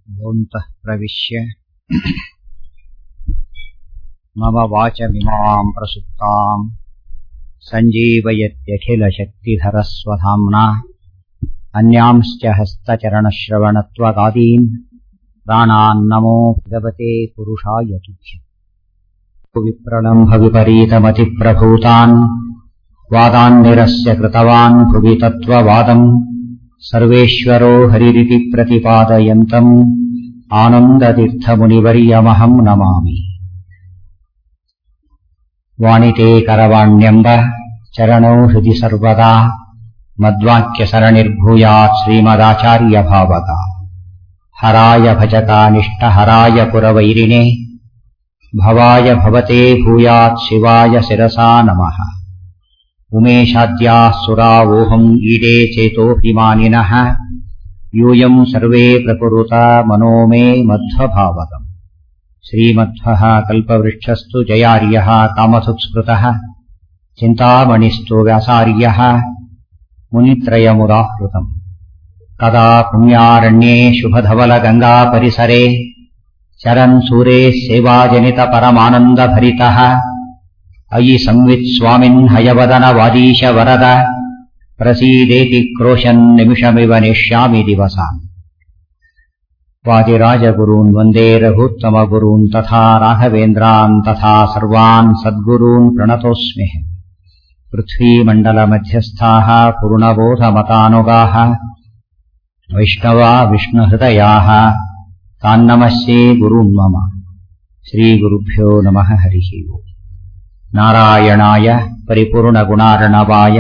योऽन्तः प्रविश्य मम वाचमिमाम् प्रसुप्ताम् सञ्जीवयत्यखिलशक्तिधरस्वधाम्ना अन्यांश्च हस्तचरणश्रवणत्वगादीन् प्राणान्नमो भगवते पुरुषाय तुभ्यम् विप्रलम्भविपरीतमतिप्रभूतान् वादान्निरस्य कृतवान् भुवि तत्त्ववादम् सर्वेश्वरो हरिरिति प्रतिपादयन्तम् आनन्दतीर्थमुनिवर्यमहम् नमामि वाणिते करवाण्यम्ब चरणौ हृदि सर्वदा मद्वाक्यसरणिर्भूयात् श्रीमदाचार्यभावगा हराय भजकानिष्टहराय पुरवैरिणे भवाय भवते भूयात् शिवाय शिरसा नमः उमेशाद्याः सुरावोहम् ईडे चेतोऽभिमानिनः यूयम् सर्वे प्रकुरुता मनो मे मध्वभावगम् श्रीमध्वः कल्पवृक्षस्तु जयार्यः कामसुत्स्मृतः चिन्तामणिस्तु व्यासार्यः मुनित्रयमुदाहृतम् कदा पुण्यारण्ये शुभधवलगङ्गापरिसरे चरन् सूरेः सेवाजनितपरमानन्दभरितः अयि संवित्स्वामिन् हयवदन वादीश वरद प्रसीदेति क्रोशन्निमिषमिव नेष्यामि दिवसान् वादिराजगुरून् वन्दे रघुत्तमगुरून् तथा राघवेन्द्रान् तथा सर्वान् सद्गुरून् प्रणतोऽस्म्यः पृथ्वीमण्डलमध्यस्थाः पूर्णबोधमतानुगाः वैष्णवा विष्णुहृदयाः तान्नमस्ये गुरून् मम श्रीगुरुभ्यो नमः हरिः ओम् नारायणाय परिपूर्णगुणार्णवाय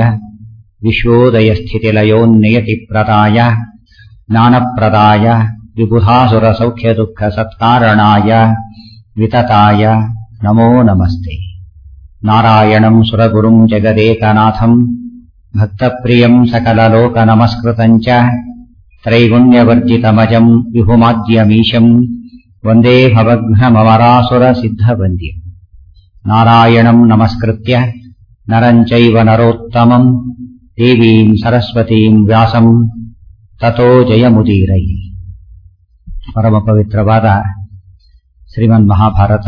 विश्वोदयस्थितिलयोन्नियतिप्रदाय ज्ञानप्रदाय विबुधासुरसौख्यदुःखसत्कारणाय वितताय नमो नमस्ते नारायणम् सुरगुरुम् जगदेकनाथम् भक्तप्रियम् सकललोकनमस्कृतम् च त्रैगुण्यवर्जितमजम् विभुमाद्यमीशम् वन्दे भवघ्नममरासुरसिद्धवन्द्यम् नारायणम् नमस्कृत्य नरम् चैव नरोत्तमम् देवीम् सरस्वतीम् ವ್ಯಾಸम् ತತೋ ಜಯಮುದೀರೈ ಪರಮ ಪವಿತ್ರವಾದ ಶ್ರೀಮನ್ ಮಹಾಭಾರತ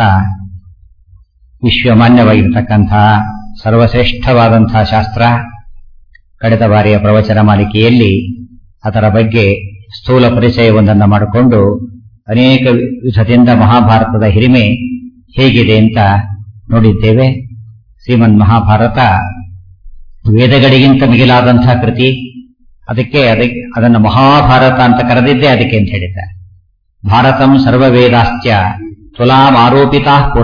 ವಿಶ್ವಮಾನ್ಯವಾಗಿರತಕ್ಕಂಥ ಸರ್ವಶ್ರೇಷ್ಠವಾದಂಥ ಶಾಸ್ತ್ರ ಕಳೆದ ಬಾರಿಯ ಪ್ರವಚನ ಮಾಲಿಕೆಯಲ್ಲಿ ಅದರ ಬಗ್ಗೆ ಸ್ಥೂಲ ಪರಿಚಯವೊಂದನ್ನು ಮಾಡಿಕೊಂಡು ಅನೇಕ ವಿಧದಿಂದ ಮಹಾಭಾರತದ ಹಿರಿಮೆ ಹೇಗಿದೆ ಅಂತ ನೋಡಿದ್ದೇವೆ ಶ್ರೀಮನ್ ಮಹಾಭಾರತ ವೇದಗಳಿಗಿಂತ ಮಿಗಿಲಾದಂತಹ ಕೃತಿ ಅದಕ್ಕೆ ಅದಕ್ಕೆ ಅದನ್ನು ಮಹಾಭಾರತ ಅಂತ ಕರೆದಿದ್ದೇ ಅದಕ್ಕೆ ಅಂತ ಹೇಳಿದ್ದಾರೆ ಭಾರತಂ ಸರ್ವವೇದಾಶ್ಚ ತುಲಾಂ ಆರೋಪಿತಾ ಪುರ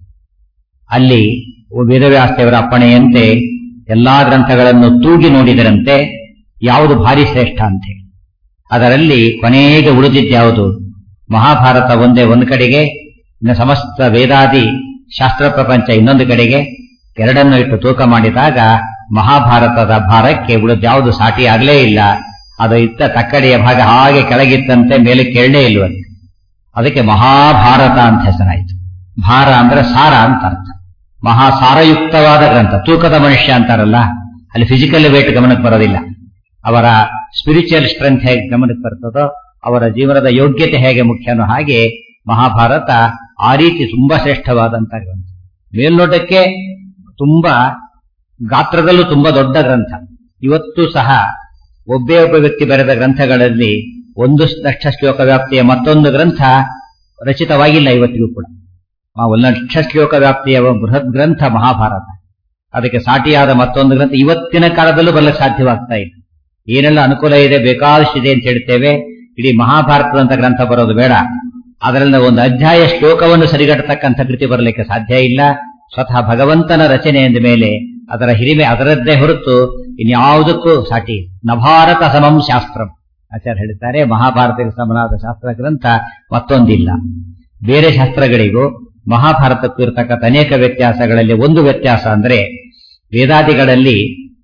ಅಲ್ಲಿ ವೇದವ್ಯಾಸದೇವರ ಅಪ್ಪಣೆಯಂತೆ ಎಲ್ಲಾ ಗ್ರಂಥಗಳನ್ನು ತೂಗಿ ನೋಡಿದರಂತೆ ಯಾವುದು ಭಾರಿ ಶ್ರೇಷ್ಠ ಅಂತ ಹೇಳಿ ಅದರಲ್ಲಿ ಕೊನೆಗೆ ಉಳಿದಿದ್ಯಾವುದು ಮಹಾಭಾರತ ಒಂದೇ ಒಂದು ಕಡೆಗೆ ಇನ್ನು ಸಮಸ್ತ ವೇದಾದಿ ಶಾಸ್ತ್ರ ಪ್ರಪಂಚ ಇನ್ನೊಂದು ಕಡೆಗೆ ಎರಡನ್ನು ಇಟ್ಟು ತೂಕ ಮಾಡಿದಾಗ ಮಹಾಭಾರತದ ಭಾರಕ್ಕೆ ಉಳಿದ್ಯಾವುದು ಸಾಟಿ ಆಗಲೇ ಇಲ್ಲ ಅದು ಇತ್ತ ತಕ್ಕಡಿಯ ಭಾಗ ಹಾಗೆ ಕೆಳಗಿತ್ತಂತೆ ಮೇಲೆ ಕೇಳಲೇ ಇಲ್ವಂತೆ ಅದಕ್ಕೆ ಮಹಾಭಾರತ ಅಂತ ಹೆಸರಾಯಿತು ಭಾರ ಅಂದ್ರೆ ಸಾರ ಅಂತ ಅರ್ಥ ಮಹಾಸಾರಯುಕ್ತವಾದ ಗ್ರಂಥ ತೂಕದ ಮನುಷ್ಯ ಅಂತಾರಲ್ಲ ಅಲ್ಲಿ ಫಿಸಿಕಲ್ ವೇಟ್ ಗಮನಕ್ಕೆ ಬರೋದಿಲ್ಲ ಅವರ ಸ್ಪಿರಿಚುವಲ್ ಸ್ಟ್ರೆಂತ್ ಹೇಗೆ ಗಮನಕ್ಕೆ ಬರ್ತದೋ ಅವರ ಜೀವನದ ಯೋಗ್ಯತೆ ಹೇಗೆ ಮುಖ್ಯನೋ ಹಾಗೆ ಮಹಾಭಾರತ ಆ ರೀತಿ ತುಂಬಾ ಶ್ರೇಷ್ಠವಾದಂತ ಗ್ರಂಥ ಮೇಲ್ನೋಟಕ್ಕೆ ತುಂಬಾ ಗಾತ್ರದಲ್ಲೂ ತುಂಬಾ ದೊಡ್ಡ ಗ್ರಂಥ ಇವತ್ತು ಸಹ ಒಬ್ಬೇ ಒಬ್ಬ ವ್ಯಕ್ತಿ ಬರೆದ ಗ್ರಂಥಗಳಲ್ಲಿ ಒಂದು ಲಕ್ಷ ಶ್ಲೋಕ ವ್ಯಾಪ್ತಿಯ ಮತ್ತೊಂದು ಗ್ರಂಥ ರಚಿತವಾಗಿಲ್ಲ ಇವತ್ತಿಗೂ ಕೂಡ ಒಂದು ಲಕ್ಷ ಶ್ಲೋಕ ವ್ಯಾಪ್ತಿಯ ಬೃಹತ್ ಗ್ರಂಥ ಮಹಾಭಾರತ ಅದಕ್ಕೆ ಸಾಟಿಯಾದ ಮತ್ತೊಂದು ಗ್ರಂಥ ಇವತ್ತಿನ ಕಾಲದಲ್ಲೂ ಬರಲಿಕ್ಕೆ ಸಾಧ್ಯವಾಗ್ತಾ ಇಲ್ಲ ಏನೆಲ್ಲ ಅನುಕೂಲ ಇದೆ ಬೇಕಾದಷ್ಟಿದೆ ಅಂತ ಹೇಳ್ತೇವೆ ಇಡೀ ಮಹಾಭಾರತದಂತ ಗ್ರಂಥ ಬರೋದು ಬೇಡ ಅದರಿಂದ ಒಂದು ಅಧ್ಯಾಯ ಶ್ಲೋಕವನ್ನು ಸರಿಗಟ್ಟತಕ್ಕಂಥ ಕೃತಿ ಬರಲಿಕ್ಕೆ ಸಾಧ್ಯ ಇಲ್ಲ ಸ್ವತಃ ಭಗವಂತನ ರಚನೆ ಎಂದ ಮೇಲೆ ಅದರ ಹಿರಿಮೆ ಅದರದ್ದೇ ಹೊರತು ಇನ್ಯಾವುದಕ್ಕೂ ಸಾಟಿ ನಭಾರತ ಸಮಂ ಶಾಸ್ತ್ರಂ ಆಚಾರ್ಯ ಹೇಳ್ತಾರೆ ಮಹಾಭಾರತಕ್ಕೆ ಸಮನಾದ ಶಾಸ್ತ್ರ ಗ್ರಂಥ ಮತ್ತೊಂದಿಲ್ಲ ಬೇರೆ ಶಾಸ್ತ್ರಗಳಿಗೂ ಮಹಾಭಾರತಕ್ಕೂ ಇರತಕ್ಕಂಥ ಅನೇಕ ವ್ಯತ್ಯಾಸಗಳಲ್ಲಿ ಒಂದು ವ್ಯತ್ಯಾಸ ಅಂದ್ರೆ ವೇದಾದಿಗಳಲ್ಲಿ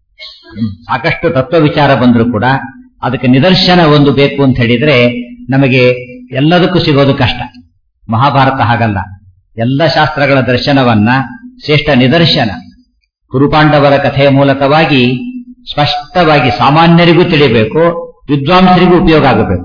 ಸಾಕಷ್ಟು ತತ್ವ ವಿಚಾರ ಬಂದರೂ ಕೂಡ ಅದಕ್ಕೆ ನಿದರ್ಶನ ಒಂದು ಬೇಕು ಅಂತ ಹೇಳಿದ್ರೆ ನಮಗೆ ಎಲ್ಲದಕ್ಕೂ ಸಿಗೋದು ಕಷ್ಟ ಮಹಾಭಾರತ ಹಾಗಲ್ಲ ಎಲ್ಲ ಶಾಸ್ತ್ರಗಳ ದರ್ಶನವನ್ನ ಶ್ರೇಷ್ಠ ನಿದರ್ಶನ ಕುರುಪಾಂಡವರ ಕಥೆಯ ಮೂಲಕವಾಗಿ ಸ್ಪಷ್ಟವಾಗಿ ಸಾಮಾನ್ಯರಿಗೂ ತಿಳಿಯಬೇಕು ವಿದ್ವಾಂಸರಿಗೂ ಉಪಯೋಗ ಆಗಬೇಕು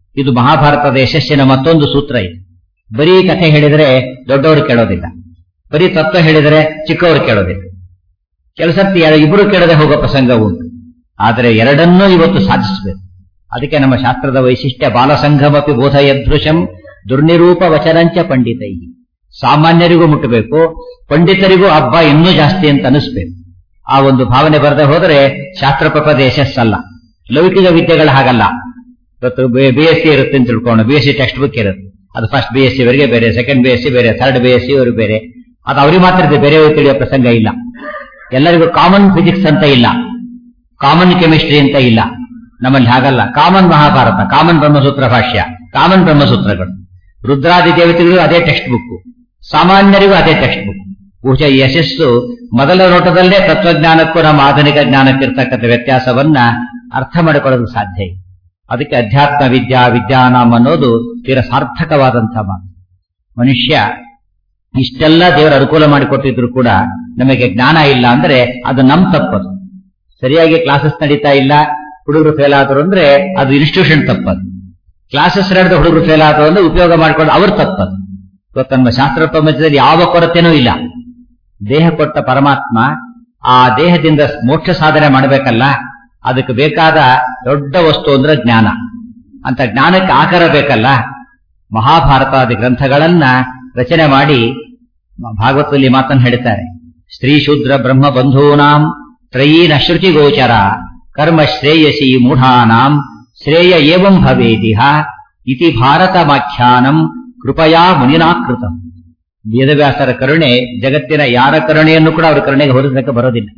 ಇದು ಮಹಾಭಾರತದ ಯಶಸ್ಸಿನ ಮತ್ತೊಂದು ಸೂತ್ರ ಇದೆ ಬರೀ ಕಥೆ ಹೇಳಿದರೆ ದೊಡ್ಡವರು ಕೇಳೋದಿಲ್ಲ ಬರೀ ತತ್ವ ಹೇಳಿದರೆ ಚಿಕ್ಕವರು ಕೇಳೋದಿಲ್ಲ ಕೆಲಸರ್ತಿ ಇಬ್ಬರು ಕೇಳದೆ ಹೋಗೋ ಪ್ರಸಂಗ ಉಂಟು ಆದರೆ ಎರಡನ್ನೂ ಇವತ್ತು ಸಾಧಿಸಬೇಕು ಅದಕ್ಕೆ ನಮ್ಮ ಶಾಸ್ತ್ರದ ವೈಶಿಷ್ಟ್ಯ ಬಾಲಸಂಘಮಪಿ ಬೋಧಯದೃಶಂ ದುರ್ನಿರೂಪ ವಚನಂಚ ಪಂಡಿತೈ ಸಾಮಾನ್ಯರಿಗೂ ಮುಟ್ಟಬೇಕು ಪಂಡಿತರಿಗೂ ಹಬ್ಬ ಇನ್ನೂ ಜಾಸ್ತಿ ಅಂತ ಅನಿಸ್ಬೇಕು ಆ ಒಂದು ಭಾವನೆ ಬರದೆ ಹೋದರೆ ಶಾಸ್ತ್ರ ಪ್ರಪದ ಯಶಸ್ಸಲ್ಲ ಲೌಕಿಕ ವಿದ್ಯೆಗಳು ಹಾಗಲ್ಲ ಇವತ್ತು ಬಿ ಎಸ್ ಸಿ ಇರುತ್ತೆ ಅಂತ ತಿಳ್ಕೊಂಡು B S C text book ಇರುತ್ತೆ ಅದು ಫಸ್ಟ್ ಬಿ ಎಸ್ ಸಿ ವರೆಗೆ ಬೇರೆ ಸೆಕೆಂಡ್ ಬಿ ಎಸ್ ಸಿ ಬೇರೆ ಥರ್ಡ್ ಬಿ ಎಸ್ ಸಿ ಅವರು ಬೇರೆ ಅದು ಅವ್ರಿಗೆ ಮಾತ್ರ ಇದೆ ಬೇರೆಯವ್ರಿಗೆ ತಿಳಿಯೋ ಪ್ರಸಂಗ ಇಲ್ಲ ಎಲ್ಲರಿಗೂ ಕಾಮನ್ ಫಿಸಿಕ್ಸ್ ಅಂತ ಇಲ್ಲ ಕಾಮನ್ ಕೆಮಿಸ್ಟ್ರಿ ಅಂತ ಇಲ್ಲ ನಮ್ಮಲ್ಲಿ ಹಾಗಲ್ಲ ಕಾಮನ್ ಮಹಾಭಾರತ ಕಾಮನ್ ಬ್ರಹ್ಮಸೂತ್ರ ಭಾಷ್ಯ ಕಾಮನ್ ಬ್ರಹ್ಮಸೂತ್ರಗಳು ರುದ್ರಾದಿ ದೇವತೆಗಳಿಗೂ ಅದೇ ಟೆಕ್ಸ್ಟ್ ಬುಕ್ ಸಾಮಾನ್ಯರಿಗೂ ಅದೇ ಟೆಕ್ಸ್ಟ್ ಬುಕ್ ಬಹುಶಃ ಯಶಸ್ಸು ಮೊದಲ ನೋಟದಲ್ಲೇ ತತ್ವಜ್ಞಾನಕ್ಕೂ ನಮ್ಮ ಆಧುನಿಕ ಜ್ಞಾನಕ್ಕಿರ್ತಕ್ಕಂಥ ವ್ಯತ್ಯಾಸವನ್ನ ಅರ್ಥ ಮಾಡಿಕೊಳ್ಳೋದಕ್ಕೆ ಸಾಧ್ಯ ಇದೆ ಅದಕ್ಕೆ ಅಧ್ಯಾತ್ಮ ವಿದ್ಯಾ ವಿದ್ಯಾನಾಮ ಅನ್ನೋದು ತೀರ ಸಾರ್ಥಕವಾದಂತಹ ಮಾತು ಮನುಷ್ಯ ಇಷ್ಟೆಲ್ಲ ದೇವರ ಅನುಕೂಲ ಮಾಡಿಕೊಟ್ಟಿದ್ರು ಕೂಡ ನಮಗೆ ಜ್ಞಾನ ಇಲ್ಲ ಅಂದ್ರೆ ಅದು ನಮ್ ತಪ್ಪದು ಸರಿಯಾಗಿ ಕ್ಲಾಸಸ್ ನಡೀತಾ ಇಲ್ಲ ಹುಡುಗರು ಫೇಲ್ ಆದ್ರು ಅಂದ್ರೆ ಅದು ಇನ್ಸ್ಟಿಟ್ಯೂಷನ್ ತಪ್ಪದು ಕ್ಲಾಸಸ್ ನಡೆದ ಹುಡುಗರು ಫೇಲ್ ಆದ್ರು ಅಂದ್ರೆ ಉಪಯೋಗ ಮಾಡ್ಕೊಂಡು ಅವ್ರು ತಪ್ಪದು ಇವತ್ತು ನಮ್ಮ ಶಾಸ್ತ್ರ ಪ್ರಪಂಚದಲ್ಲಿ ಯಾವ ಕೊರತೆನೂ ಇಲ್ಲ ದೇಹ ಕೊಟ್ಟ ಪರಮಾತ್ಮ ಆ ದೇಹದಿಂದ ಮೋಕ್ಷ ಸಾಧನೆ ಮಾಡಬೇಕಲ್ಲ ಅದಕ್ಕೆ ಬೇಕಾದ ದೊಡ್ಡ ವಸ್ತು ಅಂದ್ರೆ ಜ್ಞಾನ ಅಂತ ಜ್ಞಾನಕ್ಕೆ ಆಕಾರ ಬೇಕಲ್ಲ ಮಹಾಭಾರತಾದಿ ಗ್ರಂಥಗಳನ್ನ ರಚನೆ ಮಾಡಿ ಭಾಗವತದಲ್ಲಿ ಮಾತನ್ನು ಹೇಳ್ತಾರೆ ಸ್ತ್ರೀ ಶೂದ್ರ ಬ್ರಹ್ಮ ಬಂಧೂನಾಂ ತ್ರಯೀನ ಶ್ರುತಿ ಗೋಚರ ಕರ್ಮ ಶ್ರೇಯಸಿ ಮೂಢಾನಾಂ ಶ್ರೇಯ ಏವಂ ಭವೇದಿಹ ಇತಿ ಭಾರತಮಾಖ್ಯಾನಂ ಕೃಪಯಾ ಮುನಿನಾಕೃತಂ ವೇದವ್ಯಾಸರ ಕರುಣೆ ಜಗತ್ತಿನ ಯಾರ ಕರುಣೆಯನ್ನು ಕೂಡ ಅವರ ಕರುಣೆಗೆ ಹೋಲಿಸಲಿಕ್ಕೆ ಬರೋದಿಲ್ಲ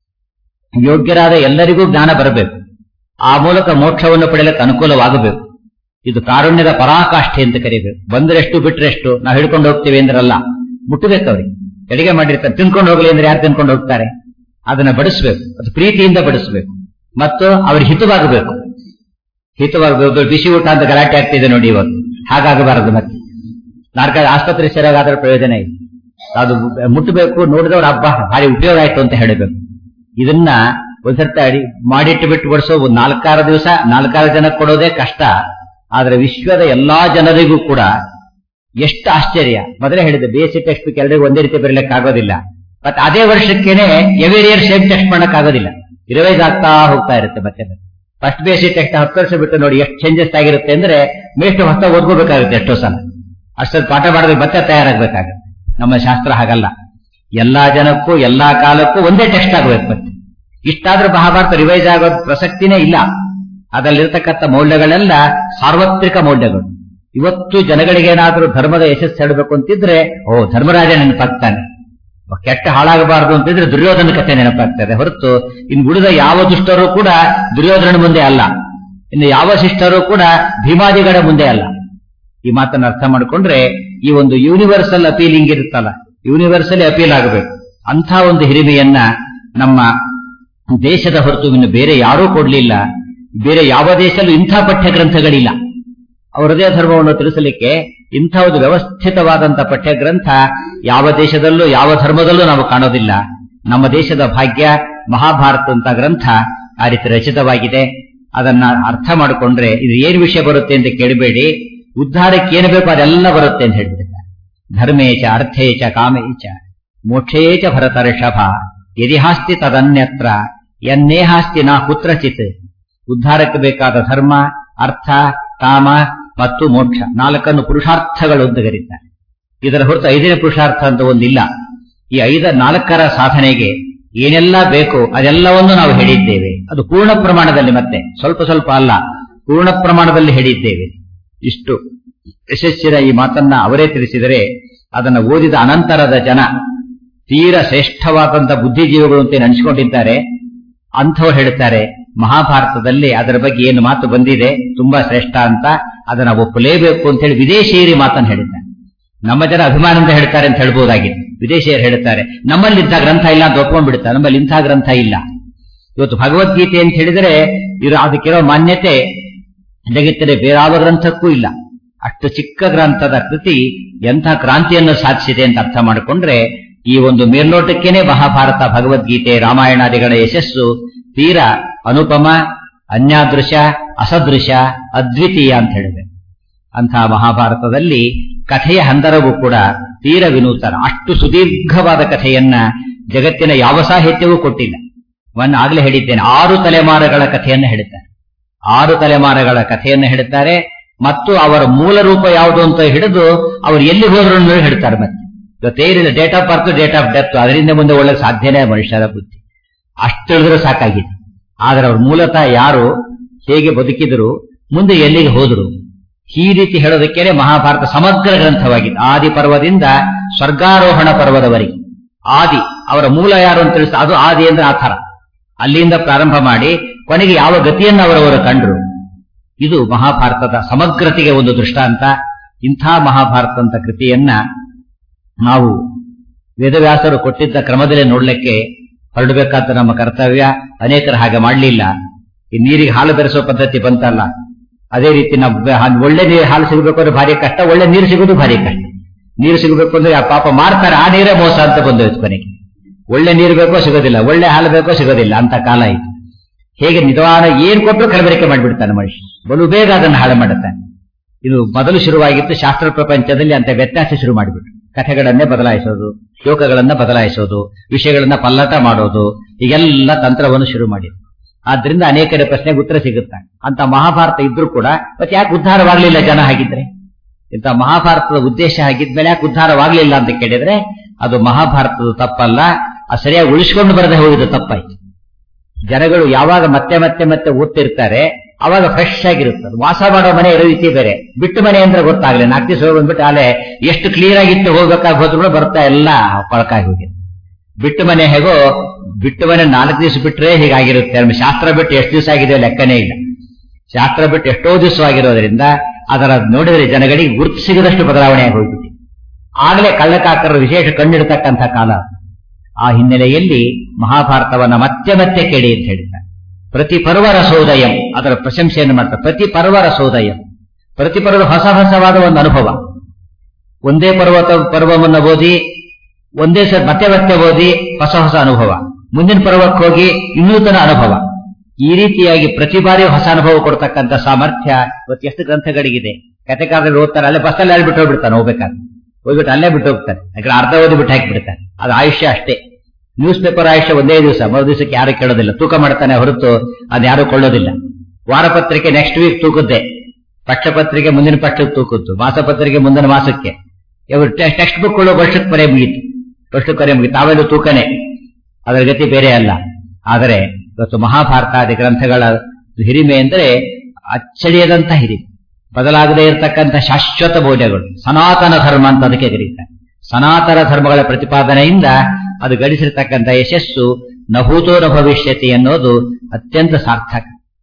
ಯೋಗ್ಯರಾದ ಎಲ್ಲರಿಗೂ ಜ್ಞಾನ ಬರಬೇಕು ಆ ಮೂಲಕ ಮೋಕ್ಷವನ್ನು ಪಡೆಯಲಿಕ್ಕೆ ಅನುಕೂಲವಾಗಬೇಕು ಇದು ಕಾರುಣ್ಯದ ಪರಾಕಾಷ್ಠೆ ಅಂತ ಕರೀಬೇಕು ಬಂದರೆಷ್ಟು ಬಿಟ್ರೆಷ್ಟು ನಾವು ಹಿಡ್ಕೊಂಡು ಹೋಗ್ತೀವಿ ಅಂದ್ರಲ್ಲ ಮುಟ್ಟಬೇಕು ಅವ್ರಿಗೆ ಅಡಿಗೆ ಮಾಡಿರ್ತಾರೆ ತಿನ್ಕೊಂಡು ಹೋಗಲಿ ಅಂದ್ರೆ ಯಾರು ತಿನ್ಕೊಂಡು ಹೋಗ್ತಾರೆ ಅದನ್ನ ಬಡಿಸ್ಬೇಕು ಅದು ಪ್ರೀತಿಯಿಂದ ಬಡಿಸ್ಬೇಕು ಮತ್ತು ಅವ್ರಿಗೆ ಹಿತವಾಗಬೇಕು ಹಿತವಾಗಬೇಕು ಬಿಸಿ ಊಟ ಅಂತ ಗಲಾಟೆ ಆಗ್ತಿದೆ ನೋಡಿ ಇವತ್ತು ಹಾಗಾಗಬಾರದು ಮತ್ತೆ ನಾಲ್ಕ ಆಸ್ಪತ್ರೆ ಸೇರಾಗಾದ್ರೆ ಪ್ರಯೋಜನ ಇದೆ ಅದು ಮುಟ್ಟಬೇಕು ನೋಡಿದವ್ರ ಹಬ್ಬ ಭಾರಿ ಉಪಯೋಗ ಆಯ್ತು ಅಂತ ಹೇಳಬೇಕು ಇದನ್ನ ಒಂದ್ಸರ್ತಿ ಅಡಿ ಮಾಡಿಟ್ಟು ಬಿಟ್ಟು ಬಡಿಸೋ ಒಂದು ನಾಲ್ಕಾರು ದಿವಸ ನಾಲ್ಕಾರು ಜನ ಕೊಡೋದೇ ಕಷ್ಟ ಆದ್ರೆ ವಿಶ್ವದ ಎಲ್ಲಾ ಜನರಿಗೂ ಕೂಡ ಎಷ್ಟು ಆಶ್ಚರ್ಯ ಮೊದಲೇ ಹೇಳಿದೆ B S C text book ಎಲ್ಲರಿಗೂ ಒಂದೇ ರೀತಿ ಬರಲಿಕ್ಕೆ ಆಗೋದಿಲ್ಲ ಮತ್ತೆ ಅದೇ ವರ್ಷಕ್ಕೇನೆ ಎವ್ರಿ ಇಯರ್ ಸೇಮ್ ಟೆಸ್ಟ್ ಮಾಡಕ್ ಆಗೋದಿಲ್ಲ ರಿವೈಸ್ ಆಗ್ತಾ ಹೋಗ್ತಾ ಇರುತ್ತೆ ಮತ್ತೆ first B S C text ಹತ್ತು ವರ್ಷ ಬಿಟ್ಟು ನೋಡಿ ಎಷ್ಟು ಚೇಂಜಸ್ ಆಗಿರುತ್ತೆ ಅಂದ್ರೆ ಮೇಷ್ಟು ಹೊಸ ಓದ್ಕೋಬೇಕಾಗುತ್ತೆ ಎಷ್ಟೋ ಸಲ ಅಷ್ಟೊಂದು ಪಾಠ ಮಾಡಿದ್ರೆ ಮತ್ತೆ ತಯಾರಾಗಬೇಕಾಗುತ್ತೆ ನಮ್ಮ ಶಾಸ್ತ್ರ ಹಾಗಲ್ಲ ಎಲ್ಲಾ ಜನಕ್ಕೂ ಎಲ್ಲಾ ಕಾಲಕ್ಕೂ ಒಂದೇ ಟೆಕ್ಸ್ಟ್ ಆಗಬೇಕು ಮತ್ತೆ ಇಷ್ಟಾದ್ರೂ ಮಹಾಭಾರತ ರಿವೈಸ್ ಆಗೋ ಪ್ರಸಕ್ತಿನೇ ಇಲ್ಲ ಅದರಲ್ಲಿರ್ತಕ್ಕಂಥ ಮೌಲ್ಯಗಳೆಲ್ಲ ಸಾರ್ವತ್ರಿಕ ಮೌಲ್ಯಗಳು ಇವತ್ತು ಜನಗಳಿಗೇನಾದ್ರೂ ಧರ್ಮದ ಯಶಸ್ಸು ಹೇಳಬೇಕು ಅಂತಿದ್ರೆ ಓ ಧರ್ಮರಾಜ ನೆನಪಾಗ್ತಾನೆ ಕೆಟ್ಟ ಹಾಳಾಗಬಾರದು ಅಂತಿದ್ರೆ ದುರ್ಯೋಧನ ಕಥೆ ನೆನಪಾಗ್ತದೆ ಹೊರತು ಇನ್ನು ಉಳಿದ ಯಾವ ದುಷ್ಟರು ಕೂಡ ದುರ್ಯೋಧನ ಮುಂದೆ ಅಲ್ಲ ಇನ್ನು ಯಾವ ಶಿಷ್ಟರು ಕೂಡ ಭೀಮಾದಿಗಳ ಮುಂದೆ ಅಲ್ಲ ಈ ಮಾತನ್ನು ಅರ್ಥ ಮಾಡಿಕೊಂಡ್ರೆ ಈ ಒಂದು ಯೂನಿವರ್ಸಲ್ ಅಪೀಲಿಂಗ್ ಇರುತ್ತಲ್ಲ ಯೂನಿವರ್ಸಲಿ ಅಪೀಲ್ ಆಗಬೇಕು ಅಂಥ ಒಂದು ಹಿರಿಮೆಯನ್ನ ನಮ್ಮ ದೇಶದ ಹೊರತು ಇನ್ನು ಬೇರೆ ಯಾರೂ ಕೊಡ್ಲಿಲ್ಲ ಬೇರೆ ಯಾವ ದೇಶದಲ್ಲೂ ಇಂಥ ಪಠ್ಯ ಗ್ರಂಥಗಳಿಲ್ಲ ಅವರದೇ ಧರ್ಮವನ್ನು ತಿಳಿಸಲಿಕ್ಕೆ ಇಂಥ ಒಂದು ವ್ಯವಸ್ಥಿತವಾದಂಥ ಪಠ್ಯ ಗ್ರಂಥ ಯಾವ ದೇಶದಲ್ಲೂ ಯಾವ ಧರ್ಮದಲ್ಲೂ ನಾವು ಕಾಣೋದಿಲ್ಲ ನಮ್ಮ ದೇಶದ ಭಾಗ್ಯ ಮಹಾಭಾರತ ಅಂತ ಗ್ರಂಥ ಆ ರೀತಿ ರಚಿತವಾಗಿದೆ ಅದನ್ನ ಅರ್ಥ ಮಾಡಿಕೊಂಡ್ರೆ ಇದು ಏನ್ ವಿಷಯ ಬರುತ್ತೆ ಅಂತ ಕೇಳಬೇಡಿ ಉದ್ಧಾರಕ್ಕೆ ಏನು ಬೇಕೋ ಅದೆಲ್ಲ ಬರುತ್ತೆ ಅಂತ ಹೇಳ್ಬಿಡ್ತಾರೆ ಧರ್ಮೇಚ ಅರ್ಥೇಚ ಕಾಮೇಚ ಮೋಕ್ಷೇಚ ಭರತರ್ಷಭ ಯದಿಹಾಸ್ತಿ ತದನ್ಯತ್ರ ಯನ್ನೇಹಾಸ್ತಿ ನಾ ಕುತ್ರಚಿತ್ ಉದ್ಧಾರಕ್ಕೆ ಬೇಕಾದ ಧರ್ಮ ಅರ್ಥ ಕಾಮ ಮತ್ತು ಮೋಕ್ಷ ನಾಲ್ಕನ್ನು ಪುರುಷಾರ್ಥಗಳು ಅಂತ ಕರೀತಾರೆ ಇದರ ಹೊರತು ಐದನೇ ಪುರುಷಾರ್ಥ ಅಂತ ಒಂದಿಲ್ಲ ಈ ಐದ ನಾಲ್ಕರ ಸಾಧನೆಗೆ ಏನೆಲ್ಲ ಬೇಕು ಅದೆಲ್ಲವನ್ನು ನಾವು ಹೇಳಿದ್ದೇವೆ ಅದು ಪೂರ್ಣ ಪ್ರಮಾಣದಲ್ಲಿ ಮತ್ತೆ ಸ್ವಲ್ಪ ಸ್ವಲ್ಪ ಅಲ್ಲ ಪೂರ್ಣ ಪ್ರಮಾಣದಲ್ಲಿ ಹೇಳಿದ್ದೇವೆ ಇಷ್ಟು ಯಶಸ್ಸಿನ ಈ ಮಾತನ್ನ ಅವರೇ ತಿಳಿಸಿದರೆ ಅದನ್ನು ಓದಿದ ಅನಂತರದ ಜನ ತೀರ ಶ್ರೇಷ್ಠವಾದಂತಹ ಬುದ್ಧಿಜೀವಿಗಳು ಅಂತ ನೆನೆಸ್ಕೊಂಡಿದ್ದಾರೆ ಅಂಥವ್ರು ಹೇಳ್ತಾರೆ ಮಹಾಭಾರತದಲ್ಲಿ ಅದರ ಬಗ್ಗೆ ಏನು ಮಾತು ಬಂದಿದೆ ತುಂಬಾ ಶ್ರೇಷ್ಠ ಅಂತ ಅದನ್ನ ಒಪ್ಪಲೇಬೇಕು ಅಂತ ಹೇಳಿ ವಿದೇಶಿಯರಿ ಮಾತನ್ನು ಹೇಳಿದ್ದಾರೆ ನಮ್ಮ ಜನ ಅಭಿಮಾನದಿಂದ ಹೇಳ್ತಾರೆ ಅಂತ ಹೇಳ್ಬೋದಾಗಿತ್ತು ವಿದೇಶಿಯರು ಹೇಳ್ತಾರೆ ನಮ್ಮಲ್ಲಿ ಇಂಥ ಗ್ರಂಥ ಇಲ್ಲ ಅಂತ ಒಪ್ಕೊಂಡ್ಬಿಡ್ತಾರೆ ನಮ್ಮಲ್ಲಿ ಇಂಥ ಗ್ರಂಥ ಇಲ್ಲ ಇವತ್ತು ಭಗವದ್ಗೀತೆ ಅಂತ ಹೇಳಿದರೆ ಇದು ಅದಕ್ಕಿರೋ ಮಾನ್ಯತೆ ಜಗತ್ತಿನ ಬೇರಾವ ಗ್ರಂಥಕ್ಕೂ ಇಲ್ಲ ಅಷ್ಟು ಚಿಕ್ಕ ಗ್ರಂಥದ ಕೃತಿ ಎಂಥ ಕ್ರಾಂತಿಯನ್ನು ಸಾಧಿಸಿದೆ ಅಂತ ಅರ್ಥ ಮಾಡಿಕೊಂಡ್ರೆ ಈ ಒಂದು ಮೇಲ್ನೋಟಕ್ಕೇನೆ ಮಹಾಭಾರತ ಭಗವದ್ಗೀತೆ ರಾಮಾಯಣಾದಿಗಳ ಯಶಸ್ಸು ತೀರಾ ಅನುಪಮ ಅನ್ಯಾದೃಶ ಅಸದೃಶ ಅದ್ವಿತೀಯ ಅಂತ ಹೇಳಿದೆ ಅಂತಹ ಮಹಾಭಾರತದಲ್ಲಿ ಕಥೆಯ ಹಂದರವೂ ಕೂಡ ತೀರ ವಿನೂತನ ಅಷ್ಟು ಸುದೀರ್ಘವಾದ ಕಥೆಯನ್ನ ಜಗತ್ತಿನ ಯಾವ ಸಾಹಿತ್ಯವೂ ಕೊಟ್ಟಿಲ್ಲ ಮೊನ್ನೆ ಆಗ್ಲೇ ಹೇಳಿದ್ದೇನೆ ಆರು ತಲೆಮಾರುಗಳ ಕಥೆಯನ್ನು ಹೇಳುತ್ತಾರೆ ಆರು ತಲೆಮಾರುಗಳ ಕಥೆಯನ್ನು ಹೇಳುತ್ತಾರೆ ಮತ್ತು ಅವರ ಮೂಲ ರೂಪ ಯಾವುದು ಅಂತ ಹಿಡಿದು ಅವರು ಎಲ್ಲಿ ಹೋದ್ರು ಅನ್ನೋದು ಹೇಳ್ತಾರೆ ಮತ್ತೆ ಇವತ್ತೇನಿಲ್ಲ date of birth date of death ಅದರಿಂದ ಮುಂದೆ ಒಳ್ಳೆ ಸಾಧ್ಯನೇ ಮನುಷ್ಯರ ಬುದ್ಧಿ ಅಷ್ಟು ಹೇಳಿದ್ರೆ ಸಾಕಾಗಿದೆ ಆದ್ರೆ ಅವ್ರು ಮೂಲತಃ ಯಾರು ಹೇಗೆ ಬದುಕಿದ್ರು ಮುಂದೆ ಎಲ್ಲಿಗೆ ಹೋದ್ರು ಈ ರೀತಿ ಹೇಳೋದಕ್ಕೇನೆ ಮಹಾಭಾರತ ಸಮಗ್ರ ಗ್ರಂಥವಾಗಿದೆ ಆದಿ ಪರ್ವದಿಂದ ಸ್ವರ್ಗಾರೋಹಣ ಪರ್ವದವರೆಗೆ ಆದಿ ಅವರ ಮೂಲ ಯಾರು ಅಂತ ತಿಳಿಸ ಅದು ಆದಿ ಅಂದ್ರೆ ಆ ಥರ ಅಲ್ಲಿಂದ ಪ್ರಾರಂಭ ಮಾಡಿ ಕೊನೆಗೆ ಯಾವ ಗತಿಯನ್ನು ಅವರವರು ಕಂಡ್ರು ಇದು ಮಹಾಭಾರತದ ಸಮಗ್ರತೆಗೆ ಒಂದು ದೃಷ್ಟಾಂತ ಇಂಥ ಮಹಾಭಾರತ ಅಂತ ಕೃತಿಯನ್ನ ನಾವು ವೇದವ್ಯಾಸರು ಕೊಟ್ಟಿದ್ದ ಕ್ರಮದಲ್ಲೇ ನೋಡ್ಲಿಕ್ಕೆ ಹೊರಡಬೇಕಾದ ನಮ್ಮ ಕರ್ತವ್ಯ ಅನೇಕರು ಹಾಗೆ ಮಾಡಲಿಲ್ಲ ಈ ನೀರಿಗೆ ಹಾಲು ಬೆರೆಸೋ ಪದ್ಧತಿ ಬಂತಲ್ಲ ಅದೇ ರೀತಿ ನಾವು ಬೆ- ಹಾ- ಒಳ್ಳೆ ನೀರು ಹಾಲು ಸಿಗಬೇಕು ಅಂದ್ರೆ ಭಾರಿ ಕಷ್ಟ ಒಳ್ಳೆ ನೀರು ಸಿಗೋದು ಭಾರಿ ಕಷ್ಟ ನೀರು ಸಿಗಬೇಕು ಅಂದ್ರೆ ಆ ಪಾಪ ಮಾರ್ತಾರೆ ಆ ನೀರೇ ಮೋಸ ಅಂತ ಬಂದೋಯ್ತು ಕೊನೆಗೆ ಒಳ್ಳೆ ನೀರು ಬೇಕೋ ಸಿಗೋದಿಲ್ಲ ಒಳ್ಳೆ ಹಾಲು ಬೇಕೋ ಸಿಗೋದಿಲ್ಲ ಅಂತ ಕಾಲ ಇತ್ತು ಹೇಗೆ ನಿಧಾನ ಏನ್ ಕೊಟ್ಟರು ಕಲಬೆರಕೆ ಮಾಡಿಬಿಡ್ತಾನೆ ಮನುಷ್ಯ ಬಲು ಬೇಗ ಅದನ್ನು ಹಾಳು ಮಾಡುತ್ತಾನೆ ಇದು ಮೊದಲು ಶುರುವಾಗಿತ್ತು ಶಾಸ್ತ್ರ ಪ್ರಪಂಚದಲ್ಲಿ ಅಂತ ವ್ಯತ್ಯಾಸ ಶುರು ಮಾಡಿಬಿಟ್ರು ಕಥೆಗಳನ್ನೇ ಬದಲಾಯಿಸೋದು ಶ್ಲೋಕಗಳನ್ನ ಬದಲಾಯಿಸೋದು ವಿಷಯಗಳನ್ನ ಪಲ್ಲಟ ಮಾಡೋದು ಹೀಗೆಲ್ಲ ತಂತ್ರವನ್ನು ಶುರು ಮಾಡಿ ಆದ್ರಿಂದ ಅನೇಕರ ಪ್ರಶ್ನೆಗೆ ಉತ್ತರ ಸಿಗುತ್ತೆ ಅಂತ ಮಹಾಭಾರತ ಇದ್ರೂ ಕೂಡ ಮತ್ತೆ ಯಾಕೆ ಉದ್ಧಾರವಾಗ್ಲಿಲ್ಲ ಜನ ಹಾಗಿದ್ರೆ ಇಂಥ ಮಹಾಭಾರತದ ಉದ್ದೇಶ ಆಗಿದ್ಮೇಲೆ ಯಾಕೆ ಉದ್ಧಾರವಾಗ್ಲಿಲ್ಲ ಅಂತ ಕೇಳಿದ್ರೆ ಅದು ಮಹಾಭಾರತದ ತಪ್ಪಲ್ಲ ಅದು ಸರಿಯಾಗಿ ಉಳಿಸ್ಕೊಂಡು ಬರದೆ ಹೋಗಿದ್ದು ತಪ್ಪಾಯ್ತು ಜನಗಳು ಯಾವಾಗ ಮತ್ತೆ ಮತ್ತೆ ಮತ್ತೆ ಓದ್ತಿರ್ತಾರೆ ಅವಾಗ ಫ್ರೆಶ್ ಆಗಿರುತ್ತೆ ಅದು ವಾಸ ಮಾಡೋ ಮನೆ ಇರೋ ರೀತಿ ಬೇರೆ ಬಿಟ್ಟು ಮನೆ ಅಂದ್ರೆ ಗೊತ್ತಾಗಲಿ ನಾಲ್ಕು ದಿವಸ ಬಂದ್ಬಿಟ್ಟು ಅಲ್ಲೇ ಎಷ್ಟು ಕ್ಲಿಯರ್ ಆಗಿತ್ತು ಹೋಗ್ಬೇಕಾಗಿ ಹೋದ್ರು ಕೂಡ ಬರ್ತಾ ಎಲ್ಲ ಕೊಳಕಾಗಿ ಹೋಗಿದೆ ಬಿಟ್ಟು ಮನೆ ಹೇಗೋ ಬಿಟ್ಟು ಮನೆ ನಾಲ್ಕು ದಿವಸ ಬಿಟ್ರೆ ಹೀಗಾಗಿರುತ್ತೆ ನಮ್ಮ ಶಾಸ್ತ್ರ ಬಿಟ್ಟು ಎಷ್ಟು ದಿವಸ ಆಗಿದೆ ಲೆಕ್ಕನೇ ಇಲ್ಲ ಶಾಸ್ತ್ರ ಬಿಟ್ಟು ಎಷ್ಟೋ ದಿವಸವಾಗಿರೋದ್ರಿಂದ ಅದರ ನೋಡಿದರೆ ಜನಗಳಿಗೆ ಗುರುತು ಸಿಗದಷ್ಟು ಬದಲಾವಣೆ ಆಗಿ ಹೋಗ್ಬಿಟ್ಟು ಆಗಲೇ ಕಳ್ಳಕಾಕರ ವಿಶೇಷ ಕಣ್ಣಿಡ್ತಕ್ಕಂಥ ಕಾಲ ಆ ಹಿನ್ನೆಲೆಯಲ್ಲಿ ಮಹಾಭಾರತವನ್ನ ಮತ್ತೆ ಮತ್ತೆ ಕೇಳಿ ಅಂತ ಹೇಳಿದ್ದಾರೆ ಪ್ರತಿ ಪರ್ವ ರಸೋದಯಂ ಅದರ ಪ್ರಶಂಸೆಯನ್ನು ಮಾಡ್ತಾರೆ ಪ್ರತಿ ಪರ್ವ ರಸೋದಯಂ ಪ್ರತಿ ಪರ್ವ ಹೊಸ ಹೊಸವಾದ ಒಂದು ಅನುಭವ ಒಂದೇ ಪರ್ವತ ಪರ್ವವನ್ನು ಓದಿ ಒಂದೇ ಸರ್ ಮತ್ತೆ ಮತ್ತೆ ಓದಿ ಹೊಸ ಹೊಸ ಅನುಭವ ಮುಂದಿನ ಪರ್ವಕ್ಕೆ ಹೋಗಿ ಇನ್ನೂತನ ಅನುಭವ ಈ ರೀತಿಯಾಗಿ ಪ್ರತಿ ಬಾರಿ ಹೊಸ ಅನುಭವ ಕೊಡ್ತಕ್ಕಂಥ ಸಾಮರ್ಥ್ಯ ಇವತ್ತು ಎಷ್ಟು ಗ್ರಂಥಗಳಿಗಿದೆ ಕಥೆಕಾರರು ಓದ್ತಾರೆ ಅಲ್ಲೇ ಬಸ್ಸಲ್ಲಿ ಅಲ್ಲಿ ಬಿಟ್ಟು ಹೋಗ್ಬಿಡ್ತಾನೆ ಹೋಗ್ಬೇಕಾದ್ರೆ ಹೋಗ್ಬಿಟ್ಟು ಅಲ್ಲೇ ಬಿಟ್ಟು ಹೋಗ್ತಾರೆ ಯಾಕಂದ್ರೆ ಅರ್ಧ ಓದಿ ಬಿಟ್ಟು ಹಾಕಿಬಿಡ್ತಾರೆ ಅದು ಆಯುಷ್ಯ ಅಷ್ಟೇ ನ್ಯೂಸ್ ಪೇಪರ್ ಆಯುಷ್ಯ ಒಂದೇ ದಿವಸ ಮರು ದಿವಸಕ್ಕೆ ಯಾರು ಕೇಳೋದಿಲ್ಲ ತೂಕ ಮಾಡ್ತಾನೆ ಹೊರತು ಅದು ಯಾರು ಕೊಳ್ಳೋದಿಲ್ಲ ವಾರಪತ್ರಿಕೆ ನೆಕ್ಸ್ಟ್ ವೀಕ್ ತೂಕದ್ದೆ ಪಕ್ಷಪತ್ರಿಕೆ ಮುಂದಿನ ಪಕ್ಷಕ್ಕೆ ತೂಕದ್ದು ಮಾಸಪತ್ರಿಕೆ ಮುಂದಿನ ಮಾಸಕ್ಕೆ ಇವರು ಟೆಕ್ಸ್ಟ್ ಬುಕ್ ಕೊಳ್ಳೋ ವರ್ಷಕ್ಕೆ ಬರೇ ಮುಗೀತು ವರ್ಷಕ್ಕೆ ಬರೇ ಮುಗೀತು ತಾವೆಲ್ಲ ತೂಕನೇ ಅದರ ಗತಿ ಬೇರೆ ಅಲ್ಲ ಆದರೆ ಇವತ್ತು ಮಹಾಭಾರತಾದಿ ಗ್ರಂಥಗಳ ಹಿರಿಮೆ ಅಂದರೆ ಅಚ್ಚಳಿಯದಂತ ಹಿರಿಮೆ ಬದಲಾಗದೇ ಇರತಕ್ಕಂಥ ಶಾಶ್ವತ ಮೌಲ್ಯಗಳು ಸನಾತನ ಧರ್ಮ ಅಂತ ಅದಕ್ಕೆ ಕರೀತಾರೆ ಸನಾತನ ಧರ್ಮಗಳ ಪ್ರತಿಪಾದನೆಯಿಂದ ಅದು ಗಳಿಸಿರ್ತಕ್ಕಂಥ ಯಶಸ್ಸು ನಭೂತೋ ನ ಭವಿಷ್ಯತಿ ಅನ್ನೋದು ಅತ್ಯಂತ ಸಾರ್ಥಕ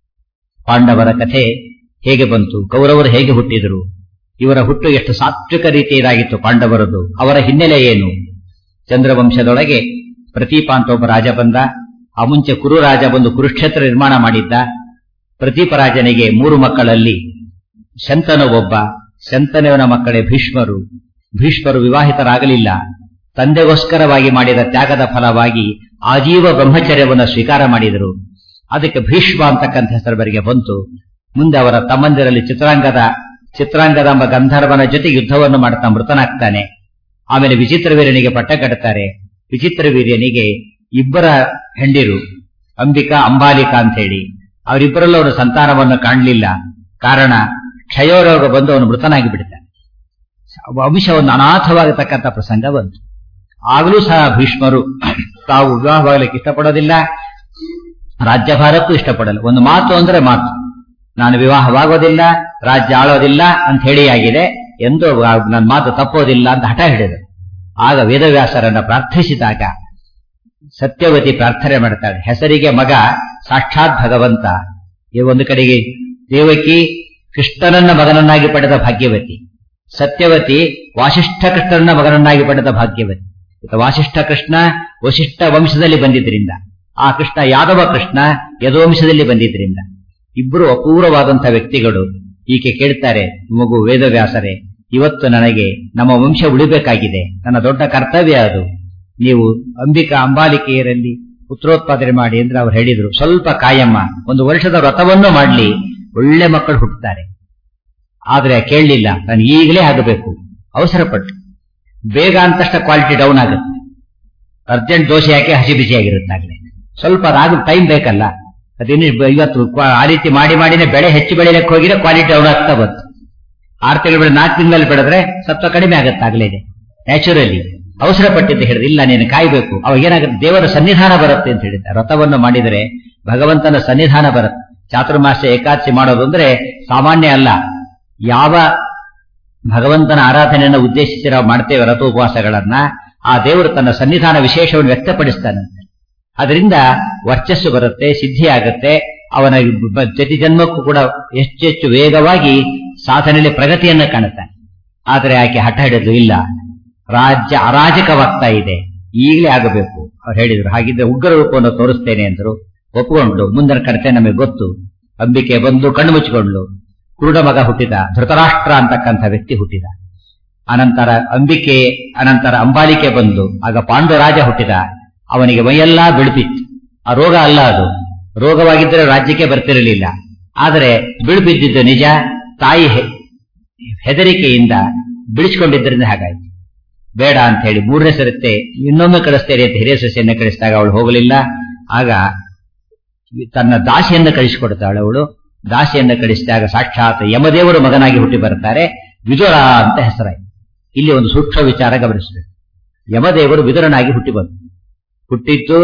ಪಾಂಡವರ ಕಥೆ ಹೇಗೆ ಬಂತು ಕೌರವರು ಹೇಗೆ ಹುಟ್ಟಿದರು ಇವರ ಹುಟ್ಟು ಎಷ್ಟು ಸಾತ್ವಿಕ ರೀತಿಯದಾಗಿತ್ತು ಪಾಂಡವರದು ಅವರ ಹಿನ್ನೆಲೆ ಏನು ಚಂದ್ರವಂಶದೊಳಗೆ ಪ್ರತೀಪ ಅಂತ ಒಬ್ಬ ರಾಜ ಬಂದ ಆ ಮುಂಚೆ ಕುರು ರಾಜ ಬಂದು ಕುರುಕ್ಷೇತ್ರ ನಿರ್ಮಾಣ ಮಾಡಿದ್ದ ಪ್ರತೀಪ ರಾಜನಿಗೆ ಮೂರು ಮಕ್ಕಳಲ್ಲಿ ಶಂತನು ಒಬ್ಬ ಶಂತನುವಿನ ಮಕ್ಕಳೇ ಭೀಷ್ಮರು ಭೀಷ್ಮರು ವಿವಾಹಿತರಾಗಲಿಲ್ಲ ತಂದೆಗೋಸ್ಕರವಾಗಿ ಮಾಡಿದ ತ್ಯಾಗದ ಫಲವಾಗಿ ಆಜೀವ ಬ್ರಹ್ಮಚರ್ಯವನ್ನು ಸ್ವೀಕಾರ ಮಾಡಿದರು ಅದಕ್ಕೆ ಭೀಷ್ಮ ಅಂತಕ್ಕಂಥ ಹೆಸರುವರಿಗೆ ಬಂತು ಮುಂದೆ ಅವರ ತಮ್ಮಂದಿರಲ್ಲಿ ಚಿತ್ರಾಂಗದ ಚಿತ್ರಾಂಗದ ಎಂಬ ಗಂಧರ್ವನ ಜೊತೆ ಯುದ್ಧವನ್ನು ಮಾಡ್ತಾ ಮೃತನಾಗ್ತಾನೆ ಆಮೇಲೆ ವಿಚಿತ್ರವೀರ್ಯನಿಗೆ ಪಟ್ಟ ಕಟ್ತಾರೆ ವಿಚಿತ್ರವೀರ್ಯನಿಗೆ ಇಬ್ಬರ ಹೆಂಡಿರು ಅಂಬಿಕಾ ಅಂಬಾಲಿಕಾ ಅಂತ ಹೇಳಿ ಅವರಿಬ್ಬರಲ್ಲೂ ಅವನು ಸಂತಾನವನ್ನು ಕಾಣಲಿಲ್ಲ ಕಾರಣ ಕ್ಷಯೋರೋಗ ಬಂದು ಅವನು ಮೃತನಾಗಿ ಬಿಡ್ತಾನೆ ವಂಶ ಒಂದು ಅನಾಥವಾಗತಕ್ಕಂಥ ಪ್ರಸಂಗ ಬಂತು ಆಗಲೂ ಸಹ ಭೀಷ್ಮರು ತಾವು ವಿವಾಹವಾಗಲಿಕ್ಕೆ ಇಷ್ಟಪಡೋದಿಲ್ಲ ರಾಜ್ಯಭಾರಕ್ಕೂ ಇಷ್ಟಪಡಲ್ಲ ಒಂದು ಮಾತು ಅಂದ್ರೆ ಮಾತು ನಾನು ವಿವಾಹವಾಗೋದಿಲ್ಲ ರಾಜ್ಯ ಆಳೋದಿಲ್ಲ ಅಂತ ಹೇಳಿ ಆಗಿದೆ ಎಂದು ನನ್ನ ಮಾತು ತಪ್ಪೋದಿಲ್ಲ ಅಂತ ಹಠ ಹಿಡಿದರು ಆಗ ವೇದವ್ಯಾಸರನ್ನ ಪ್ರಾರ್ಥಿಸಿದಾಗ ಸತ್ಯವತಿ ಪ್ರಾರ್ಥನೆ ಮಾಡ್ತಾಳೆ ಹೆಸರಿಗೆ ಮಗ ಸಾಕ್ಷಾತ್ ಭಗವಂತ ಈ ಒಂದು ಕಡೆಗೆ ದೇವಕಿ ಕೃಷ್ಣನನ್ನ ಮಗನನ್ನಾಗಿ ಪಡೆದ ಭಾಗ್ಯವತಿ ಸತ್ಯವತಿ ವಾಸಿಷ್ಠ ಕೃಷ್ಣನ ಮಗನನ್ನಾಗಿ ಪಡೆದ ಭಾಗ್ಯವತಿ ವಾಸಿಷ್ಠ ಕೃಷ್ಣ ವಶಿಷ್ಠ ವಂಶದಲ್ಲಿ ಬಂದಿದ್ರಿಂದ ಆ ಕೃಷ್ಣ ಯಾದವ ಕೃಷ್ಣ ಯದವಂಶದಲ್ಲಿ ಬಂದಿದ್ರಿಂದ ಇಬ್ಬರು ಅಪೂರ್ವವಾದಂತಹ ವ್ಯಕ್ತಿಗಳು ಈಕೆ ಕೇಳ್ತಾರೆ ಮಗು ವೇದವ್ಯಾಸರೇ ಇವತ್ತು ನನಗೆ ನಮ್ಮ ವಂಶ ಉಳಿಬೇಕಾಗಿದೆ ನನ್ನ ದೊಡ್ಡ ಕರ್ತವ್ಯ ಅದು ನೀವು ಅಂಬಿಕಾ ಅಂಬಾಲಿಕೆಯರಲ್ಲಿ ಪುತ್ರೋತ್ಪಾದನೆ ಮಾಡಿ ಅಂದ್ರೆ ಅವ್ರು ಹೇಳಿದ್ರು ಸ್ವಲ್ಪ ಕಾಯಮ್ಮ ಒಂದು ವರ್ಷದ ವ್ರತವನ್ನು ಮಾಡ್ಲಿ ಒಳ್ಳೆ ಮಕ್ಕಳು ಹುಟ್ಟುತ್ತಾರೆ ಆದ್ರೆ ಕೇಳಲಿಲ್ಲ ನಾನು ಈಗಲೇ ಆಗಬೇಕು ಅವಸರಪಟ್ಟು ಬೇಗ ಅಂತಷ್ಟ ಕ್ವಾಲಿಟಿ ಡೌನ್ ಆಗುತ್ತೆ ಅರ್ಜೆಂಟ್ ದೋಸೆ ಹಾಕಿ ಹಸಿ ಬಿಸಿಯಾಗಿರುತ್ತಾಗಲೇ ಸ್ವಲ್ಪ ಅದಾಗ ಟೈಮ್ ಬೇಕಲ್ಲ ಅದೇನು ಇವತ್ತು ಕ್ವಾ- ಆ ರೀತಿ ಮಾಡಿ ಮಾಡಿನೇ ಬೆಳೆ ಹೆಚ್ಚು ಬೆಳೆಯಲಿಕ್ಕೆ ಹೋಗಿದ್ರೆ ಕ್ವಾಲಿಟಿ ಡೌನ್ ಆಗ್ತಾ ಬಂತು ಆರು ತಿಂಗಳು ಬೆಳೆ ನಾಲ್ಕು ತಿಂಗಳಲ್ಲಿ ಬೆಳೆದ್ರೆ ಸ್ವಲ್ಪ ಕಡಿಮೆ ಆಗುತ್ತಾಗಲೇ ಇದೆ ನ್ಯಾಚುರಲಿ ಅವಸರ ಪಟ್ಟಿದ್ದು ಹೇಳಿದ್ರೆ ಇಲ್ಲ ನೀನು ಕಾಯ್ಬೇಕು ಅವಾಗ ಏನಾಗುತ್ತೆ ದೇವರ ಸನ್ನಿಧಾನ ಬರುತ್ತೆ ಅಂತ ಹೇಳಿದ್ದ ವ್ರತವನ್ನು ಮಾಡಿದರೆ ಭಗವಂತನ ಸನ್ನಿಧಾನ ಬರುತ್ತೆ ಚಾತುರ್ಮಾಸ ಏಕಾದಶಿ ಮಾಡೋದು ಅಂದ್ರೆ ಸಾಮಾನ್ಯ ಅಲ್ಲ ಯಾವ ಭಗವಂತನ ಆರಾಧನೆಯನ್ನು ಉದ್ದೇಶಿಸಿ ನಾವು ಮಾಡ್ತೇವೆ ವ್ರತೋಪವಾಸಗಳನ್ನ ಆ ದೇವರು ತನ್ನ ಸನ್ನಿಧಾನ ವಿಶೇಷವನ್ನು ವ್ಯಕ್ತಪಡಿಸ್ತಾನಂತೆ ಅದರಿಂದ ವರ್ಚಸ್ಸು ಬರುತ್ತೆ ಸಿದ್ಧಿ ಆಗುತ್ತೆ ಅವನ ಬ- ಪ್ರತಿ ಜನ್ಮಕ್ಕೂ ಕೂಡ ಹೆಚ್ಚು ಹೆಚ್ಚು ವೇಗವಾಗಿ ಸಾಧನೆಯಲ್ಲಿ ಪ್ರಗತಿಯನ್ನು ಕಾಣುತ್ತಾನೆ ಆದರೆ ಆಕೆ ಹಠ ಹಿಡಿದು ಇಲ್ಲ ರಾಜ್ಯ ಅರಾಜಕವಾಗ್ತಾ ಇದೆ ಈಗಲೇ ಆಗಬೇಕು ಅವ್ರು ಹೇಳಿದ್ರು ಹಾಗಿದ್ರೆ ಉಗ್ರ ರೂಪವನ್ನು ತೋರಿಸ್ತೇನೆ ಅಂದ್ರು ಒಪ್ಪಿಕೊಂಡ್ಲು ಮುಂದಿನ ಕಡತೆ ನಮಗೆ ಗೊತ್ತು ಅಂಬಿಕೆ ಬಂದು ಕಣ್ಣು ಮುಚ್ಚಿಕೊಂಡ್ಲು ಕುರುಡ ಮಗ ಹುಟ್ಟಿದ ಧೃತರಾಷ್ಟ್ರ ಅಂತಕ್ಕಂಥ ವ್ಯಕ್ತಿ ಹುಟ್ಟಿದ ಅನಂತರ ಅಂಬಿಕೆ ಅನಂತರ ಅಂಬಾಲಿಕೆ ಬಂದು ಆಗ ಪಾಂಡುರಾಜ ಹುಟ್ಟಿದ ಅವನಿಗೆ ಮೈಯೆಲ್ಲ ಬಿಳುಪಿತ್ತು ಆ ರೋಗ ಅಲ್ಲ ಅದು ರೋಗವಾಗಿದ್ದರೆ ರಾಜ್ಯಕ್ಕೆ ಬರ್ತಿರಲಿಲ್ಲ ಆದರೆ ಬಿಳುಬಿದ್ದಿದ್ದು ನಿಜ ತಾಯಿ ಹೆ- ಹೆದರಿಕೆಯಿಂದ ಬಿಡಿಸ್ಕೊಂಡಿದ್ದರಿಂದ ಹಾಗಾಯ್ತು ಬೇಡ ಅಂತ ಹೇಳಿ ಮೂರನೇ ಸರತ್ತೆ ಇನ್ನೊಮ್ಮೆ ಕಳಿಸ್ತೇನೆ ಅಂತ ಹಿರಿಯ ಸಸ್ಯನ್ನ ಕಳಿಸಿದಾಗ ಅವಳು ಹೋಗಲಿಲ್ಲ ಆಗ ತನ್ನ ದಾಸಿಯನ್ನು ಕಳಿಸಿಕೊಡ್ತಾಳೆ ಅವಳು ದಾಸಿಯನ್ನು ಕಳಿಸಿದಾಗ ಸಾಕ್ಷಾತ್ ಯಮದೇವರು ಮಗನಾಗಿ ಹುಟ್ಟಿ ಬರ್ತಾರೆ ವಿದುರ ಅಂತ ಹೆಸರಾಯಿತು ಇಲ್ಲಿ ಒಂದು ಸೂಕ್ಷ್ಮ ವಿಚಾರ ಗಮನಿಸಬೇಕು ಯಮದೇವರು ವಿದುರನಾಗಿ ಹುಟ್ಟಿ ಬಂತು ಹುಟ್ಟಿದ್ದು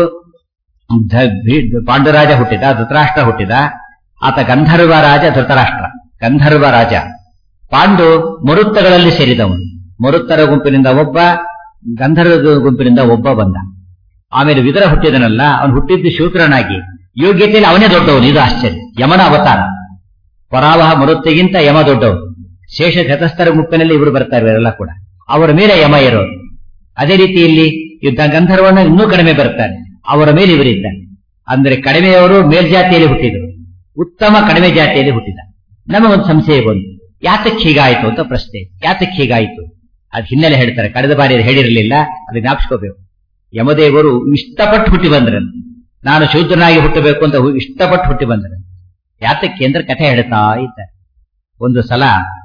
ಧ- ಭೀ- ಪಾಂಡುರಾಜ ಹುಟ್ಟಿದ ಧೃತರಾಷ್ಟ್ರ ಹುಟ್ಟಿದ ಆತ ಗಂಧರ್ವ ರಾಜ ಧೃತರಾಷ್ಟ್ರ ಗಂಧರ್ವ ರಾಜ ಪಾಂಡು ಮರುತ್ತಗಳಲ್ಲಿ ಸೇರಿದವನು ಮರುತ್ತರ ಗುಂಪಿನಿಂದ ಒಬ್ಬ ಗಂಧರ್ವ ಗುಂಪಿನಿಂದ ಒಬ್ಬ ಬಂದ ಆಮೇಲೆ ವಿದುರ ಹುಟ್ಟಿದನಲ್ಲ ಅವನು ಹುಟ್ಟಿದ್ದು ಶೂದ್ರನಾಗಿ ಯೋಗ್ಯತೆಯಲ್ಲಿ ಅವನೇ ದೊಡ್ಡವನು ಇದು ಆಶ್ಚರ್ಯ ಯಮನ ಅವತಾರ ಪರಾವಹ ಮರುತ್ತಿಗಿಂತ ಯಮ ದೊಡ್ಡವನು ಶೇಷ ಶತಸ್ಥರ ಗುಂಪಿನಲ್ಲಿ ಇವರು ಬರ್ತಾರೆ ಇವರೆಲ್ಲ ಕೂಡ ಅವರ ಮೇಲೆ ಯಮ ಇರೋರು ಅದೇ ರೀತಿಯಲ್ಲಿ ಯುದ್ಧ ಗಂಧರ್ವನ ಇನ್ನೂ ಕಡಿಮೆ ಬರ್ತಾರೆ ಅವರ ಮೇಲೆ ಇವರಿದ್ದಾರೆ ಅಂದ್ರೆ ಕಡಿಮೆಯವರು ಮೇಲ್ಜಾತಿಯಲ್ಲಿ ಹುಟ್ಟಿದರು ಉತ್ತಮ ಕಡಿಮೆ ಜಾತಿಯಲ್ಲಿ ಹುಟ್ಟಿದ ನಮಗೊಂದು ಸಂಶಯ ಬಂತು ಯಾತಕ್ಕೆ ಹೀಗಾಯಿತು ಅಂತ ಪ್ರಶ್ನೆ ಯಾತಕ್ಕೆ ಹೀಗಾಯಿತು ಅದ್ ಹಿನ್ನೆಲೆ ಹೇಳ್ತಾರೆ ಕಳೆದ ಬಾರಿ ಅದು ಹೇಳಿರಲಿಲ್ಲ ಅದು ಜ್ಞಾಪಿಸ್ಕೋಬೇಕು ಯಮದೇವರು ಇಷ್ಟಪಟ್ಟು ಹುಟ್ಟಿ ಬಂದ್ರನು ನಾನು ಶೂದ್ರನಾಗಿ ಹುಟ್ಟಬೇಕು ಅಂತ ಹು- ಇಷ್ಟಪಟ್ಟು ಹುಟ್ಟಿ ಬಂದರು ಯಾತಕ್ಕೆ ಅಂದ್ರೆ ಕಥೆ ಹೇಳ್ತಾ ಇದ್ದಾರೆ ಒಂದು ಸಲ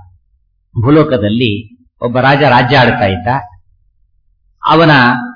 ಭೂಲೋಕದಲ್ಲಿ ಒಬ್ಬ ರಾಜ ರಾಜ್ಯ ಆಡ್ತಾ ಇದ್ದ ಅವನ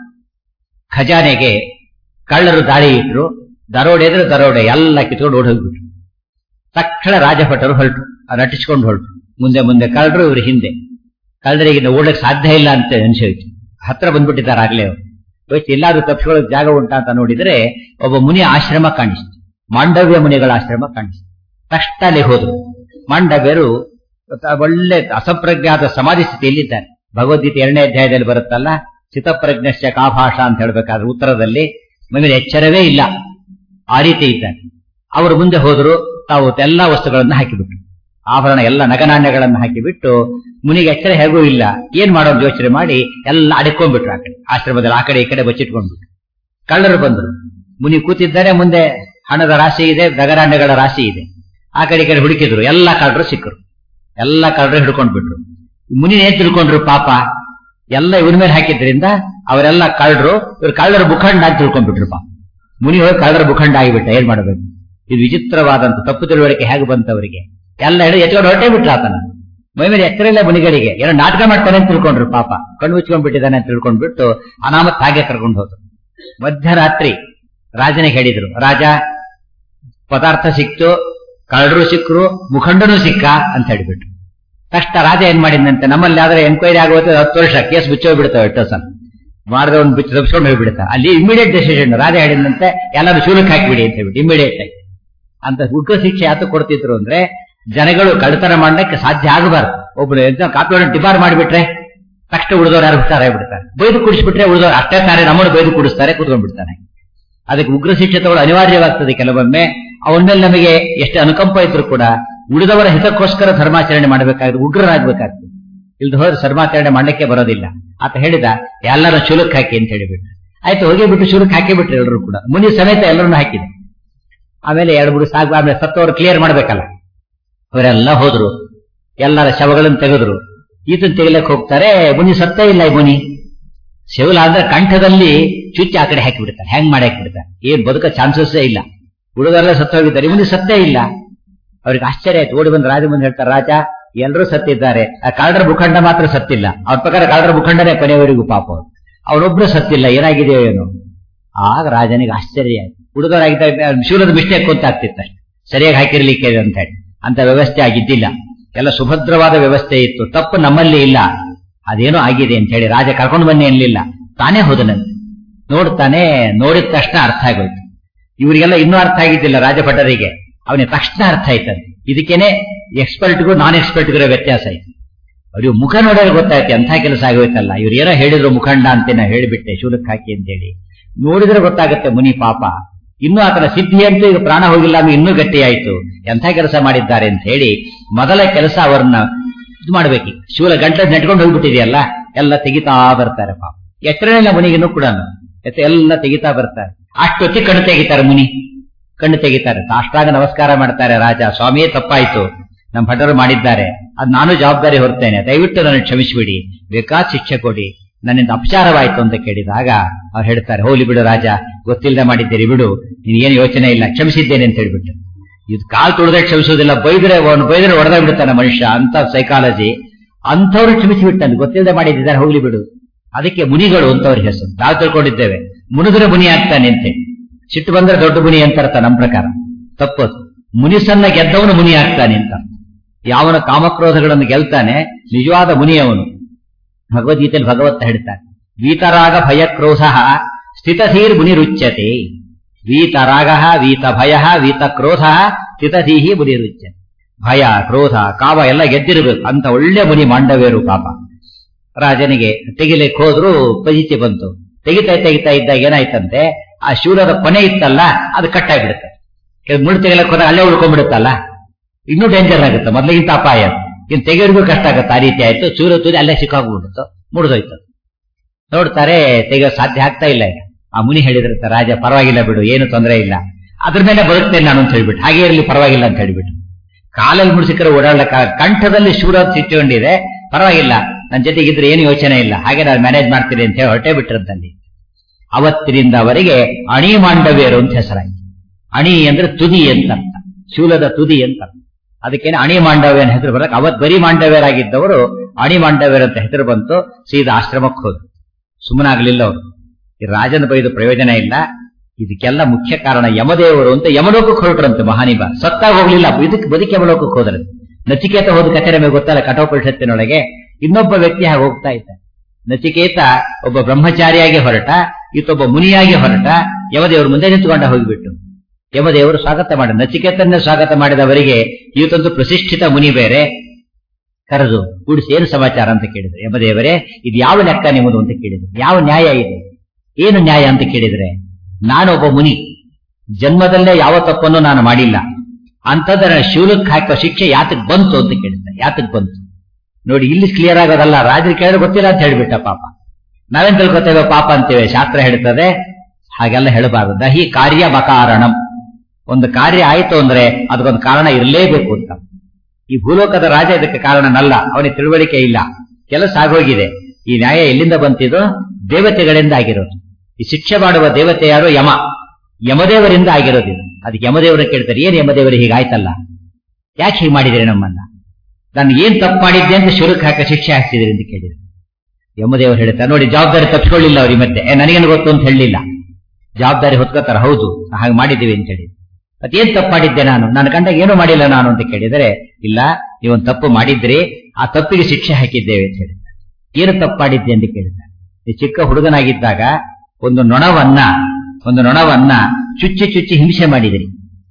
ಖಜಾನೆಗೆ ಕಳ್ಳರು ದಾಳಿ ಇಟ್ರು ದರೋಡೆ ಎದುರು ದರೋಡೆ ಎಲ್ಲ ಕಿತ್ಕೊಂಡು ಓಡಿ ಹೋಗ್ಬಿಟ್ರು ತಕ್ಷಣ ರಾಜಭಟರು ಹೊರಟು ನಟಿಸ್ಕೊಂಡು ಹೊರಟು ಮುಂದೆ ಮುಂದೆ ಕಳ್ಳರು ಇವರು ಹಿಂದೆ ಕಳ್ಳರಿಗೆ ಇನ್ನು ಓಡಕ್ಕೆ ಸಾಧ್ಯ ಇಲ್ಲ ಅಂತ ಅನ್ಸೋಯ್ತು ಹತ್ರ ಬಂದ್ಬಿಟ್ಟಿದ್ದಾರೆ ಆಗ್ಲೇ ಅವರು ಹೋಯ್ತು ಎಲ್ಲಾದ್ರೂ ತಪ್ಪಿಸ್ಕೊಳ್ಳೋಕೆ ಜಾಗ ಉಂಟಾ ಅಂತ ನೋಡಿದ್ರೆ ಒಬ್ಬ ಮುನಿಯ ಆಶ್ರಮ ಕಾಣಿಸ್ತು ಮಾಂಡವ್ಯ ಮುನಿಗಳ ಆಶ್ರಮ ಕಾಣಿಸ್ತು ತಕ್ಷಣ ಅಲ್ಲಿ ಹೋದ್ರು ಮಾಂಡವ್ಯರು ತ- ಒಳ್ಳೆ ಅಸಂಪ್ರಜ್ಞಾತ ಸಮಾಧಿ ಸ್ಥಿತಿಯಲ್ಲಿದ್ದಾರೆ ಭಗವದ್ಗೀತೆ ಎರಡನೇ ಅಧ್ಯಾಯದಲ್ಲಿ ಬರುತ್ತಲ್ಲ ಚಿತ್ತಪ್ರಜ್ಞಶ್ಚ ಕಾಭಾಷ ಅಂತ ಹೇಳ್ಬೇಕಾದ್ರೆ ಉತ್ತರದಲ್ಲಿ ಮೇಲೆ ಎಚ್ಚರವೇ ಇಲ್ಲ ಆ ರೀತಿ ಇದ್ದಾರೆ ಅವರು ಮುಂದೆ ಹೋದ್ರು ತಾವು ಎಲ್ಲಾ ವಸ್ತುಗಳನ್ನು ಹಾಕಿಬಿಟ್ರು ಆಭರಣ ಎಲ್ಲ ನಗನಾಣ್ಯಗಳನ್ನು ಹಾಕಿಬಿಟ್ಟು ಮುನಿಗೆ ಎಚ್ಚರ ಹೇಗೂ ಇಲ್ಲ ಏನ್ ಮಾಡೋದು ಯೋಚನೆ ಮಾಡಿ ಎಲ್ಲ ಅಡ್ಕೊಂಡ್ಬಿಟ್ರು ಆ ಕಡೆ ಆಶ್ರಮದಲ್ಲಿ ಆ ಕಡೆ ಈ ಕಡೆ ಬಚ್ಚಿಟ್ಕೊಂಡ್ಬಿಟ್ರು ಕಳ್ಳರು ಬಂದರು ಮುನಿ ಕೂತಿದ್ದಾರೆ ಮುಂದೆ ಹಣದ ರಾಶಿ ಇದೆ ನಗನಾಣ್ಯಗಳ ರಾಶಿ ಇದೆ ಆ ಕಡೆ ಈ ಕಡೆ ಹುಡುಕಿದ್ರು ಎಲ್ಲ ಕಳ್ಳರು ಸಿಕ್ಕರು ಎಲ್ಲ ಕಳ್ಳರು ಹಿಡ್ಕೊಂಡ್ಬಿಟ್ರು ಮುನಿ ಏನ್ ತಿಳ್ಕೊಂಡ್ರು ಪಾಪ ಎಲ್ಲ ಇವನ ಮೇಲೆ ಹಾಕಿದ್ರಿಂದ ಅವರೆಲ್ಲ ಕಳ್ಳರು ಇವ್ರು ಕಳ್ಳರ ಮುಖಂಡ ಅಂತ ತಿಳ್ಕೊಂಡ್ಬಿಟ್ರು ಪಾಪ ಮುನಿ ಹೋಗಿ ಕಳ್ಳರ ಮುಖಂಡ ಆಗಿಬಿಟ್ಟ ಏನ್ ಮಾಡಬೇಕು ಇದು ವಿಚಿತ್ರವಾದಂತ ತಪ್ಪು ತಿಳುವಳಿಕೆ ಹೇಗೆ ಬಂತವರಿಗೆ ಎಲ್ಲ ಹಿಡಿದು ಎತ್ಕೊಂಡು ಹೊರಟೇ ಬಿಟ್ರ ಆತನ ಮೈ ಮೇಲೆ ಎಚ್ಚರ ಇಲ್ಲ ಮುನಿಗಳಿಗೆ ಏನೋ ನಾಟಕ ಮಾಡ್ತಾನೆ ಅಂತ ತಿಳ್ಕೊಂಡ್ರು ಪಾಪ ಕಣ್ಣು ಮುಚ್ಕೊಂಡ್ಬಿಟ್ಟಿದ್ದಾನೆ ಅಂತ ತಿಳ್ಕೊಂಡ್ಬಿಟ್ಟು ಅನಾಮತ್ ಹಾಗೆ ಕರ್ಕೊಂಡು ಹೋದ್ರು ಮಧ್ಯರಾತ್ರಿ ರಾಜನಿಗೆ ಹೇಳಿದ್ರು ರಾಜ ಪದಾರ್ಥ ಸಿಕ್ತು ಕಳ್ಳರು ಸಿಕ್ಕರು ಮುಖಂಡನು ಸಿಕ್ಕ ಅಂತ ಹೇಳಿಬಿಟ್ರು ತಕ್ಷಣ ರಾಜ ಏನ್ ಮಾಡಿದಂತೆ ನಮ್ಮಲ್ಲಿ ಆದ್ರೆ ಎಂಕ್ವೈರಿ ಆಗುತ್ತೆ ಹತ್ತು ವರ್ಷ ಕೇಸ್ ಬಿಚ್ಚೋಗ್ಬಿಡ್ತಾವೆ ಎಷ್ಟೋ ಸಲ ಮಾಡಿದ್ರೆ ಒಂದು ಬಿಚ್ಚು ತಪ್ಪಿಸ್ಕೊಂಡು ಹೋಗ್ಬಿಡ್ತಾ ಅಲ್ಲಿ ಇಮಿಡಿಯೇಟ್ ಡೆಸಿಷನ್ ರಾಜ ಹೇಳಿದಂತೆ ಎಲ್ಲರೂ ಶೂಲಕ್ಕೆ ಹಾಕಿಬಿಡಿ ಅಂತ ಹೇಳ್ಬಿಟ್ಟು ಇಮಿಡಿಯೇಟ್ ಆಗಿ ಅಂತ ಉಗ್ರ ಶಿಕ್ಷೆ ಯಾತ ಕೊಡ್ತಿದ್ರು ಅಂದ್ರೆ ಜನಗಳು ಕಳ್ಳತನ ಮಾಡಲಿಕ್ಕೆ ಸಾಧ್ಯ ಆಗಬಾರ್ದು ಒಬ್ರು ಎಕ್ಸಾಮ್ ಕಾಪಿ ಡಿಬಾರ್ ಮಾಡಿಬಿಟ್ರೆ ತಕ್ಷಣ ಉಳಿದವ್ರು ಯಾರು ಹುಷಾರ ಬಿಡ್ತಾರೆ ಬೈದು ಕುಡಿಸ್ಬಿಟ್ರೆ ಉಳಿದವ್ರು ಅಷ್ಟೇ ತಾರೆ ನಮ್ಮನ್ನು ಬೈದು ಕುಡಿಸ್ತಾರೆ ಕೂತ್ಕೊಂಡ್ಬಿಡ್ತಾನೆ ಅದಕ್ಕೆ ಉಗ್ರ ಶಿಕ್ಷೆ ತಗೊಳ್ಳೋ ಅನಿವಾರ್ಯವಾಗ್ತದೆ ಕೆಲವೊಮ್ಮೆ ಅವನ ಮೇಲೆ ನಮಗೆ ಎಷ್ಟು ಅನುಕಂಪ ಇದ್ರು ಕೂಡ ಉಳಿದವರ ಹಿತಕ್ಕೋಸ್ಕರ ಧರ್ಮಾಚರಣೆ ಮಾಡಬೇಕಾದ್ರೆ ಉಗ್ರರಾಗಬೇಕಾಗ್ತದೆ ಇಲ್ದ ಹೋದ್ರೆ ಧರ್ಮಾಚರಣೆ ಮಾಡಲಿಕ್ಕೆ ಬರೋದಿಲ್ಲ ಆತ ಹೇಳಿದ ಎಲ್ಲರ ಶುಲ್ಕ್ ಹಾಕಿ ಅಂತ ಹೇಳಿಬಿಟ್ಟು ಆಯ್ತು ಹೋಗಿ ಬಿಟ್ಟು ಶುಲ್ಕ್ ಹಾಕಿ ಬಿಟ್ರು ಎಲ್ಲರೂ ಕೂಡ ಮುನಿ ಸಮೇತ ಎಲ್ಲರನ್ನು ಹಾಕಿದೆ ಆಮೇಲೆ ಎರಡು ಮೂರು ಸಾಕು ಆಮೇಲೆ ಸತ್ತವರು ಕ್ಲಿಯರ್ ಮಾಡ್ಬೇಕಲ್ಲ ಅವರೆಲ್ಲ ಹೋದ್ರು ಎಲ್ಲರ ಶವಗಳನ್ನು ತೆಗೆದ್ರು ಈತನ್ ತೆಗಿಲಕ್ಕೆ ಹೋಗ್ತಾರೆ ಮುನಿ ಸತ್ತೇ ಇಲ್ಲ ಈ ಮುನಿ ಶೂಲ ಅಂದ್ರೆ ಕಂಠದಲ್ಲಿ ಚುಚ್ಚಿ ಆ ಕಡೆ ಹಾಕಿ ಬಿಡ್ತಾರೆ ಹೆಂಗ್ ಮಾಡಿ ಹಾಕಿ ಬಿಡ್ತಾರೆ ಏನ್ ಬದುಕ ಚಾನ್ಸಸ್ಸೇ ಇಲ್ಲ ಹುಡುಗರೆಲ್ಲ ಸತ್ತು ಹೋಗಿದ್ದಾರೆ ಇವನಿಗೆ ಸತ್ತೇ ಇಲ್ಲ ಅವ್ರಿಗೆ ಆಶ್ಚರ್ಯ ಆಯ್ತು ಓಡಿ ಬಂದು ರಾಜ ಮುಂದೆ ಹೇಳ್ತಾರೆ ರಾಜ ಎಲ್ಲರೂ ಸತ್ತಿದ್ದಾರೆ ಆ ಕಾಳರ ಮುಖಂಡ ಮಾತ್ರ ಸತ್ತಿಲ್ಲ ಅವ್ರ ಪ್ರಕಾರ ಕಾಳರ ಮುಖಂಡನೇ ಕೊನೆಯವರೆಗೂ ಪಾಪ ಅವ್ರು. ಅವನೊಬ್ರು ಸತ್ತಿಲ್ಲ ಏನಾಗಿದೆಯೋ ಏನು ಆಗ ರಾಜನಿಗೆ ಆಶ್ಚರ್ಯ ಆಯ್ತು ಹುಡುಗರಾಗಿದ್ದ ಶೂಲದ ಮಿಸ್ಟೇಕ್ ಅಂತ ಆಗ್ತಿತ್ತು ಅಷ್ಟೇ ಸರಿಯಾಗಿ ಹಾಕಿರ್ಲಿಕ್ಕೆ ಅಂತ ಹೇಳಿ ಅಂತ ವ್ಯವಸ್ಥೆ ಆಗಿದ್ದಿಲ್ಲ ಎಲ್ಲ ಸುಭದ್ರವಾದ ವ್ಯವಸ್ಥೆ ಇತ್ತು ತಪ್ಪು ನಮ್ಮಲ್ಲಿ ಇಲ್ಲ ಅದೇನೋ ಆಗಿದೆ ಅಂತ ಹೇಳಿ ರಾಜ ಕರ್ಕೊಂಡು ಬನ್ನಿ ಅನ್ಲಿಲ್ಲ ತಾನೇ ಹೋದನಂತೆ ನೋಡ್ತಾನೆ ನೋಡಿದ ತಕ್ಷಣ ಅರ್ಥ ಆಗೋಯ್ತು ಇವರಿಗೆಲ್ಲ ಇನ್ನೂ ಅರ್ಥ ಆಗಿದ್ದಿಲ್ಲ ರಾಜಭಟರಿಗೆ ಅವನಿಗೆ ತಕ್ಷಣ ಅರ್ಥ ಆಯ್ತಂತೆ ಇದಕ್ಕೇನೆ ಎಕ್ಸ್ಪರ್ಟ್ಗೂ ನಾನ್ ಎಕ್ಸ್ಪರ್ಟ್ಗೂ ವ್ಯತ್ಯಾಸ ಆಯ್ತು ಅವ್ರಿಗೆ ಮುಖ ನೋಡಿದ್ರೆ ಗೊತ್ತಾಯ್ತು ಎಂಥ ಕೆಲಸ ಆಗೋಯ್ತಲ್ಲ ಇವ್ರು ಏನೋ ಹೇಳಿದ್ರು ಮುಖಂಡ ಅಂತ ನಾ ಹೇಳಿಬಿಟ್ಟೆ ಶೂಲಕ್ಕೆ ಹಾಕಿ ಅಂತೇಳಿ ನೋಡಿದ್ರೆ ಗೊತ್ತಾಗುತ್ತೆ ಮುನಿ ಪಾಪ ಇನ್ನೂ ಆತನ ಸಿದ್ಧಿ ಅಂತೂ ಈಗ ಪ್ರಾಣ ಹೋಗಿಲ್ಲ ಅಂದ್ರೆ ಇನ್ನೂ ಗಟ್ಟಿ ಆಯ್ತು ಎಂಥ ಕೆಲಸ ಮಾಡಿದ್ದಾರೆ ಅಂತ ಹೇಳಿ ಮೊದಲ ಕೆಲಸ ಅವರನ್ನ ಇದು ಮಾಡ್ಬೇಕು ಶೂಲ ಗಂಟೆ ನೆಟ್ಕೊಂಡು ಹೋಗ್ಬಿಟ್ಟಿದೆಯಲ್ಲ ಎಲ್ಲ ತೆಗಿತಾ ಬರ್ತಾರೆ ಪಾಪ ಎತ್ತರನಿಲ್ಲ ಮುನಿಗಿನೂ ಕೂಡ ಎತ್ತ ಎಲ್ಲ ತೆಗಿತಾ ಬರ್ತಾರೆ ಅಷ್ಟೊತ್ತಿ ಕಣ್ಣು ತೆಗಿತಾರೆ ಮುನಿ ಕಣ್ಣು ತೆಗಿತಾರೆ ಸಾಷ್ಟಾಗ ನಮಸ್ಕಾರ ಮಾಡ್ತಾರೆ ರಾಜ ಸ್ವಾಮಿಯೇ ತಪ್ಪಾಯ್ತು ನಮ್ಮ ಭಟರು ಮಾಡಿದ್ದಾರೆ ಅದ್ ನಾನು ಜವಾಬ್ದಾರಿ ಹೊರ್ತೇನೆ ದಯವಿಟ್ಟು ನನ್ನ ಕ್ಷಮಿಸಿಬಿಡಿ ಬೇಕಾದ ಶಿಕ್ಷೆ ಕೊಡಿ ನನ್ನಿಂದ ಅಪಚಾರವಾಯ್ತು ಅಂತ ಕೇಳಿದಾಗ ಅವ್ರು ಹೇಳ್ತಾರೆ ಹೋಲಿ ಬಿಡು ರಾಜ ಗೊತ್ತಿಲ್ಲದೆ ಮಾಡಿದ್ದೀರಿ ಬಿಡು ಏನು ಯೋಚನೆ ಇಲ್ಲ ಕ್ಷಮಿಸಿದ್ದೇನೆ ಅಂತ ಹೇಳ್ಬಿಟ್ಟು ಇದು ಕಾಲ್ ತುಳಿದ್ರೆ ಕ್ಷಮಿಸೋದಿಲ್ಲ ಬೈದ್ರೆ ಅವನು ಬೈದ್ರೆ ಹೊಡೆದ ಬಿಡ್ತಾನೆ ಮನುಷ್ಯ ಅಂತ ಸೈಕಾಲಜಿ ಅಂಥವ್ರು ಕ್ಷಮಿಸಿಬಿಟ್ಟಾನೆ ಗೊತ್ತಿಲ್ಲದೆ ಮಾಡಿದ್ದಾರೆ ಹೋಗ್ಲಿ ಬಿಡು ಅದಕ್ಕೆ ಮುನಿಗಳು ಅಂತವ್ರ ಹೆಸರು ನಾವು ತಿಳ್ಕೊಂಡಿದ್ದೇವೆ ಮುನಿದ್ರೆ ಮುನಿ ಆಗ್ತಾನೆ ಅಂತೆ ಸಿಟ್ಟು ಬಂದ್ರೆ ದೊಡ್ಡ ಮುನಿ ಅಂತ ಅರ್ಥ ನಮ್ಮ ಪ್ರಕಾರ ತಪ್ಪದು ಮುನಿಸನ್ನ ಗೆದ್ದವನು ಮುನಿ ಆಗ್ತಾನೆ ಅಂತ ಯಾವನ ಕಾಮಕ್ರೋಧಗಳನ್ನು ಗೆಲ್ತಾನೆ ನಿಜವಾದ ಮುನಿ ಅವನು ಭಗವದ್ಗೀತೆಯಲ್ಲಿ ಭಗವತ್ತ ಹೇಳ್ತಾನೆ ವೀತರಾಗ ಭಯಕ್ರೋಧ ಸ್ಥಿತಧೀರ್ ಮುನಿರುಚ್ಯತೆ ವೀತರಾಗ ವೀತ ಭಯ ವೀತ ಕ್ರೋಧ ಸ್ಥಿತಧೀಹಿ ಮುನಿರುಚ್ಯತೆ ಭಯ ಕ್ರೋಧ ಕಾಮ ಎಲ್ಲ ಗೆದ್ದಿರಬೇಕು ಅಂತ ಒಳ್ಳೆ ಮುನಿ ಮಾಂಡವ್ಯರು ಪಾಪ ರಾಜನಿಗೆ ತೆಗಿಲಿಕ್ಕೆ ಹೋದ್ರು ಪಜಿತಿ ಬಂತು ತೆಗಿತಾ ತೆಗಿತಾ ಇದ್ದಾಗ ಏನಾಯ್ತಂತೆ ಆ ಶೂಲದ ಕೊನೆ ಇತ್ತಲ್ಲ ಅದು ಕಟ್ಟಾಗ್ಬಿಡುತ್ತೆ ಮುಳ್ಳು ತೆಗಿಲಕ್ಕೆ ಹೋದಾಗ ಅಲ್ಲೇ ಉಳ್ಕೊಂಡ್ಬಿಡುತ್ತಲ್ಲ ಇನ್ನೂ ಡೇಂಜರ್ ಆಗುತ್ತೆ ಮೊದಲಿಗಿಂತ ಅಪಾಯ ಇನ್ನು ತೆಗೆಯೋರಿಗೂ ಕಷ್ಟ ಆಗುತ್ತೆ ಆ ರೀತಿ ಆಯ್ತು ಚೂರು ತುದಿ ಅಲ್ಲೇ ಸಿಕ್ಕಾಗ್ಬಿಡುತ್ತು ಮುರಿದೋಯ್ತು ನೋಡ್ತಾರೆ ತೆಗೆಯೋ ಸಾಧ್ಯ ಆಗ್ತಾ ಇಲ್ಲ ಈಗ ಆ ಮುನಿ ಹೇಳಿದ್ರಂತೆ ರಾಜ ಪರವಾಗಿಲ್ಲ ಬಿಡು ಏನು ತೊಂದರೆ ಇಲ್ಲ ಅದ್ರ ಮೇಲೆ ಬದುಕ್ತೇನೆ ನಾನು ಅಂತ ಹೇಳ್ಬಿಟ್ಟು ಹಾಗೆ ಇರಲಿ ಪರವಾಗಿಲ್ಲ ಅಂತ ಹೇಳ್ಬಿಟ್ಟು ಕಾಲಲ್ಲಿ ಮುಡಿಸಿಕರೆ ಓಡಾಡ್ಲಕ್ಕ ಕಂಠದಲ್ಲಿ ಶೂರ ಸಿಟ್ಟುಕೊಂಡಿದೆ ಪರವಾಗಿಲ್ಲ ನನ್ನ ಜೊತೆಗಿದ್ರೆ ಏನು ಯೋಚನೆ ಇಲ್ಲ ಹಾಗೆ ನಾನು ಮ್ಯಾನೇಜ್ ಮಾಡ್ತೀನಿ ಅಂತ ಹೇಳಿ ಹೊರಟೇ ಬಿಟ್ಟಿರಂತಲ್ಲಿ ಅವತ್ತಿನಿಂದ ಅವರಿಗೆ ಅಣಿ ಮಾಂಡವ್ಯರು ಅಂತ ಹೆಸರಾಯ್ತು ಅಣಿ ಅಂದ್ರೆ ತುದಿ ಅಂತ ಅರ್ಥ ಶೂಲದ ತುದಿ ಅಂತ ಅರ್ಥ ಅದಕ್ಕೇನೆ ಅಣಿ ಮಾಂಡವ್ಯ ಅಂತ ಹೆಸರು ಬರಕ್ ಅವತ್ ಬರೀ ಮಾಂಡವ್ಯರಾಗಿದ್ದವರು ಅಣಿ ಮಾಂಡವ್ಯರ ಅಂತ ಹೆಸರು ಬಂತು ಸೀದಾ ಆಶ್ರಮಕ್ಕೆ ಹೋದ್ರು ಸುಮ್ಮನಾಗ್ಲಿಲ್ಲ ಅವರು ಈ ರಾಜನ ಬೈದು ಪ್ರಯೋಜನ ಇಲ್ಲ ಇದಕ್ಕೆಲ್ಲ ಮುಖ್ಯ ಕಾರಣ ಯಮದೇವರು ಅಂತ ಯಮಲೋಕಕ್ಕೆ ಹೊರಟ್ರಂತೆ ಮಹಾನಿಬ ಸತ್ತಾಗ ಹೋಗ್ಲಿಲ್ಲ ಇದಕ್ಕೆ ಬದುಕಿ ಯಮಲೋಕಕ್ಕೆ ಹೋದ್ರೆ ನಚಿಕೇತ ಹೋದ ಕಥೆ ನಮಗೆ ಗೊತ್ತಲ್ಲ ಕಠೋಪನಿಷತ್ತಿನೊಳಗೆ ಇನ್ನೊಬ್ಬ ವ್ಯಕ್ತಿ ಹಾಗೆ ಹೋಗ್ತಾ ಇದ್ದ ನಚಿಕೇತ ಒಬ್ಬ ಬ್ರಹ್ಮಚಾರಿಯಾಗಿ ಹೊರಟ ಈತೊಬ್ಬ ಮುನಿಯಾಗಿ ಹೊರಟ ಯಮದೇವರು ಮುಂದೆ ನಿಂತುಕೊಂಡ ಹೋಗಿಬಿಟ್ಟು ಯಮದೇವರು ಸ್ವಾಗತ ಮಾಡಿ ನಚಿಕೇತನ್ನೇ ಸ್ವಾಗತ ಮಾಡಿದವರಿಗೆ ಇವತ್ತೊಂದು ಪ್ರತಿಷ್ಠಿತ ಮುನಿ ಬೇರೆ ಕರೆದು ಕೂಡಿಸಿ ಏನು ಸಮಾಚಾರ ಅಂತ ಕೇಳಿದ್ರು ಯಮದೇವರೇ ಇದು ಯಾವ ಲೆಕ್ಕ ನಿಮ್ಮದು ಅಂತ ಕೇಳಿದ್ರು ಯಾವ ನ್ಯಾಯ ಇದೆ ಏನು ನ್ಯಾಯ ಅಂತ ಕೇಳಿದ್ರೆ ನಾನೊಬ್ಬ ಮುನಿ ಜನ್ಮದಲ್ಲೇ ಯಾವ ತಪ್ಪನ್ನು ನಾನು ಮಾಡಿಲ್ಲ ಅಂತದರ ಶೂಲಕ್ಕೆ ಹಾಕೋ ಶಿಕ್ಷೆ ಯಾತಕ್ ಬಂತು ಅಂತ ಕೇಳಿದ್ದೆ ಯಾತಕ್ ಬಂತು ನೋಡಿ ಇಲ್ಲಿ ಕ್ಲಿಯರ್ ಆಗೋದಲ್ಲ ರಾಜರು ಕೇಳಿದ್ರೆ ಗೊತ್ತಿಲ್ಲ ಅಂತ ಹೇಳ್ಬಿಟ್ಟ ಪಾಪ ನಾವೇನ್ ತಿಳ್ಕೊತೇವೆ ಪಾಪ ಅಂತೇವೆ ಶಾಸ್ತ್ರ ಹೇಳ್ತದೆ ಹಾಗೆಲ್ಲ ಹೇಳಬಾರದು ದಹಿ ಕಾರ್ಯ ಮಕಾರಣಂ ಒಂದು ಕಾರ್ಯ ಆಯ್ತು ಅಂದ್ರೆ ಅದಕ್ಕೊಂದು ಕಾರಣ ಇರಲೇಬೇಕು ಅಂತ ಈ ಭೂಲೋಕದ ರಾಜ ಇದಕ್ಕೆ ಕಾರಣನಲ್ಲ ಅವನಿಗೆ ತಿಳುವಳಿಕೆ ಇಲ್ಲ ಕೆಲಸ ಆಗೋಗಿದೆ ಈ ನ್ಯಾಯ ಎಲ್ಲಿಂದ ಬಂತಿದ್ದು ದೇವತೆಗಳಿಂದ ಆಗಿರೋದು ಈ ಶಿಕ್ಷೆ ಮಾಡುವ ದೇವತೆ ಯಾರು ಯಮ ಯಮದೇವರಿಂದ ಆಗಿರೋದು ಇದು ಅದಕ್ಕೆ ಯಮದೇವರ ಕೇಳ್ತಾರೆ ಏನ್ ಯಮದೇವರು ಹೀಗಾಯ್ತಲ್ಲ ಯಾಕೆ ಹೀಗೆ ಮಾಡಿದಿರಿ ನಮ್ಮನ್ನ ನಾನು ಏನ್ ತಪ್ಪು ಮಾಡಿದ್ದೆ ಅಂತ ಶುರುಕ್ ಹಾಕ ಶಿಕ್ಷೆ ಹಾಕ್ತಿದ್ರಿ ಅಂತ ಕೇಳಿದ್ರು ಯಮದೇವರು ಹೇಳ್ತಾರೆ ನೋಡಿ ಜವಾಬ್ದಾರಿ ತಪ್ಪಿಕೊಳ್ಳಿಲ್ಲ ಅವ್ರಿಗೆ ಮತ್ತೆ ಏ, ನನಗೇನು ಗೊತ್ತು ಅಂತ ಹೇಳಲಿಲ್ಲ ಜವಾಬ್ದಾರಿ ಹೊತ್ಕೋತಾರ ಹೌದು ಹಾಗೆ ಮಾಡಿದ್ದೀವಿ ಅಂತ ಹೇಳಿ ಮತ್ತೇನ್ ತಪ್ಪು ಮಾಡಿದ್ದೆ ನಾನು ನನ್ನ ಕಂಡಾಗ ಏನು ಮಾಡಿಲ್ಲ ನಾನು ಅಂತ ಕೇಳಿದರೆ ಇಲ್ಲ ನೀವೊಂದು ತಪ್ಪು ಮಾಡಿದ್ರಿ ಆ ತಪ್ಪಿಗೆ ಶಿಕ್ಷೆ ಹಾಕಿದ್ದೇವೆ ಅಂತ ಹೇಳಿದ್ದಾರೆ ಏನು ತಪ್ಪು ಮಾಡಿದ್ದೆ ಅಂತ ಕೇಳಿದ್ದಾರೆ ಈ ಚಿಕ್ಕ ಹುಡುಗನಾಗಿದ್ದಾಗ ಒಂದು ನೊಣವನ್ನ ಒಂದು ನೊಣವನ್ನ ಚುಚ್ಚಿ ಚುಚ್ಚಿ ಹಿಂಸೆ ಮಾಡಿದಿರಿ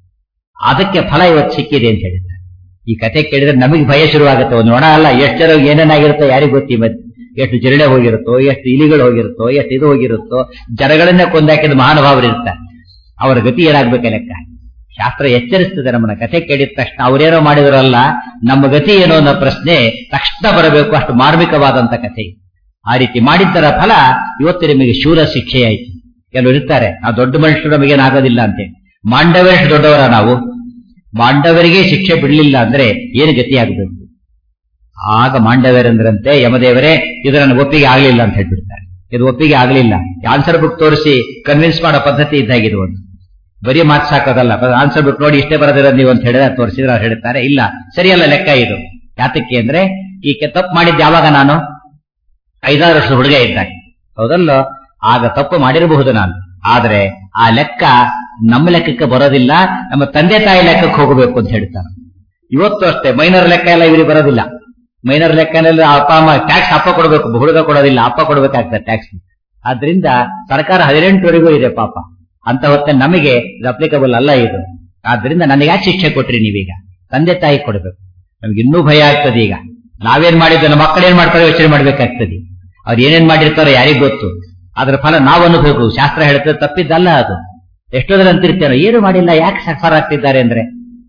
ಅದಕ್ಕೆ ಫಲ ಇವತ್ತು ಸಿಕ್ಕಿದೆ ಅಂತ ಹೇಳಿದ್ದಾರೆ ಈ ಕತೆ ಕೇಳಿದ್ರೆ ನಮಗೆ ಭಯ ಶುರುವಾಗುತ್ತೆ ಒಂದು ನೊಣ ಅಲ್ಲ ಎಷ್ಟು ಜನ ಏನೇನಾಗಿರುತ್ತೋ ಯಾರಿಗೂ ಗೊತ್ತಿ ಮತ್ತೆ ಎಷ್ಟು ಜಿರಳೆ ಹೋಗಿರುತ್ತೋ ಎಷ್ಟು ಇಲಿಗಳು ಹೋಗಿರುತ್ತೋ ಎಷ್ಟು ಇದು ಹೋಗಿರುತ್ತೋ ಜನಗಳನ್ನೇ ಕೊಂದಾಕಿದ ಮಹಾನುಭಾವರು ಇರ್ತಾರೆ ಅವರ ಗತಿ ಏನಾಗ್ಬೇಕು ಲೆಕ್ಕ ಶಾಸ್ತ್ರ ಎಚ್ಚರಿಸ್ತದೆ ನಮ್ಮನ್ನ ಕಥೆ ಕೇಳಿದ ತಕ್ಷಣ ಅವರೇನೋ ಮಾಡಿದ್ರಲ್ಲ ನಮ್ಮ ಗತಿ ಏನೋ ಅನ್ನೋ ಪ್ರಶ್ನೆ ತಕ್ಷಣ ಬರಬೇಕು ಅಷ್ಟು ಮಾರ್ಮಿಕವಾದಂತ ಕಥೆ ಆ ರೀತಿ ಮಾಡಿದ್ದರ ಫಲ ಇವತ್ತು ನಿಮಗೆ ಶೂರ ಶಿಕ್ಷೆಯಾಯಿತು ಕೆಲವರು ಇರ್ತಾರೆ ನಾವು ದೊಡ್ಡ ಮನುಷ್ಯರು ನಮಗೇನಾಗೋದಿಲ್ಲ ಅಂತೇಳಿ ಮಾಂಡವರಷ್ಟು ದೊಡ್ಡವರ ನಾವು ಮಾಂಡವರಿಗೆ ಶಿಕ್ಷೆ ಬಿಡಲಿಲ್ಲ ಅಂದ್ರೆ ಏನು ಗತಿಯಾಗಬೇಕು ಆಗ ಮಾಂಡವರಂದ್ರಂತೆ ಯಮದೇವರೇ ಇದು ನನ್ನ ಒಪ್ಪಿಗೆ ಆಗಲಿಲ್ಲ ಅಂತ ಹೇಳ್ಬಿಡ್ತಾರೆ ಇದು ಒಪ್ಪಿಗೆ ಆಗಲಿಲ್ಲ ಆನ್ಸರ್ ಬುಕ್ ತೋರಿಸಿ ಕನ್ವಿನ್ಸ್ ಮಾಡೋ ಪದ್ಧತಿ ಇದ್ದಾಗಿದೆ ಒಂದು ಬರೀ ಮಾರ್ಕ್ಸ್ ಹಾಕೋದಲ್ಲ ಆನ್ಸರ್ ಬುಕ್ ನೋಡಿ ಇಷ್ಟೇ ಬರೋದಿರೋದು ನೀವು ಅಂತ ಹೇಳಿದ್ರೆ ತೋರಿಸಿದ್ರೆ ಅವ್ರು ಹೇಳ್ತಾರೆ ಇಲ್ಲ ಸರಿಯಲ್ಲ ಲೆಕ್ಕ ಇದು ಯಾತಕ್ಕೆ ಅಂದ್ರೆ ಈ ತಪ್ಪು ಮಾಡಿದ್ದು ಯಾವಾಗ ನಾನು ಐದಾರು ವರ್ಷದ ಹುಡುಗ ಇದ್ದಾಗ ಹೌದಲ್ಲೋ ಆಗ ತಪ್ಪು ಮಾಡಿರಬಹುದು ನಾನು ಆದ್ರೆ ಆ ಲೆಕ್ಕ ನಮ್ಮ ಲೆಕ್ಕಕ್ಕೆ ಬರೋದಿಲ್ಲ ನಮ್ಮ ತಂದೆ ತಾಯಿ ಲೆಕ್ಕಕ್ಕೆ ಹೋಗಬೇಕು ಅಂತ ಹೇಳ್ತಾರೆ ಇವತ್ತು ಅಷ್ಟೇ ಮೈನರ್ ಲೆಕ್ಕ ಎಲ್ಲ ಇವರಿಗೆ ಬರೋದಿಲ್ಲ ಮೈನರ್ ಲೆಕ್ಕನಲ್ಲಿ ಅಪ್ಪ ಅಮ್ಮ ಟ್ಯಾಕ್ಸ್ ಅಪ್ಪ ಕೊಡಬೇಕು ಹುಡುಗ ಕೊಡೋದಿಲ್ಲ ಅಪ್ಪ ಕೊಡಬೇಕಾಗ್ತದೆ ಟ್ಯಾಕ್ಸ್ ಆದ್ರಿಂದ ಸರ್ಕಾರ ಹದಿನೆಂಟುವರೆಗೂ ಇದೆ ಪಾಪ ಅಂತ ಹೊತ್ತೆ ನಮಗೆ ಇದು ಅಪ್ಲಿಕಬಲ್ ಅಲ್ಲ ಇದು ಆದ್ರಿಂದ ನನಗೆ ಯಾಕೆ ಶಿಕ್ಷೆ ಕೊಟ್ರಿ ನೀವೀಗ ತಂದೆ ತಾಯಿ ಕೊಡಬೇಕು ನಮ್ಗೆ ಇನ್ನೂ ಭಯ ಆಗ್ತದೆ ಈಗ ನಾವೇನ್ ಮಾಡಿದ್ದು ನಮ್ಮ ಮಕ್ಕಳೇನ್ ಮಾಡ್ತಾರೆ ಯೋಚನೆ ಮಾಡ್ಬೇಕಾಗ್ತದೆ ಅವ್ರು ಏನೇನ್ ಮಾಡಿರ್ತಾರೋ ಯಾರಿಗ್ ಗೊತ್ತು ಅದ್ರ ಫಲ ನಾವು ಅನುಭವಿಸಬೇಕು ಶಾಸ್ತ್ರ ಹೇಳ್ತದೆ ತಪ್ಪಿದ್ದಲ್ಲ ಅದು ಎಷ್ಟೋದ್ರ ಅಂತಿರ್ತೇನೋ ಏನು ಮಾಡಿಲ್ಲ ಯಾಕೆ ಸಫರ್ ಆಗ್ತಿದ್ದಾರೆ ಅಂದ್ರೆ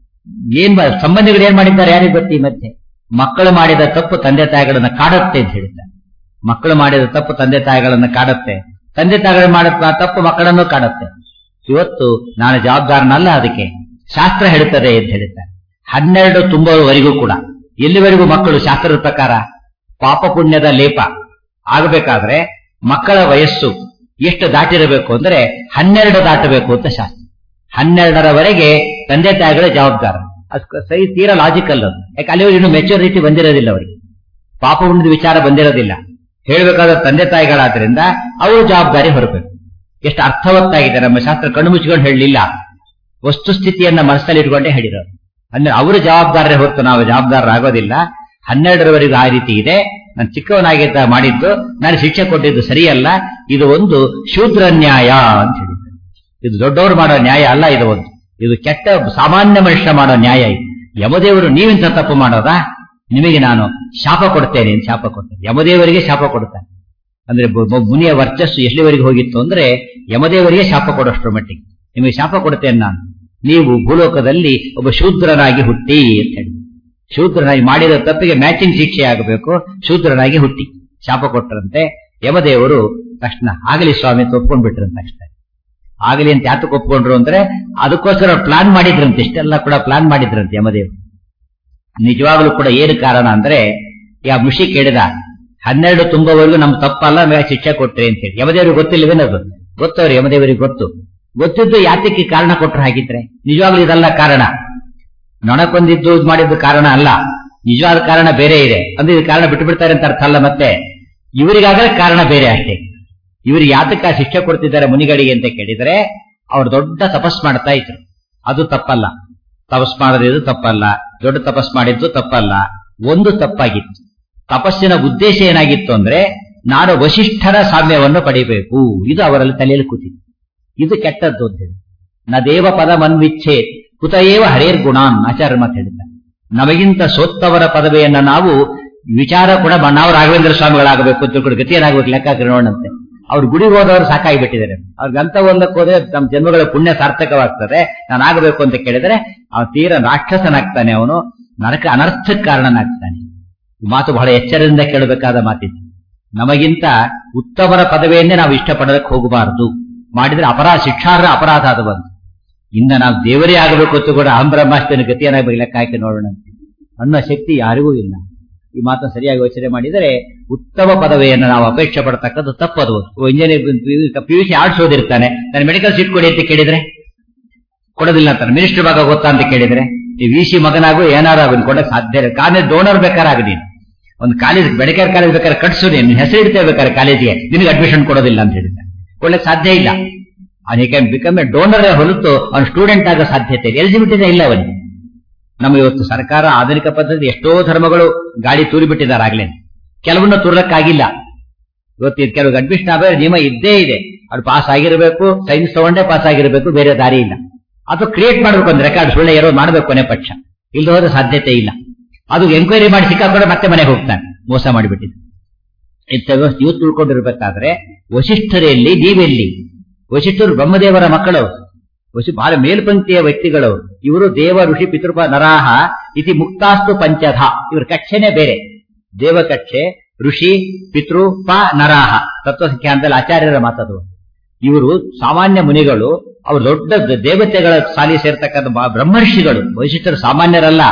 ಏನ್ ಮಾ- ಸಂಬಂಧಿಗಳು ಏನ್ ಮಾಡಿದ್ದಾರೆ ಯಾರಿಗ್ ಗೊತ್ತಿ ಮತ್ತೆ ಮಕ್ಕಳು ಮಾಡಿದ ತಪ್ಪು ತಂದೆ ತಾಯಿಗಳನ್ನ ಕಾಡುತ್ತೆ ಅಂತ ಹೇಳ್ತಾರೆ ಮಕ್ಕಳು ಮಾಡಿದ ತಪ್ಪು ತಂದೆ ತಾಯಿಗಳನ್ನ ಕಾಡುತ್ತೆ ತಂದೆ ತಾಯಿಗಳು ಮಾಡಿದ ತಪ್ಪು ಮಕ್ಕಳನ್ನು ಕಾಡುತ್ತೆ ಇವತ್ತು ನಾನು ಜವಾಬ್ದಾರನಲ್ಲ ಅದಕ್ಕೆ ಶಾಸ್ತ್ರ ಹೇಳುತ್ತದೆ ಅಂತ ಹೇಳ್ತಾರೆ ಹನ್ನೆರಡು ತುಂಬುವವರೆಗೂ ಕೂಡ ಎಲ್ಲಿವರೆಗೂ ಮಕ್ಕಳು ಶಾಸ್ತ್ರದ ಪ್ರಕಾರ ಪಾಪ ಪುಣ್ಯದ ಲೇಪ ಆಗಬೇಕಾದ್ರೆ ಮಕ್ಕಳ ವಯಸ್ಸು ಎಷ್ಟು ದಾಟಿರಬೇಕು ಅಂದ್ರೆ ಹನ್ನೆರಡು ದಾಟಬೇಕು ಅಂತ ಶಾಸ್ತ್ರ ಹನ್ನೆರಡರವರೆಗೆ ತಂದೆ ತಾಯಿಗಳ ಜವಾಬ್ದಾರ ಅದು ಸರಿ ತೀರಾ ಲಾಜಿಕಲ್ ಅದು ಯಾಕೆ ಅಲ್ಲಿ ಇನ್ನು ಮೆಚುರಿಟಿ ಬಂದಿರೋದಿಲ್ಲ ಅವರಿಗೆ ಪಾಪ ಪುಣ್ಯದ ವಿಚಾರ ಬಂದಿರೋದಿಲ್ಲ ಹೇಳಬೇಕಾದ ತಂದೆ ತಾಯಿಗಳಾದ್ರಿಂದ ಅವರು ಜವಾಬ್ದಾರಿ ಹೊರಬೇಕು ಎಷ್ಟು ಅರ್ಥವತ್ತಾಗಿದೆ ನಮ್ಮ ಶಾಸ್ತ್ರ ಕಣ್ಣು ಮುಚ್ಚಿಕೊಂಡು ಹೇಳಲಿಲ್ಲ ವಸ್ತುಸ್ಥಿತಿಯನ್ನ ಮನಸ್ಸಲ್ಲಿ ಇಟ್ಕೊಂಡೇ ಹೇಳಿರೋರು ಅಂದ್ರೆ ಅವರು ಜವಾಬ್ದಾರರೇ ಹೊರತು ನಾವು ಜವಾಬ್ದಾರರಾಗೋದಿಲ್ಲ ಹನ್ನೆರಡರವರೆಗೂ ಆ ರೀತಿ ಇದೆ ನಾನು ಚಿಕ್ಕವನಾಗಿದ್ದ ಮಾಡಿದ್ದು ನಾನು ಶಿಕ್ಷೆ ಕೊಟ್ಟಿದ್ದು ಸರಿಯಲ್ಲ ಇದು ಒಂದು ಶೂದ್ರ ನ್ಯಾಯ ಅಂತ ಹೇಳಿದ್ರು ಇದು ದೊಡ್ಡವರು ಮಾಡೋ ನ್ಯಾಯ ಅಲ್ಲ ಇದು ಒಂದು ಇದು ಕೆಟ್ಟ ಸಾಮಾನ್ಯ ಮನುಷ್ಯ ಮಾಡೋ ನ್ಯಾಯ ಇದು ಯಮದೇವರು ನೀವಿಂತ ತಪ್ಪು ಮಾಡೋದಾ ನಿಮಗೆ ನಾನು ಶಾಪ ಕೊಡ್ತೇನೆ ಅಂತ ಶಾಪ ಕೊಡ್ತೇನೆ ಯಮದೇವರಿಗೆ ಶಾಪ ಕೊಡ್ತಾನೆ ಅಂದ್ರೆ ಬ- ಬ- ಮುನಿಯ ವರ್ಚಸ್ಸು ಎಲ್ಲಿವರೆಗೆ ಹೋಗಿತ್ತು ಅಂದ್ರೆ ಯಮದೇವರಿಗೆ ಶಾಪ ಕೊಡೋಷ್ಟ್ರ ಮಟ್ಟಿಗೆ ನಿಮಗೆ ಶಾಪ ಕೊಡ್ತೇನೆ ನಾನು ನೀವು ಭೂಲೋಕದಲ್ಲಿ ಒಬ್ಬ ಶೂದ್ರನಾಗಿ ಹುಟ್ಟಿ ಅಂತ ಹೇಳಿ ಶೂದ್ರನಾಗಿ ಮಾಡಿದ ತಪ್ಪಿಗೆ ಮ್ಯಾಚಿಂಗ್ ಶಿಕ್ಷೆ ಆಗಬೇಕು ಶೂದ್ರನಾಗಿ ಹುಟ್ಟಿ ಶಾಪ ಕೊಟ್ಟರಂತೆ ಯಮದೇವರು ತಕ್ಷಣ ಆಗಲಿ ಸ್ವಾಮಿ ಅಂತ ಒಪ್ಕೊಂಡ್ಬಿಟ್ರಂತ ತಕ್ಷಣ ಆಗಲಿ ಅಂತ ಯಾತಕ್ಕೆ ಒಪ್ಕೊಂಡ್ರು ಅಂದ್ರೆ ಅದಕ್ಕೋಸ್ಕರ ಪ್ಲಾನ್ ಮಾಡಿದ್ರಂತೆ ಇಷ್ಟೆಲ್ಲ ಕೂಡ ಪ್ಲಾನ್ ಮಾಡಿದ್ರಂತೆ ಯಮದೇವರು ನಿಜವಾಗ್ಲೂ ಕೂಡ ಏನು ಕಾರಣ ಅಂದ್ರೆ ಯಾ ಮುಷಿ ಕೇಳಿದ ಹನ್ನೆರಡು ತುಂಬವರೆಗೂ ನಮ್ ತಪ್ಪಲ್ಲ ನಮಗೆ ಶಿಕ್ಷೆ ಕೊಟ್ರಿ ಅಂತ ಹೇಳಿ ಯಮದೇವರಿಗೆ ಗೊತ್ತಿಲ್ಲವೇನದು ಗೊತ್ತವ್ರಿ ಯಮದೇವರಿಗೆ ಗೊತ್ತು ಗೊತ್ತಿದ್ದು ಯಾತಕ್ಕೆ ಕಾರಣ ಕೊಟ್ರು ಹಾಗಿದ್ರೆ ನಿಜವಾಗ್ಲೂ ಇದಲ್ಲ ಕಾರಣ ನೊಣಕೊಂದಿದ್ದು ಇದ್ ಮಾಡಿದ್ದು ಕಾರಣ ಅಲ್ಲ ನಿಜವಾದ ಕಾರಣ ಬೇರೆ ಇದೆ ಅಂದ್ರೆ ಇದು ಕಾರಣ ಬಿಟ್ಟು ಬಿಡ್ತಾರೆ ಅಂತ ಅರ್ಥ ಅಲ್ಲ ಮತ್ತೆ ಇವರಿಗಾಗಲೇ ಕಾರಣ ಬೇರೆ ಅಷ್ಟೇ ಇವರಿಗೆ ಯಾತಕ್ಕ ಶಿಕ್ಷೆ ಕೊಡ್ತಿದ್ದಾರೆ ಮುನಿಗಳಿಗೆ ಅಂತ ಕೇಳಿದ್ರೆ ಅವ್ರು ದೊಡ್ಡ ತಪಸ್ ಮಾಡ್ತಾ ಇದ್ರು ಅದು ತಪ್ಪಲ್ಲ ತಪಸ್ ಮಾಡದಿದ್ದು ತಪ್ಪಲ್ಲ ದೊಡ್ಡ ತಪಸ್ ಮಾಡಿದ್ದು ತಪ್ಪಲ್ಲ ಒಂದು ತಪ್ಪಾಗಿತ್ತು ತಪಸ್ಸಿನ ಉದ್ದೇಶ ಏನಾಗಿತ್ತು ಅಂದ್ರೆ ನಾನು ವಶಿಷ್ಠರ ಸಾಮ್ಯವನ್ನು ಪಡಿಬೇಕು ಇದು ಅವರಲ್ಲಿ ತಲೆಯಲ್ಲಿ ಕೂತಿತ್ತು ಇದು ಕೆಟ್ಟದ್ದು ಅಂತ ಹೇಳಿ ನ ದೇವ ಪದ ಮನ್ವಿಚ್ಛೆ ಕುತಯೇವ ಹರೇರ್ ಗುಣಾನ್ ಆಚಾರ್ಯ ಮಾತು ಹೇಳಿದ್ದಾರೆ ನಮಗಿಂತ ಸೋತ್ತವರ ಪದವಿಯನ್ನ ನಾವು ವಿಚಾರ ಕೂಡ ಮ- ನಾವು ರಾಘವೇಂದ್ರ ಸ್ವಾಮಿಗಳಾಗಬೇಕು ಅಂತ ತಿಳ್ಕೊಂಡು ಗತಿ ಏನಾಗಬೇಕು ಲೆಕ್ಕ ಹಾಕಿ ನೋಡಂತೆ ಅವ್ರು ಗುಡಿಗೆ ಹೋದವರು ಸಾಕಾಗಿಬಿಟ್ಟಿದ್ದಾರೆ ಅವ್ರಿಗೆ ಅಂತ ಒಂದಕ್ಕೆ ಹೋದ್ರೆ ನಮ್ಮ ಜನ್ಮಗಳ ಪುಣ್ಯ ಸಾರ್ಥಕವಾಗ್ತದೆ ನಾನು ಆಗಬೇಕು ಅಂತ ಕೇಳಿದ್ರೆ ಅವನು ತೀರ ರಾಕ್ಷಸನಾಗ್ತಾನೆ ಅವನು ನರಕ ಅನರ್ಥಕ್ಕೆ ಕಾರಣನಾಗ್ತಾನೆ ಈ ಮಾತು ಬಹಳ ಎಚ್ಚರದಿಂದ ಕೇಳಬೇಕಾದ ಮಾತಿದ್ದು ನಮಗಿಂತ ಉತ್ತಮರ ಪದವಿಯನ್ನೇ ನಾವು ಇಷ್ಟಪಡೋದಕ್ಕೆ ಹೋಗಬಾರದು ಮಾಡಿದ್ರೆ ಅಪರಾಧ ಶಿಕ್ಷಾರ್ಹ ಅಪರಾಧ ಅದು ಬಂತು ಇಂದ ನಾವು ದೇವರೇ ಆಗಬೇಕು ಅಂತ ಕೂಡ ಅಹಂ ಬ್ರಹ್ಮಾಸ್ತಿನ ಗತಿಯನ್ನಾಗಿ ಲೆಕ್ಕ ಹಾಕಿ ನೋಡೋಣ ಅನ್ನೋ ಶಕ್ತಿ ಯಾರಿಗೂ ಇಲ್ಲ ಈ ಮಾತನ್ನು ಸರಿಯಾಗಿ ಯೋಚನೆ ಮಾಡಿದರೆ ಉತ್ತಮ ಪದವಿಯನ್ನು ನಾವು ಅಪೇಕ್ಷೆ ಪಡ್ತಕ್ಕದ್ದು ತಪ್ಪದು engineer P U C arts ಓದಿರ್ತಾನೆ ನಾನು ಮೆಡಿಕಲ್ ಸೀಟ್ ಕೊಡಿ ಅಂತ ಕೇಳಿದ್ರೆ ಕೊಡೋದಿಲ್ಲ ಅಂತಾರೆ ಮಿನಿಸ್ಟರ್ ಭಾಗ ಗೊತ್ತಾ ಅಂತ ಕೇಳಿದ್ರೆ ಈ ವಿ ಸಿ ಮಗನಾಗು ಏನಾರು ಅವನ್ ಕೊಡಕ್ ಸಾಧ್ಯ ಇಲ್ಲ ಕಾಲೇಜ್ ಡೋನರ್ ಬೇಕಾರಾಗ ನೀನು ಒಂದು ಕಾಲೇಜ್ ಮೆಡಿಕಲ್ ಕಾಲೇಜ್ ಬೇಕಾದ್ರೆ ಕಟ್ಸು ನೀನು ಹೆಸರು ಇಡ್ತೇವೆ ಬೇಕಾದ್ರೆ ಕಾಲೇಜಿಗೆ ನಿನಗೆ ಅಡ್ಮಿಷನ್ ಕೊಡೋದಿಲ್ಲ ಅಂತ ಹೇಳಿದ್ದೆ ಕೊಡ್ಲಿಕ್ಕೆ ಸಾಧ್ಯ ಇಲ್ಲ ಅವನಿಗೆ ಕ್ಯಾನ್ ಬಿಕಮ್ ಎ ಡೋನರ್ ಹೊರತು ಅವನು ಸ್ಟೂಡೆಂಟ್ ಆಗೋ ಸಾಧ್ಯತೆ ಇದೆ ಎಲಿಜಿಬಿಲಿಟಿ ಇಲ್ಲ ಅವನಿಗೆ ನಮ್ಮ ಇವತ್ತು ಸರ್ಕಾರ ಆಧುನಿಕ ಪದ್ಧತಿ ಎಷ್ಟೋ ಧರ್ಮಗಳು ಗಾಳಿ ತೂರಿ ಬಿಟ್ಟಿದ್ದಾರೆ ಆಗ್ಲೇ ಕೆಲವನ್ನ ತೂರಕ್ಕಾಗಿಲ್ಲ ಇವತ್ತು ಇದು ಕೆಲವು ಅಡ್ಮಿಷನ್ ಆಗ ನಿಯಮ ಇದ್ದೇ ಇದೆ ಅವ್ರು ಪಾಸ್ ಆಗಿರಬೇಕು ಸೈನ್ಸ್ ತಗೊಂಡೇ ಪಾಸ್ ಆಗಿರಬೇಕು ಬೇರೆ ದಾರಿ ಇಲ್ಲ ಅದು ಕ್ರಿಯೇಟ್ ಮಾಡ್ಬೇಕು ಒಂದು ರೆಕಾರ್ಡ್ ಸುಳ್ಳೆ ಏನೋ ಮಾಡಬೇಕು ಕೊನೆ ಪಕ್ಷ ಇಲ್ಲದ ಹೋದ್ರೆ ಸಾಧ್ಯತೆ ಇಲ್ಲ ಅದು ಎಂಕ್ವೈರಿ ಮಾಡಿ ಸಿಕ್ಕಾಕೊಂಡ್ರೆ ಮತ್ತೆ ಮನೆಗೆ ಹೋಗ್ತಾನೆ ಮೋಸ ಮಾಡಿಬಿಟ್ಟಿದ್ದು ಇಂಥ ವ್ಯವಸ್ಥೆ ಇವು ತಿಳ್ಕೊಂಡಿರ್ಬೇಕಾದ್ರೆ ವಶಿಷ್ಠರಲ್ಲಿ ನೀವೆಲ್ಲಿ ವಶಿಷ್ಠರು ಬ್ರಹ್ಮದೇವರ ಮಕ್ಕಳು ವಶಿ ಬಹಳ ಮೇಲ್ಪಂಕ್ತಿಯ ವ್ಯಕ್ತಿಗಳು ಇವರು ದೇವ ಋಷಿ ಪಿತೃಪ ನರಾಹ ಇತಿ ಮುಕ್ತಾಸ್ತು ಪಂಚಧ ಇವ್ರ ಕಕ್ಷೆನೇ ಬೇರೆ ದೇವಕಕ್ಷೆ ಋಷಿ ಪಿತೃ ಪ ನರಾಹ ತತ್ವಸಂಖ್ಯಾಂತದಲ್ಲಿ ಆಚಾರ್ಯರ ಮಾತದು ಇವರು ಸಾಮಾನ್ಯ ಮುನಿಗಳು ಅವರು ದೊಡ್ಡ ದ- ದೇವತೆಗಳ ಸಾಲಿ ಸೇರ್ತಕ್ಕಂಥ ಬ- ಬ್ರಹ್ಮರ್ಷಿಗಳು ವೈಶಿಷ್ಠರು ಸಾಮಾನ್ಯರಲ್ಲ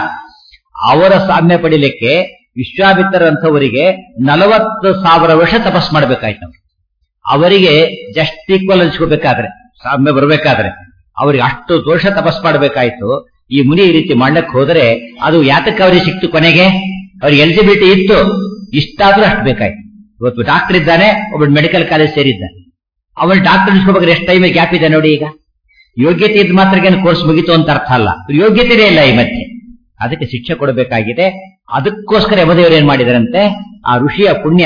ಅವರ ಸಾಮ್ಯ ಪಡಿಲಿಕ್ಕೆ ವಿಶ್ವಾಮಿತ್ರರಂಥವರಿಗೆ ನಲವತ್ತು ಸಾವಿರ ವರ್ಷ ತಪಸ್ ಮಾಡ್ಬೇಕಾಯ್ತು ನಾವು ಅವರಿಗೆ ಜಸ್ಟ್ ಈಕ್ವಲ್ ಹಂಚ್ಕೋಬೇಕಾದ್ರೆ ಸಾಮ್ಯ ಬರಬೇಕಾದ್ರೆ ಅವ್ರಿಗೆ ಅಷ್ಟು ದೋಷ ತಪಸ್ ಮಾಡಬೇಕಾಯ್ತು ಈ ಮುನಿ ಈ ರೀತಿ ಮಾಡ್ಲಕ್ ಹೋದ್ರೆ ಅದು ಯಾತಕ್ಕೆ ಅವರಿಗೆ ಸಿಕ್ತು ಕೊನೆಗೆ ಅವ್ರಿಗೆ ಎಲಿಜಿಬಿಲಿಟಿ ಇತ್ತು ಇಷ್ಟಾದ್ರೂ ಅಷ್ಟು ಬೇಕಾಯ್ತು ಇವತ್ತು ಡಾಕ್ಟರ್ ಇದ್ದಾನೆ ಒಬ್ಬ ಮೆಡಿಕಲ್ ಕಾಲೇಜ್ ಸೇರಿದ್ದಾನೆ ಅವನು ಡಾಕ್ಟರ್ ಇಸ್ಕೋಬೇಕಾದ್ರೆ ಎಷ್ಟು ಟೈಮ್ ಗ್ಯಾಪ್ ಇದೆ ನೋಡಿ ಈಗ ಯೋಗ್ಯತೆ ಇದ್ ಮಾತ್ರ ಕೋರ್ಸ್ ಮುಗಿತು ಅಂತ ಅರ್ಥ ಅಲ್ಲ ಯೋಗ್ಯತೆನೇ ಇಲ್ಲ ಈ ಮಧ್ಯೆ ಅದಕ್ಕೆ ಶಿಕ್ಷೆ ಕೊಡಬೇಕಾಗಿದೆ ಅದಕ್ಕೋಸ್ಕರ ಯಮದೇವರು ಏನ್ ಮಾಡಿದರಂತೆ ಆ ಋಷಿಯ ಪುಣ್ಯ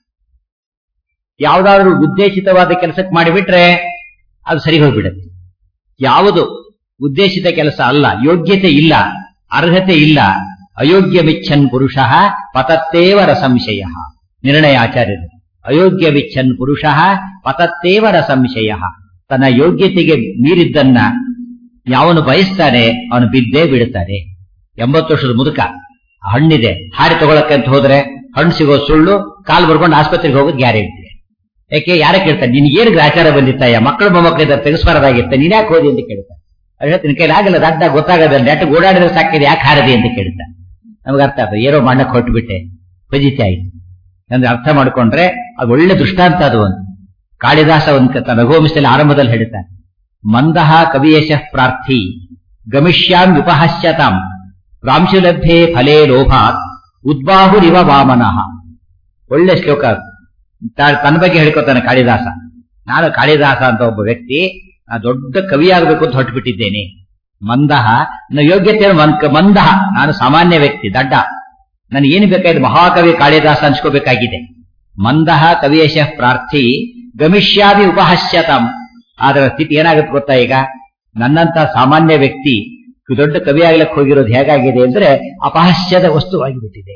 ಯಾವ್ದಾದ್ರು ಉದ್ದೇಶಿತವಾದ ಕೆಲಸಕ್ಕೆ ಮಾಡಿಬಿಟ್ರೆ ಅದು ಸರಿ ಹೋಗ್ಬಿಡುತ್ತೆ ಯಾವುದು ಉದ್ದೇಶಿತ ಕೆಲಸ ಅಲ್ಲ ಯೋಗ್ಯತೆ ಇಲ್ಲ ಅರ್ಹತೆ ಇಲ್ಲ ಅಯೋಗ್ಯ ಮಿಚ್ಚನ್ ಪುರುಷ ಪತತ್ತೇವರ ಸಂಶಯ ನಿರ್ಣಯ ಆಚಾರ್ಯರು ಅಯೋಗ್ಯ ವಿಚ್ಛನ್ ಪುರುಷ ಪತತ್ತೇವರ ಸಂಶಯ ತನ್ನ ಯೋಗ್ಯತೆಗೆ ಮೀರಿದ್ದನ್ನ ಯಾವನು ಬಯಸ್ತಾನೆ ಅವನು ಬಿದ್ದೇ ಬಿಡುತ್ತಾನೆ ಎಂಬತ್ತು ವರ್ಷದ ಮುದುಕ ಹಣ್ಣಿದೆ ಹಾರಿ ತಗೊಳಕ್ಕೆ ಅಂತ ಹೋದ್ರೆ ಹಣ್ಣು ಸಿಗೋ ಸುಳ್ಳು ಕಾಲು ಬರ್ಕೊಂಡು ಆಸ್ಪತ್ರೆಗೆ ಹೋಗೋದು ಗ್ಯಾರಂಟಿ ಯಾಕೆ ಯಾರ ಕೇಳ್ತಾನೆ ನಿನ್ ಏನು ಗ್ರಾಚಾರ ಬಂದಿತ್ತಯ್ಯ ಮಕ್ಕಳು ಮೊಮ್ಮಕ್ಕಳಿಂದ ತೆಗೆಸ್ಬಾರದಾಗಿತ್ತ ನೀನ್ ಯಾಕೆ ಹೋದಿ ಅಂತ ಕೇಳ್ತಾನೆ ಅವ್ರು ಹೇಳ್ತೀನಿ ಕೈಲಿ ಆಗಲ್ಲ ದಡ್ಡ ಗೊತ್ತಾಗದ ನೆಟ್ ಓಡಾಡಿದ್ರೆ ಸಾಕಿದೆ ಯಾಕೆ ಹಾರದಿ ಅಂತ ಕೇಳ್ತಾನೆ ನಮ್ಗೆ ಅರ್ಥ ಆಯ್ತು ಏನೋ ಮಾಡಕ್ ಹೊರಟುಬಿಟ್ಟೆ ಫಜಿತಿ ಆಯ್ತು ಅಂದ್ರೆ ಅರ್ಥ ಮಾಡ್ಕೊಂಡ್ರೆ ಅದು ಒಳ್ಳೆ ದೃಷ್ಟಾಂತ ಅದು ಒಂದು ಕಾಳಿದಾಸ ಒಂದು ರಘುವಂಶದಲ್ಲಿ ಆರಂಭದಲ್ಲಿ ಹೇಳ್ತಾನೆ ಮಂದಹ ಕವಿಯಶ ಪ್ರಾರ್ಥಿ ಗಮಿಷ್ಯಾಂ ವಿಪಹಸ್ಯತಾಂ ಪ್ರಾಂಶುಲಭ್ಯೆ ಫಲೇ ಲೋಭಾತ್ ಉದ್ಬಾಹುರಿವ ವಾಮನಃ ಒಳ್ಳೆ ಶ್ಲೋಕ ಅದು. ತಾ- ತನ್ನ ಬಗ್ಗೆ ಹೇಳ್ಕೊತಾನೆ ಕಾಳಿದಾಸ ನಾನು ಕಾಳಿದಾಸ ಅಂತ ಒಬ್ಬ ವ್ಯಕ್ತಿ ನಾ ದೊಡ್ಡ ಕವಿ ಆಗಬೇಕು ಅಂತ ಹೊರಟುಬಿಟ್ಟಿದ್ದೇನೆ ಮಂದಹ ನನ್ನ ಯೋಗ್ಯತೆ ಮನ್- ಮಂದಹ ನಾನು ಸಾಮಾನ್ಯ ವ್ಯಕ್ತಿ ದಡ್ಡ ನನಗೆ ಏನು ಬೇಕಾಗಿದೆ ಮಹಾಕವಿ ಕಾಳಿದಾಸ ಅನ್ಸ್ಕೋಬೇಕಾಗಿದೆ ಮಂದಹ ಕವಿಯಶ ಪ್ರಾರ್ಥಿ ಗಮಿಷ್ಯಾದಿ ಉಪಹಾಸ್ಯತಾಂ ಅದರ ಸ್ಥಿತಿ ಏನಾಗುತ್ತೆ ಗೊತ್ತಾ ಈಗ ನನ್ನಂತ ಸಾಮಾನ್ಯ ವ್ಯಕ್ತಿ ದೊಡ್ಡ ಕವಿ ಆಗ್ಲಿಕ್ಕೆ ಹೋಗಿರೋದು ಹೇಗಾಗಿದೆ ಅಂದ್ರೆ ಅಪಹಾಸ್ಯದ ವಸ್ತುವಾಗಿಬಿಟ್ಟಿದೆ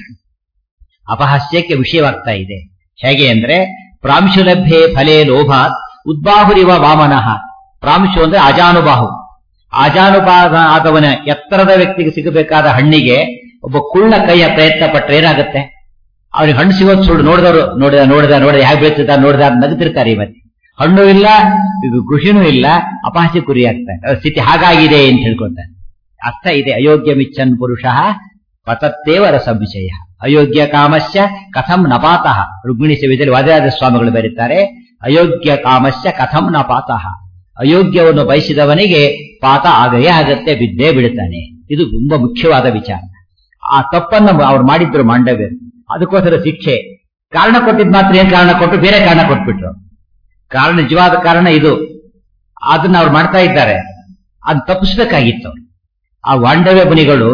ಅಪಹಾಸ್ಯಕ್ಕೆ ವಿಷಯವಾಗ್ತಾ ಇದೆ ಹೇಗೆ ಅಂದ್ರೆ ಪ್ರಾಂಶುಲಭ್ಯೆ ಫಲೇ ಲೋಭಾತ್ ಉದ್ಬಾಹುರಿವ ವಾಮನಃ ಪ್ರಾಂಶು ಅಂದ್ರೆ ಅಜಾನುಬಾಹು ಅಜಾನುಬಾಹ ಆದವನ ಎತ್ತರದ ವ್ಯಕ್ತಿಗೆ ಸಿಗಬೇಕಾದ ಹಣ್ಣಿಗೆ ಒಬ್ಬ ಕುಳ್ಳ ಕೈಯ ಪ್ರಯತ್ನ ಪಟ್ರೆ ಏನಾಗುತ್ತೆ ಅವ್ರಿಗೆ ಹಣ್ಣು ಸಿಗೋದು ಸುಳ್ಳು ನೋಡಿದವರು ನೋಡಿದ ನೋಡಿದ ನೋಡಿದ ಹೇಗೆ ಬೀಳ್ತಿದ್ದ ನೋಡಿದ ಅಂತ ನಗುತ್ತಿರ್ತಾರೆ ಇವತ್ತು ಹಣ್ಣು ಇಲ್ಲ ಇದು ಖುಷಿನೂ ಇಲ್ಲ ಅಪಹಾಸ್ಯ ಕುರಿ ಆಗ್ತಾರೆ ಅವ್ರ ಸ್ಥಿತಿ ಹಾಗಾಗಿದೆ ಅಂತ ಹೇಳ್ಕೊತಾರೆ ಅರ್ಥ ಇದೆ ಅಯೋಗ್ಯ ಮಿಚ್ಚನ್ ಪುರುಷ ಪತತ್ತೇವರ ಸಂಶಯ ಅಯೋಗ್ಯ ಕಾಮಸ್ಯ ಕಥಂ ನಪಾತಃ ರುಕ್ಮಿಣಿ ಸೇವಿದಲ್ಲಿ ವಾದಿರಾಜ ಸ್ವಾಮಿಗಳು ಬರೀತಾರೆ ಅಯೋಗ್ಯ ಕಾಮಸ್ಯ ಕಥಂ ನಪಾತಃ ಅಯೋಗ್ಯವನ್ನು ಬಯಸಿದವನಿಗೆ ಪಾತ ಆಗೇ ಆಗತ್ತೆ ಬಿದ್ದೇ ಬಿಡುತ್ತಾನೆ ಇದು ತುಂಬಾ ಮುಖ್ಯವಾದ ವಿಚಾರ ಆ ತಪ್ಪನ್ನ ಅವ್ರು ಮಾಡಿದ್ರು ಮಾಂಡವ್ಯರು ಅದಕ್ಕೋಸ್ಕರ ಶಿಕ್ಷೆ ಕಾರಣ ಕೊಟ್ಟಿದ್ ಮಾತ್ರ ಏನ್ ಕಾರಣ ಕೊಟ್ಟು ಬೇರೆ ಕಾರಣ ಕೊಟ್ಬಿಟ್ರು ಕಾರಣ ನಿಜವಾದ ಕಾರಣ ಇದು ಅದನ್ನ ಅವ್ರು ಮಾಡ್ತಾ ಇದ್ದಾರೆ ಅದು ತಪ್ಪಿಸ್ಬೇಕಾಗಿತ್ತು ಅವ್ರು. ಆ ವಾಂಡವ್ಯ ಮುನಿಗಳು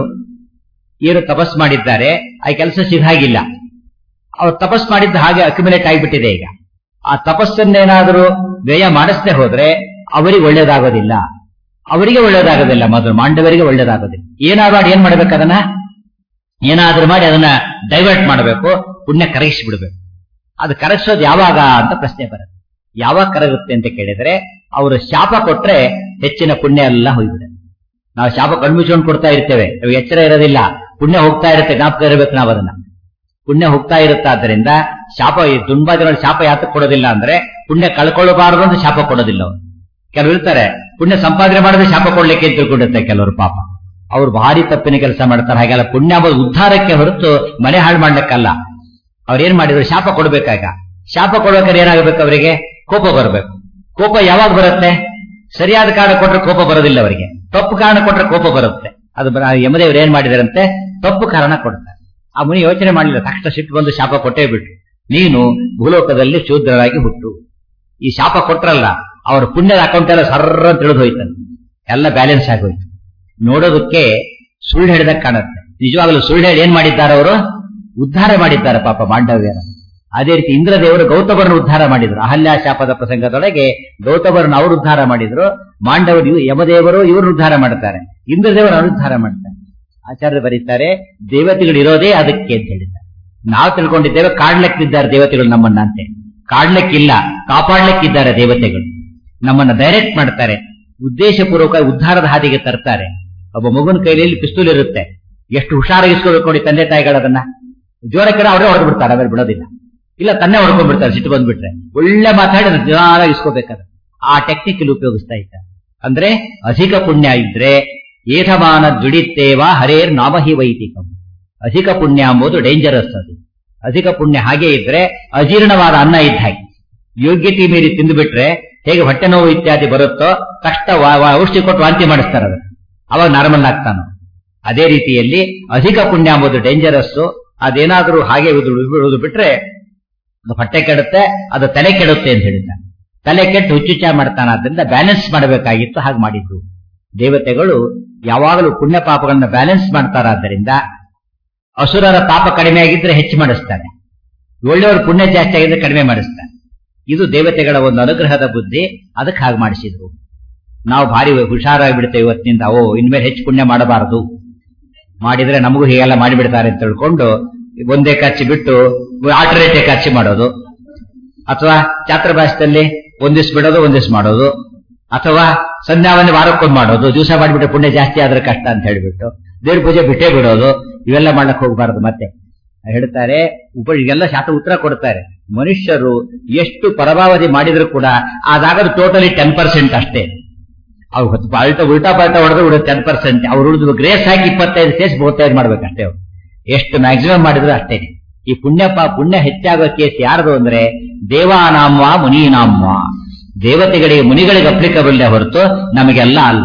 ಏನು ತಪಸ್ ಮಾಡಿದ್ದಾರೆ ಆ ಕೆಲಸ ಸಿದ್ಧಾಗಿಲ್ಲ ಅವ್ರು ತಪಸ್ ಮಾಡಿದ್ದ ಹಾಗೆ ಅಕ್ಯುಮಿಲೇಟ್ ಆಗಿಬಿಟ್ಟಿದೆ ಈಗ ಆ ತಪಸ್ಸನ್ನೇನಾದರೂ ವ್ಯಯ ಮಾಡಿಸದೆ ಹೋದ್ರೆ ಅವರಿಗೆ ಒಳ್ಳೇದಾಗೋದಿಲ್ಲ ಅವರಿಗೆ ಒಳ್ಳೇದಾಗೋದಿಲ್ಲ ಮೊದಲು ಮಾಂಡವರಿಗೆ ಒಳ್ಳೇದಾಗೋದಿಲ್ಲ ಏನಾದ್ರು ಮಾಡಿ ಏನ್ ಮಾಡ್ಬೇಕು ಅದನ್ನ ಏನಾದ್ರೂ ಮಾಡಿ ಅದನ್ನ ಡೈವರ್ಟ್ ಮಾಡಬೇಕು ಪುಣ್ಯ ಕರಗಿಸಿ ಬಿಡಬೇಕು ಅದು ಕರಗಿಸೋದು ಯಾವಾಗ ಅಂತ ಪ್ರಶ್ನೆ ಬರುತ್ತೆ ಯಾವಾಗ ಕರಗುತ್ತೆ ಅಂತ ಕೇಳಿದ್ರೆ ಅವರು ಶಾಪ ಕೊಟ್ರೆ ಹೆಚ್ಚಿನ ಪುಣ್ಯ ಎಲ್ಲ ಹೋಗ್ಬಿಡುತ್ತೆ ನಾವು ಶಾಪ ಕಣ್ಮುಚ್ಕೊಂಡು ಕೊಡ್ತಾ ಇರ್ತೇವೆ ನಮಗೆ ಎಚ್ಚರ ಇರೋದಿಲ್ಲ ಪುಣ್ಯ ಹೋಗ್ತಾ ಇರುತ್ತೆ ಜ್ಞಾಪಕ ಇರಬೇಕು ನಾವು ಅದನ್ನ ಪುಣ್ಯ ಹೋಗ್ತಾ ಇರುತ್ತಾದ್ರಿಂದ ಶಾಪ ಈ ತುಂಬಾ ಜನ ಶಾಪ ಯಾತಕ್ಕೆ ಕೊಡೋದಿಲ್ಲ ಅಂದ್ರೆ ಪುಣ್ಯ ಕಳ್ಕೊಳ್ಳಬಾರದು ಅಂತ ಶಾಪ ಕೊಡೋದಿಲ್ಲ ಅವರು ಕೆಲವರು ಇರ್ತಾರೆ ಪುಣ್ಯ ಸಂಪಾದನೆ ಮಾಡಿದ್ರೆ ಶಾಪ ಕೊಡ್ಲಿಕ್ಕೆ ಅಂತ ತಿಳ್ಕೊಂಡಿರ್ತಾರೆ ಕೆಲವರು ಪಾಪ ಅವ್ರು ಭಾರಿ ತಪ್ಪಿನ ಕೆಲಸ ಮಾಡ್ತಾರೆ ಹಾಗೆಲ್ಲ ಪುಣ್ಯ ಎಂಬುದು ಉದ್ಧಾರಕ್ಕೆ ಹೊರತು ಮನೆ ಹಾಳು ಮಾಡ್ಲಿಕ್ಕಲ್ಲ ಅವ್ರು ಏನ್ ಮಾಡಿದ್ರು ಶಾಪ ಕೊಡ್ಬೇಕಾಗ ಶಾಪ ಕೊಡ್ಬೇಕಾದ್ರೆ ಏನಾಗಬೇಕು ಅವರಿಗೆ ಕೋಪ ಬರಬೇಕು ಕೋಪ ಯಾವಾಗ ಬರುತ್ತೆ ಸರಿಯಾದ ಕಾರಣ ಕೊಟ್ರೆ ಕೋಪ ಬರೋದಿಲ್ಲ ಅವರಿಗೆ ತಪ್ಪು ಕಾರಣ ಕೊಟ್ರೆ ಕೋಪ ಬರುತ್ತೆ ಅದು ಬರ- ಯಮದೇವರು ಏನ್ ಮಾಡಿದಾರಂತೆ ತಪ್ಪು ಕಾರಣ ಕೊಡ್ತಾರೆ ಆ ಮುನಿ ಯೋಚನೆ ಮಾಡಲಿಲ್ಲ ತಕ್ಷಣ ಸಿಟ್ಟು ಬಂದು ಶಾಪ ಕೊಟ್ಟೇ ಬಿಟ್ರು ನೀನು ಭೂಲೋಕದಲ್ಲಿ ಶೂದ್ರರಾಗಿ ಹುಟ್ಟು ಈ ಶಾಪ ಕೊಟ್ರಲ್ಲ ಅವರ ಪುಣ್ಯದ ಅಕೌಂಟ್ ಎಲ್ಲ ಸರ್ರ ತಿಳಿದು ಹೋಯ್ತಂತೆ ಎಲ್ಲ ಬ್ಯಾಲೆನ್ಸ್ ಆಗೋಯ್ತು ನೋಡೋದಕ್ಕೆ ಸುಳ್ಳು ಹೇಳಿದಾಗ ಕಾಣುತ್ತೆ ನಿಜವಾಗಲೂ ಸುಳ್ಳು ಹೇಳಿ ಏನ್ ಮಾಡಿದ್ದಾರೆ ಅವರು ಉದ್ಧಾರ ಮಾಡಿದ್ದಾರೆ ಪಾಪ ಮಾಂಡವ್ಯರ ಅದೇ ರೀತಿ ಇಂದ್ರದೇವರು ಗೌತಮರನ್ನು ಉದ್ಧಾರ ಮಾಡಿದ್ರು ಅಹಲ್ಯ ಶಾಪದ ಪ್ರಸಂಗದೊಳಗೆ ಗೌತಮರನ್ನು ಅವರು ಉದ್ಧಾರ ಮಾಡಿದ್ರು ಮಾಂಡವರು ಇವ್- ಯಮದೇವರು ಇವರು ಉದ್ಧಾರ ಮಾಡ್ತಾರೆ ಇಂದ್ರದೇವರು ಅನುದ್ಧಾರ ಮಾಡ್ತಾರೆ ಆಚಾರ್ಯರು ಬರೀತಾರೆ ದೇವತೆಗಳು ಇರೋದೇ ಅದಕ್ಕೆ ಅಂತ ಹೇಳಿದ್ದಾರೆ ನಾವು ತಿಳ್ಕೊಂಡಿದ್ದೇವೆ ಕಾಡ್ಲಿಕ್ಕಿದ್ದಾರೆ ದೇವತೆಗಳು ನಮ್ಮನ್ನ ಅಂತೆ ಕಾಡ್ಲಿಕ್ಕಿಲ್ಲ ಕಾಪಾಡ್ಲಿಕ್ಕಿದ್ದಾರೆ ದೇವತೆಗಳು ನಮ್ಮನ್ನ ಡೈರೆಕ್ಟ್ ಮಾಡ್ತಾರೆ ಉದ್ದೇಶಪೂರ್ವಕ ಉದ್ಧಾರದ ಹಾದಿಗೆ ತರ್ತಾರೆ ಒಬ್ಬ ಮಗುನ ಕೈಯಲ್ಲಿ ಪಿಸ್ತೂಲ್ ಇರುತ್ತೆ ಎಷ್ಟು ಹುಷಾರಾಗಿಸ್ಕೋಬೇಕು ನೋಡಿ ತಂದೆ ತಾಯಿಗಳದನ್ನ ಜೋರ ಕಡೆ ಅವರೇ ಹೊಡೆದು ಬಿಡ್ತಾರೆ ಆಮೇಲೆ ಬಿಡೋದಿಲ್ಲ ಇಲ್ಲ ತನ್ನೇ ಹೊಡ್ಕೊಂಡ್ಬಿಡ್ತಾರೆ ಸಿಟ್ಟು ಬಂದ್ಬಿಟ್ರೆ ಒಳ್ಳೆ ಮಾತಾಡಿ ನಿಧಾನ ಇಸ್ಕೋಬೇಕಾದ್ರೆ ಆ ಟೆಕ್ನಿಕ್ ಇಲ್ಲಿ ಉಪಯೋಗಿಸ್ತಾ ಇದ್ದಾರೆ ಅಂದ್ರೆ ಅಧಿಕ ಪುಣ್ಯ ಇದ್ರೆ ಏಧಮಾನ ದುಡಿತ್ತೇವ ಹರೇರ್ ನಾಮಹಿ ವೈದಿಕಂ ಅಧಿಕ ಪುಣ್ಯ ಎಂಬುದು ಡೇಂಜರಸ್ ಅದು ಅಧಿಕ ಪುಣ್ಯ ಹಾಗೆ ಇದ್ರೆ ಅಜೀರ್ಣವಾದ ಅನ್ನ ಇದ್ದ ಹಾಗೆ ಯೋಗ್ಯತೆ ಮೀರಿ ತಿಂದುಬಿಟ್ರೆ ಹೇಗೆ ಹೊಟ್ಟೆ ನೋವು ಇತ್ಯಾದಿ ಬರುತ್ತೋ ತಕ್ಷಣ ವಾ- ವಾ- ಔಷಧಿ ಕೊಟ್ಟು ವಾಂತಿ ಮಾಡಿಸ್ತಾರೆ ಅದು ಅವಾಗ ನಾರ್ಮಲ್ ಆಗ್ತಾನು ಅದೇ ರೀತಿಯಲ್ಲಿ ಅಧಿಕ ಪುಣ್ಯ ಎಂಬುದು ಡೇಂಜರಸ್ ಅದೇನಾದ್ರೂ ಹಾಗೆ ಉಳಿದು ಉಳಿದು ಬಿಟ್ರೆ ಅದು ಹೊಟ್ಟೆ ಕೆಡುತ್ತೆ ಅದು ತಲೆ ಕೆಡುತ್ತೆ ಅಂತ ಹೇಳಿದ್ದಾನೆ ತಲೆ ಕೆಟ್ಟು ಹುಚ್ಚುಚ್ಚ ಮಾಡ್ತಾನೆ ಆದ್ರಿಂದ ಬ್ಯಾಲೆನ್ಸ್ ಮಾಡಬೇಕಾಗಿತ್ತು ಹಾಗೆ ಮಾಡಿದ್ದು ದೇವತೆಗಳು ಯಾವಾಗಲೂ ಪುಣ್ಯ ಪಾಪಗಳನ್ನ ಬ್ಯಾಲೆನ್ಸ್ ಮಾಡ್ತಾರಾದ್ದರಿಂದ ಅಸುರರ ಪಾಪ ಕಡಿಮೆ ಆಗಿದ್ರೆ ಹೆಚ್ಚು ಮಾಡಿಸ್ತಾರೆ ಒಳ್ಳೆಯವರು ಪುಣ್ಯ ಜಾಸ್ತಿ ಆಗಿದ್ರೆ ಕಡಿಮೆ ಮಾಡಿಸ್ತಾರೆ ಇದು ದೇವತೆಗಳ ಒಂದು ಅನುಗ್ರಹದ ಬುದ್ಧಿ ಅದಕ್ಕೆ ಹಾಗೆ ಮಾಡಿಸಿದ್ರು ನಾವು ಭಾರಿ ಹುಷಾರಾಗಿ ಬಿಡ್ತೇವೆ ಇವತ್ತಿನಿಂದ ಓ ಇನ್ಮೇಲೆ ಹೆಚ್ಚು ಪುಣ್ಯ ಮಾಡಬಾರದು ಮಾಡಿದ್ರೆ ನಮಗೂ ಹೀಗೆಲ್ಲ ಮಾಡಿಬಿಡ್ತಾರೆ ಅಂತ ತಿಳ್ಕೊಂಡು ಒಂದೇ ಖರ್ಚು ಬಿಟ್ಟು ಆಲ್ಟರ್ನೇಟಿವ್ ಖರ್ಚು ಮಾಡೋದು ಅಥವಾ ಚಾತ್ರಭಾಷದಲ್ಲಿ ಒಂದಿವ್ಸ ಬಿಡೋದು ಒಂದಿವ್ಸ ಮಾಡೋದು ಅಥವಾ ಸಂಧ್ಯಾವನ್ನೇ ವಾರಕ್ಕೊಂದು ಮಾಡೋದು ದಿವಸ ಮಾಡಿಬಿಟ್ರೆ ಪುಣ್ಯ ಜಾಸ್ತಿ ಆದ್ರೆ ಕಷ್ಟ ಅಂತ ಹೇಳ್ಬಿಟ್ಟು ದೇವ್ರ ಪೂಜೆ ಬಿಟ್ಟೇ ಬಿಡೋದು ಇವೆಲ್ಲ ಮಾಡ್ಲಕ್ ಹೋಗಬಾರದು ಮತ್ತೆ ಹೇಳ್ತಾರೆ ಉಪ ಈಗೆಲ್ಲ ಶಾಸ್ತ್ರ ಉತ್ತರ ಕೊಡ್ತಾರೆ ಮನುಷ್ಯರು ಎಷ್ಟು ಪರಮಾವಧಿ ಮಾಡಿದ್ರು ಕೂಡ ಅದಾಗದು ಟೋಟಲಿ ಟೆನ್ ಪರ್ಸೆಂಟ್ ಅಷ್ಟೇ ಅವ್ರು ಹೊತ್ತು ಪಾಲ್ಟ ಉಲ್ಟಾ ಪಾಲ್ಟಾ ಹೊಡೆದ್ರೆ ಉಳಿದ ಟೆನ್ ಪರ್ಸೆಂಟ್ ಅವ್ರು ಉಳಿದು ಗ್ರೇಸ್ ಹಾಕಿ ಇಪ್ಪತ್ತೈದು ಕೇಸ್ ಮೂವತ್ತೈದು ಮಾಡ್ಬೇಕಷ್ಟೇ ಅವ್ರು ಎಷ್ಟು ಮ್ಯಾಕ್ಸಿಮಮ್ ಮಾಡಿದ್ರು ಅಷ್ಟೇ ಈ ಪುಣ್ಯ ಪಾ ಪುಣ್ಯ ಹೆಚ್ಚಾಗೋ ಕೇಸ್ ಯಾರ್ದು ಅಂದ್ರೆ ದೇವಾನಾಮ್ವ ಮುನೀನಾಮ್ವ ದೇವತೆಗಳಿಗೆ ಮುನಿಗಳಿಗೆ ಅಪ್ಲಿಕಬಲ್ ಹೊರತು ನಮಗೆಲ್ಲ ಅಲ್ಲ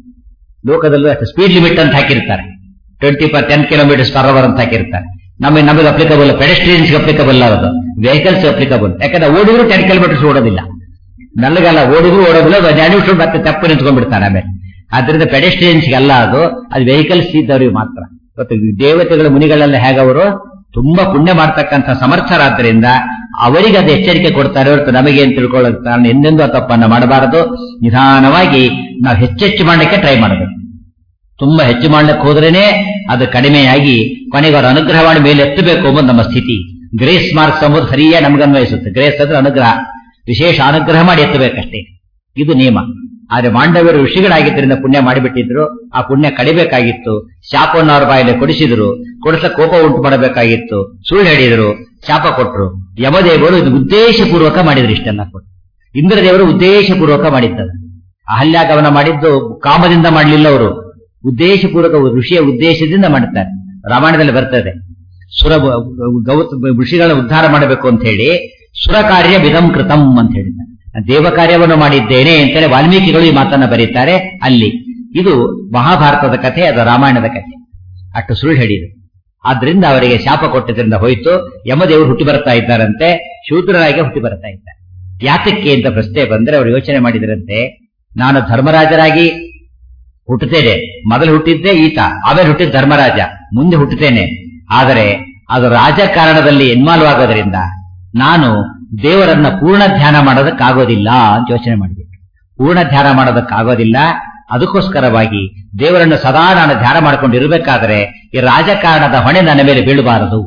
ಲೋಕದಲ್ಲೂ ಅಷ್ಟು ಸ್ಪೀಡ್ ಲಿಮಿಟ್ ಅಂತ ಹಾಕಿರ್ತಾರೆ twenty per ten kilometers per hour ಅಂತ ಹಾಕಿರ್ತಾರೆ ನಮಗೆ ನಮಗೆ ಅಪ್ಲಿಕಬಲ್ ಪೆಡೆಸ್ಟ್ರಿಯನ್ಸ್ ಅಪ್ಲಿಕಬಲ್ ಅದು ವೆಹಿಕಲ್ಸ್ ಅಪ್ಲಿಕಬಲ್ ಯಾಕಂದ್ರೆ ಓಡಿದ್ರು ಟೆನ್ ಕಿಲೋಮೀಟರ್ಸ್ ಓಡೋದಿಲ್ಲ ಮೆಲ್ಲಗಲ್ಲ ಓಡಿದ್ರು ಓಡೋದಿಲ್ಲ ಜ್ಞಾನಿಷ್ಠರು ಮತ್ತೆ ತಪ್ಪು ನಿಂತ್ಕೊಂಡ್ಬಿಡ್ತಾನೆ ಆಮೇಲೆ ಆದ್ರಿಂದ ಪೆಡೆಸ್ಟ್ರಿಯನ್ಸ್ಗೆಲ್ಲ ಅದು ಅದು ವೆಹಿಕಲ್ಸ್ ಇದ್ದವರಿಗೆ ಮಾತ್ರ ಇವತ್ತು ದೇವತೆಗಳ ಮುನಿಗಳೆಲ್ಲ ಹೇಗವರು ತುಂಬಾ ಪುಣ್ಯ ಮಾಡ್ತಕ್ಕಂಥ ಸಮರ್ಥರಾದ್ದರಿಂದ ಅವರಿಗೆ ಅದು ಎಚ್ಚರಿಕೆ ಕೊಡ್ತಾರೆ ಹೊರತು ನಮಗೆ ಅಂತ ತಿಳ್ಕೊಳ್ಳೋಕೆ ಕಾರಣ ಎಂದೆಂದೂ ಆ ತಪ್ಪನ್ನ ಮಾಡಬಾರದು ನಿಧಾನವಾಗಿ ನಾವು ಹೆಚ್ಚೆಚ್ಚು ಮಾಡಲಿಕ್ಕೆ ಟ್ರೈ ಮಾಡಬೇಕು ತುಂಬಾ ಹೆಚ್ಚು ಮಾಡ್ಲಿಕ್ಕೆ ಹೋದ್ರೇನೆ ಅದು ಕಡಿಮೆಯಾಗಿ ಕೊನೆಗೆ ಅವರ ಅನುಗ್ರಹ ಮಾಡಿ ಮೇಲೆ ಎತ್ತಬೇಕು ಎಂಬುದು ನಮ್ಮ ಸ್ಥಿತಿ ಗ್ರೇಸ್ ಮಾರ್ಕ್ಸ್ ಎಂಬುದು ಸರಿಯಾಗಿ ನಮಗನ್ವಯಿಸುತ್ತೆ ಗ್ರೇಸ್ ಅಂದ್ರೆ ಅನುಗ್ರಹ ವಿಶೇಷ ಅನುಗ್ರಹ ಮಾಡಿ ಎತ್ತಬೇಕಷ್ಟೇ ಇದು ನಿಯಮ ಆದ್ರೆ ಮಾಂಡವ್ಯರು ಋಷಿಗಳಾಗಿದ್ದರಿಂದ ಪುಣ್ಯ ಮಾಡಿಬಿಟ್ಟಿದ್ರು ಆ ಪುಣ್ಯ ಕಡಿಬೇಕಾಗಿತ್ತು ಶಾಪವನ್ನು ಅವ್ರ ಬಾಯಲ್ಲಿ ಕೊಡಿಸಿದ್ರು ಕೊಡಿಸ ಕೋಪ ಉಂಟು ಮಾಡಬೇಕಾಗಿತ್ತು ಸುಳ್ಳು ಹೇಳಿದ್ರು ಶಾಪ ಕೊಟ್ರು ಯಮದೇವರು ಇದು ಉದ್ದೇಶಪೂರ್ವಕ ಮಾಡಿದ್ರು ಇಷ್ಟೆಲ್ಲ ಕೊಟ್ಟು ಇಂದ್ರದೇವರು ಉದ್ದೇಶಪೂರ್ವಕ ಮಾಡಿದ್ದದು ಅಹಲ್ಯಾಗಮನ ಮಾಡಿದ್ದು ಕಾಮದಿಂದ ಮಾಡಲಿಲ್ಲ ಅವರು ಉದ್ದೇಶಪೂರ್ವಕ ಋಷಿಯ ಉದ್ದೇಶದಿಂದ ಮಾಡುತ್ತಾರೆ ರಾಮಾಯಣದಲ್ಲಿ ಬರ್ತದೆ ಸುರ ಗೌತ ಋಷಿಗಳ ಉದ್ಧಾರ ಮಾಡಬೇಕು ಅಂತ ಹೇಳಿ ಸುರ ಕಾರ್ಯ ವಿಧಂ ಕೃತಂ ಅಂತ ಹೇಳಿದ್ದಾರೆ ದೇವ ಕಾರ್ಯವನ್ನು ಮಾಡಿದ್ದೇನೆ ಅಂತೇಳಿ ವಾಲ್ಮೀಕಿಗಳು ಈ ಮಾತನ್ನ ಬರೀತಾರೆ ಅಲ್ಲಿ ಇದು ಮಹಾಭಾರತದ ಕಥೆ ಅದು ರಾಮಾಯಣದ ಕಥೆ ಅಷ್ಟು ಸುಳ್ಳು ಹೇಳಿದ್ರು ಆದ್ರಿಂದ ಅವರಿಗೆ ಶಾಪ ಕೊಟ್ಟದ್ರಿಂದ ಹೋಯ್ತು ಯಮದೇವರು ಹುಟ್ಟಿ ಬರ್ತಾ ಇದ್ದಾರಂತೆ ಶೂದ್ರರಾಗಿ ಹುಟ್ಟಿ ಬರ್ತಾ ಇದ್ದಾರೆ ಯಾತಕ್ಕೆ ಅಂತ ಪ್ರಶ್ನೆ ಬಂದ್ರೆ ಅವರು ಯೋಚನೆ ಮಾಡಿದ್ರಂತೆ ನಾನು ಧರ್ಮರಾಜರಾಗಿ ಹುಟ್ಟುತ್ತೇನೆ ಮೊದಲು ಹುಟ್ಟಿದ್ದೆ ಈತ ಆಮೇಲೆ ಹುಟ್ಟಿದ ಧರ್ಮರಾಜ ಮುಂದೆ ಹುಟ್ಟುತ್ತೇನೆ ಆದರೆ ಅದು ರಾಜಕಾರಣದಲ್ಲಿ ಇನ್ವಾಲ್ವ್ ಆಗೋದ್ರಿಂದ ನಾನು ದೇವರನ್ನ ಪೂರ್ಣ ಧ್ಯಾನ ಮಾಡೋದಕ್ಕಾಗೋದಿಲ್ಲ ಅಂತ ಯೋಚನೆ ಮಾಡಿಬಿಟ್ಟು ಪೂರ್ಣ ಧ್ಯಾನ ಮಾಡೋದಕ್ಕಾಗೋದಿಲ್ಲ ಅದಕ್ಕೋಸ್ಕರವಾಗಿ ದೇವರನ್ನು ಸದಾ ನಾನು ಧ್ಯಾನ ಮಾಡ್ಕೊಂಡಿರ್ಬೇಕಾದ್ರೆ ಈ ರಾಜಕಾರಣದ ಹೊಣೆ ನನ್ನ ಮೇಲೆ ಬೀಳಬಾರದು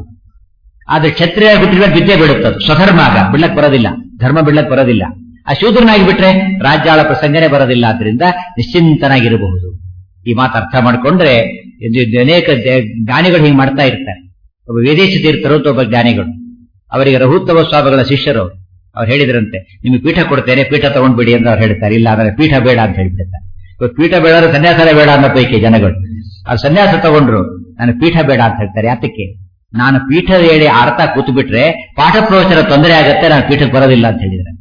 ಆದ್ರೆ ಕ್ಷತ್ರಿಯ ಬಿಟ್ಟಿದ್ರೆ ಬಿದ್ದೇ ಬೀಳುತ್ತದು ಸ್ವಧರ್ಮ ಆಗ ಬಿಡ್ಲಕ್ ಬರೋದಿಲ್ಲ ಧರ್ಮ ಬಿಡ್ಲಕ್ ಬರೋದಿಲ್ಲ ಆ ಶೂದ್ರನಾಗಿ ಬಿಟ್ರೆ ರಾಜ್ಯಾಳ ಪ್ರಸಂಗನೇ ಬರೋದಿಲ್ಲ ಆದ್ರಿಂದ ನಿಶ್ಚಿಂತನಾಗಿರಬಹುದು ಈ ಮಾತು ಅರ್ಥ ಮಾಡ್ಕೊಂಡ್ರೆ ಇದು ಇದು ಅನೇಕ ದೇ- ಜ್ಞಾನಿಗಳು ಹಿಂಗೆ ಮಾಡ್ತಾ ಇರ್ತಾರೆ ಒಬ್ಬ ವಿದೇಶಿ ತೀರ್ಥರು ಅಂತ ಒಬ್ಬ ಜ್ಞಾನಿಗಳು ಅವರಿಗೆ ರಘುತ್ತಮ ಸ್ವಾಮಿಗಳ ಶಿಷ್ಯರು ಅವರು ಅವ್ರು ಹೇಳಿದ್ರಂತೆ ನಿಮಗೆ ಪೀಠ ಕೊಡ್ತೇನೆ ಪೀಠ ತಗೊಂಡ್ಬಿಡಿ ಅಂತ ಅವ್ರು ಹೇಳ್ತಾರೆ ಇಲ್ಲ ಅಂದ್ರೆ ಪೀಠ ಬೇಡ ಅಂತ ಹೇಳ್ಬಿಡ್ತಾರೆ ಇವತ್ತು ಪೀಠ ಬೇಡ ಅಂದ್ರೆ ಸನ್ಯಾಸನೇ ಬೇಡ ಅನ್ನೋ ಪೈಕಿ ಜನಗಳು ಅವ್ರು ಸನ್ಯಾಸ ತಗೊಂಡ್ರು ನಾನು ಪೀಠ ಬೇಡ ಅಂತ ಹೇಳ್ತಾರೆ ಯಾತಕ್ಕೆ ನಾನು ಪೀಠ ಹೇಳಿ ಆಡ್ತಾ ಕೂತು ಬಿಟ್ರೆ ಪಾಠ ಪ್ರವಚನ ತೊಂದರೆ ಆಗತ್ತೆ ನಾನು ಪೀಠಕ್ಕೆ ಬರೋದಿಲ್ಲ ಅಂತ ಹೇಳಿದ್ರೆ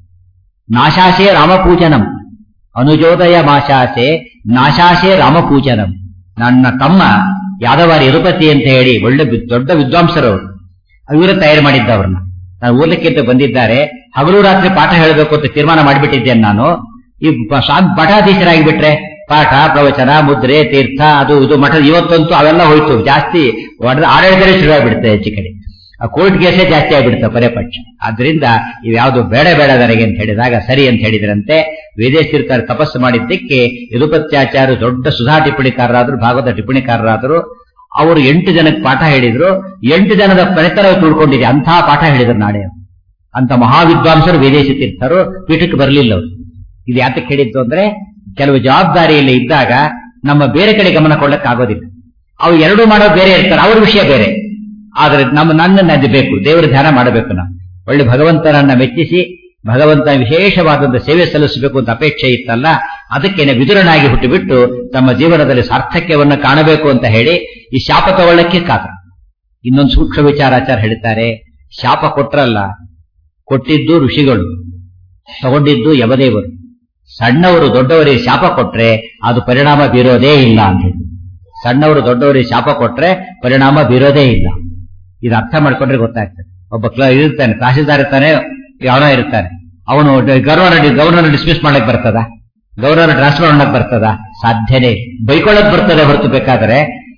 ನಾಶಾಸೆ ರಾಮಪೂಜನಂ ಅನುಜೋದಯ ಮಾಶಾಸೆ ನಾಶಾಸೆ ರಾಮಪೂಜನಂ ನನ್ನ ತಮ್ಮ ಯಾದವಾರಿ ಯದುಪತಿ ಅಂತ ಹೇಳಿ ಒಳ್ಳೆ ವಿ- ದೊಡ್ಡ ವಿದ್ವಾಂಸರು ಇವರು ತಯಾರು ಮಾಡಿದ್ದವ್ರನ್ನ ನಾನು ಓದಲಿಕ್ಕೆ ಅಂತ ಬಂದಿದ್ದಾರೆ ಹಗಲು ರಾತ್ರಿ ಪಾಠ ಹೇಳಬೇಕು ಅಂತ ತೀರ್ಮಾನ ಮಾಡಿಬಿಟ್ಟಿದ್ದೇನೆ ನಾನು ಈ ಪ- ಸ್ವಾಮಿ ಮಠಾಧೀಶರಾಗಿ ಬಿಟ್ರೆ ಪಾಠ ಪ್ರವಚನ ಮುದ್ರೆ ತೀರ್ಥ ಅದು ಇದು ಮಠ ಇವತ್ತಂತೂ ಅವೆಲ್ಲ ಹೋಯ್ತು ಜಾಸ್ತಿ ಒಡೆದ ಆಡಳಿತನೇ ಶುರುವಾಗಿಬಿಡುತ್ತೆ ಹೆಚ್ಚು ಕಡೆ ಆ ಕೋರ್ಟ್ ಕೇಸೇ ಜಾಸ್ತಿ ಆಗಿಬಿಡುತ್ತೆ ಪರೇ ಪಕ್ಷ ಆದ್ರಿಂದ ಇವ್ಯಾವುದು ಬೇಡ ಬೇಡ ನನಗೆ ಅಂತ ಹೇಳಿದಾಗ ಸರಿ ಅಂತ ಹೇಳಿದ್ರಂತೆ ವೇದೇಶ್ವರ ತಪಸ್ಸು ಮಾಡಿದ್ದಕ್ಕೆ ಯದುಪತ್ಯಾಚಾರ್ಯ ದೊಡ್ಡ ಸುಧಾ ಟಿಪ್ಪಣಿಕಾರರಾದ್ರು ಭಾಗವತ ಟಿಪ್ಪಣಿಕಾರರಾದರು ಅವರು ಎಂಟು ಜನಕ್ಕೆ ಪಾಠ ಹೇಳಿದ್ರು ಎಂಟು ಜನದ ಪರಿತರ ತಿಳ್ಕೊಂಡಿದೆ ಅಂಥ ಪಾಠ ಹೇಳಿದ್ರು ನಾಳೆ ಅಂತ ಮಹಾವಿದ್ವಾಂಸರು ವಿದೇಶಿ ತೀರ್ಥರು ಪೀಠಕ್ಕೆ ಬರಲಿಲ್ಲ ಅವರು ಇದು ಯಾತಕ್ಕೆ ಹೇಳಿದ್ದು ಅಂದ್ರೆ ಕೆಲವು ಜವಾಬ್ದಾರಿಯಲ್ಲಿ ಇದ್ದಾಗ ನಮ್ಮ ಬೇರೆ ಕಡೆ ಗಮನ ಕೊಡಕ್ಕೆ ಆಗೋದಿಲ್ಲ ಅವು ಎರಡು ಮಾಡೋದು ಬೇರೆ ಇರ್ತಾರೆ ಅವ್ರ ವಿಷಯ ಬೇರೆ ಆದ್ರೆ ನಮ್ಮ ನನ್ನನ್ನು ಅದು ಬೇಕು ದೇವರ ಧ್ಯಾನ ಮಾಡಬೇಕು ನಾವು ಒಳ್ಳೆ ಭಗವಂತನನ್ನ ಮೆಚ್ಚಿಸಿ ಭಗವಂತ ವಿಶೇಷವಾದಂತ ಸೇವೆ ಸಲ್ಲಿಸಬೇಕು ಅಂತ ಅಪೇಕ್ಷೆ ಇತ್ತಲ್ಲ ಅದಕ್ಕೇನೆ ವಿದುರನಾಗಿ ಹುಟ್ಟುಬಿಟ್ಟು ತಮ್ಮ ಜೀವನದಲ್ಲಿ ಸಾರ್ಥಕ್ಯವನ್ನು ಕಾಣಬೇಕು ಅಂತ ಹೇಳಿ ಈ ಶಾಪ ತಗೊಳ್ಳಕ್ಕೆ ಕಾತರ ಇನ್ನೊಂದು ಸೂಕ್ಷ್ಮ ವಿಚಾರಾಚಾರ ಹೇಳ್ತಾರೆ ಶಾಪ ಕೊಟ್ರಲ್ಲ ಕೊಟ್ಟಿದ್ದು ಋಷಿಗಳು ತಗೊಂಡಿದ್ದು ಯಮದೇವರು ಸಣ್ಣವರು ದೊಡ್ಡವರಿಗೆ ಶಾಪ ಕೊಟ್ರೆ ಅದು ಪರಿಣಾಮ ಬೀರೋದೇ ಇಲ್ಲ ಅಂತ ಹೇಳಿ ಸಣ್ಣವರು ದೊಡ್ಡವರಿಗೆ ಶಾಪ ಕೊಟ್ರೆ ಪರಿಣಾಮ ಬೀರೋದೇ ಇಲ್ಲ ಇದು ಅರ್ಥ ಮಾಡ್ಕೊಂಡ್ರೆ ಗೊತ್ತಾಗ್ತದೆ ಒಬ್ಬ ಕ್ಲ ಇರ್ತಾನೆ ತಹಸೀಲ್ದಾರ್ ಇರ್ತಾನೆ ಯಾವನೋ ಇರ್ತಾನೆ ಅವನು ಗವರ್ನರ್ ಗವರ್ನರ್ ಡಿಸ್ಮಿಸ್ ಮಾಡಕ್ ಬರ್ತದ ಗವರ್ನರ್ ಟ್ರಾನ್ಸ್ಫರ್ ಮಾಡಕ್ ಬರ್ತದ ಸಾಧ್ಯನೇ ಬೈಕೊಳ್ಳಕ್ ಬರ್ತದೆ ಹೊರತು ಬೇಕಾದ್ರೆ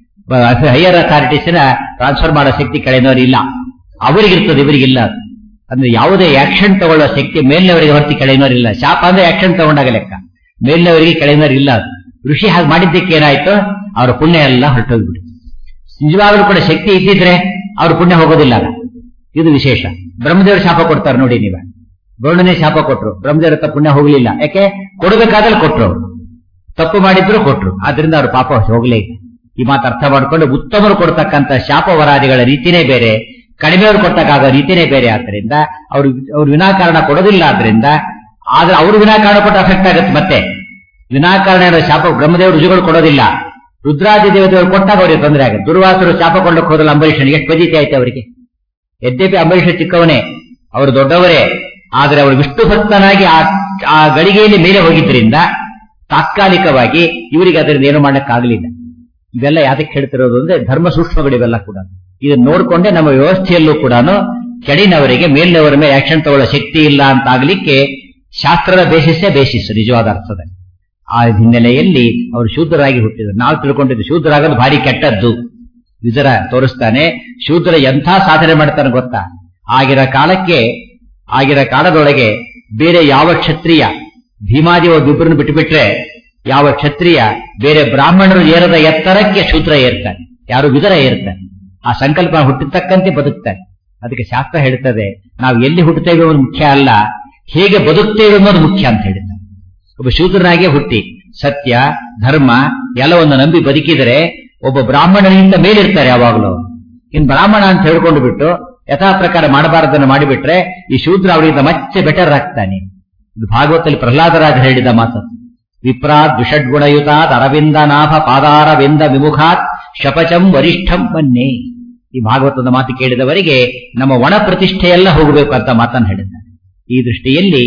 ಹೈಯರ್ ಅಥಾರಿಟೀಸ್ನ ಟ್ರಾನ್ಸ್ಫರ್ ಮಾಡೋ ಶಕ್ತಿ ಕೆಳಗಿನವರು ಇಲ್ಲ ಅವರಿಗಿರ್ತದೆ ಇವರಿಗಿಲ್ಲ ಅದು. ಅಂದ್ರೆ ಯಾವುದೇ ಆಕ್ಷನ್ ತಗೊಳ್ಳೋ ಶಕ್ತಿ ಮೇಲಿನವರಿಗೆ ಹೊರತು ಕೆಳಗಿನವರಿಲ್ಲ ಶಾಪ ಅಂದ್ರೆ ಆಕ್ಷನ್ ತಗೊಂಡಾಗ ಲೆಕ್ಕ ಮೇಲಿನವರಿಗೆ ಕೆಳಗಿನವರು ಇಲ್ಲ ಅದು ಋಷಿ ಹಾಗೆ ಮಾಡಿದ್ದಕ್ಕೆ ಏನಾಯ್ತು ಅವರ ಪುಣ್ಯ ಎಲ್ಲ ಹೊರಟೋಗ್ಬಿಡಿ ನಿಜವಾಗ್ಲೂ ಕೂಡ ಶಕ್ತಿ ಇದ್ದಿದ್ರೆ ಅವ್ರ ಪುಣ್ಯ ಹೋಗೋದಿಲ್ಲ ಆಗ. ಇದು ವಿಶೇಷ ಬ್ರಹ್ಮದೇವರು ಶಾಪ ಕೊಡ್ತಾರೆ ನೋಡಿ ನೀವ ಗೌಡನೇ ಶಾಪ ಕೊಟ್ರು ಬ್ರಹ್ಮದೇವರ ಹತ್ರ ಪುಣ್ಯ ಹೋಗ್ಲಿಲ್ಲ ಯಾಕೆ ಕೊಡಬೇಕಾದ್ರೆ ಕೊಟ್ರು ಅವ್ರು ತಪ್ಪು ಮಾಡಿದ್ರು ಕೊಟ್ರು ಆದ್ರಿಂದ ಅವ್ರ ಪಾಪ ಹೋಗ್ಲೇ ಇಲ್ಲ ಈ ಮಾತು ಅರ್ಥ ಮಾಡ್ಕೊಂಡು ಉತ್ತಮರು ಕೊಡ್ತಕ್ಕಂಥ ಶಾಪ ವರಾದಿಗಳ ರೀತಿನೇ ಬೇರೆ ಕಡಿಮೆಯವರು ಕೊಟ್ಟಕ್ಕಾಗೋ ರೀತಿನೇ ಬೇರೆ ಆದ್ರಿಂದ ಅವ್ರು ಅವ್ರು ವಿನಾಕಾರಣ ಕೊಡೋದಿಲ್ಲ ಆದ್ರಿಂದ ಆದ್ರೆ ಅವರು ವಿನಾಕಾರಣ ಕೊಟ್ಟು ಅಫೆಕ್ಟ್ ಆಗುತ್ತೆ ಮತ್ತೆ ವಿನಾಕಾರಣ ಇರೋ ಶಾಪ ಬ್ರಹ್ಮದೇವರು ರುಜುಗಳು ಕೊಡೋದಿಲ್ಲ ರುದ್ರಾದಿ ದೇವತೆಗಳು ಕೊಟ್ಟಾಗ ಅವರಿಗೆ ತೊಂದರೆ ಆಗುತ್ತೆ ದುರ್ವಾಸರು ಶಾಪ ಕೊಂಡಕ್ಕೆ ಹೋದಲ್ಲ ಅಂಬರೀಷನಿಗೆ ಎಷ್ಟು ಬದೀತಿ ಆಯ್ತು ಅವರಿಗೆ ಯದ್ಯಪಿ ಅಂಬರೀಷ ಚಿಕ್ಕವನೇ ಅವರು ದೊಡ್ಡವರೇ ಆದರೆ ಅವರು ವಿಷ್ಣು ಭಕ್ತನಾಗಿ ಆ ಆ ಗಳಿಗೆಯಲ್ಲಿ ಮೇಲೆ ಹೋಗಿದ್ದರಿಂದ ತಾತ್ಕಾಲಿಕವಾಗಿ ಇವರಿಗೆ ಅದರಿಂದ ಏನು ಮಾಡಕ್ಕಾಗಲಿಲ್ಲ ಇವೆಲ್ಲ ಯಾತಕ್ಕೆ ಹೇಳ್ತಿರೋದು ಅಂದ್ರೆ ಧರ್ಮ ಸೂಕ್ಷ್ಮಗಳು ಇವೆಲ್ಲ ಕೂಡ ಇದನ್ನ ನೋಡ್ಕೊಂಡೆ ನಮ್ಮ ವ್ಯವಸ್ಥೆಯಲ್ಲೂ ಕೂಡ ಕೆಡಿನವರಿಗೆ ಮೇಲಿನವರ ಮೇಲೆ ಆಕ್ಷನ್ ತಗೊಳ್ಳೋ ಶಕ್ತಿ ಇಲ್ಲ ಅಂತ ಆಗ್ಲಿಕ್ಕೆ ಶಾಸ್ತ್ರದ ಬೇಸಿಸೇ ಬೇಸಿಸ್ ನಿಜವಾದ ಅರ್ಥದಲ್ಲಿ ಆ ಹಿನ್ನೆಲೆಯಲ್ಲಿ ಅವರು ಶೂದ್ರರಾಗಿ ಹುಟ್ಟಿದ್ರು ನಾವು ತಿಳ್ಕೊಂಡಿದ್ದು ಶೂದ್ರರಾಗೋದು ಭಾರಿ ಕೆಟ್ಟದ್ದು ವಿದರ ತೋರಿಸ್ತಾನೆ ಶೂದ್ರ ಎಂಥ ಸಾಧನೆ ಮಾಡ್ತಾನೆ ಗೊತ್ತಾ ಆಗಿನ ಕಾಲಕ್ಕೆ ಆಗಿನ ಕಾಲದೊಳಗೆ ಬೇರೆ ಯಾವ ಕ್ಷತ್ರಿಯ ಭೀಮಾದಿ ಒಬ್ಬಿಬ್ಬರನ್ನು ಬಿಟ್ಟುಬಿಟ್ರೆ ಯಾವ ಕ್ಷತ್ರಿಯ ಬೇರೆ ಬ್ರಾಹ್ಮಣರು ಏರದ ಎತ್ತರಕ್ಕೆ ಶೂದ್ರ ಏರ್ತಾನೆ ಯಾರು ವಿದರ ಏರ್ತಾನೆ ಆ ಸಂಕಲ್ಪ ಹುಟ್ಟಿರ್ತಕ್ಕಂತೆ ಬದುಕ್ತಾನೆ ಅದಕ್ಕೆ ಶಾಸ್ತ್ರ ಹೇಳ್ತದೆ ನಾವು ಎಲ್ಲಿ ಹುಟ್ಟುತ್ತೇವೆ ಅನ್ನೋದು ಮುಖ್ಯ ಅಲ್ಲ ಹೇಗೆ ಬದುಕ್ತೇವೆ ಅನ್ನೋದು ಮುಖ್ಯ ಅಂತ ಹೇಳಿದ್ದಾರೆ ಒಬ್ಬ ಶೂದ್ರನಾಗೆ ಹುಟ್ಟಿ ಸತ್ಯ ಧರ್ಮ ಎಲ್ಲವನ್ನು ನಂಬಿ ಬದುಕಿದರೆ ಒಬ್ಬ ಬ್ರಾಹ್ಮಣನಿಂದ ಮೇಲಿರ್ತಾರೆ ಯಾವಾಗಲೂ ಅವ್ರು. ಇನ್ ಬ್ರಾಹ್ಮಣ ಅಂತ ಹೇಳ್ಕೊಂಡು ಬಿಟ್ಟು ಯಥಾ ಪ್ರಕಾರ ಮಾಡಬಾರದನ್ನು ಮಾಡಿಬಿಟ್ರೆ ಈ ಶೂದ್ರ ಅವರಿಂದ ಮತ್ತೆ ಬೆಟರ್ ಆಗ್ತಾನೆ ಇದು ಭಾಗವತದಲ್ಲಿ ಪ್ರಹ್ಲಾದರಾಜ ಹೇಳಿದ ಮಾತು ವಿಪ್ರಾತ್ ದ್ವಿಷಡ್ಗುಣಯುತಾತ್ ಅರವಿಂದ ನಾಭ ಪಾದಾರವಿಂದ ವಿಮುಖಾತ್ ಶಪಚಂ ವರಿಷ್ಠಂ ಮನ್ನೆ ಈ ಭಾಗವತದ ಮಾತು ಕೇಳಿದವರಿಗೆ ನಮ್ಮ ಒಣ ಪ್ರತಿಷ್ಠೆಯೆಲ್ಲ ಹೋಗಬೇಕು ಅಂತ ಮಾತನ್ನು ಹೇಳಿದ್ದಾರೆ ಈ ದೃಷ್ಟಿಯಲ್ಲಿ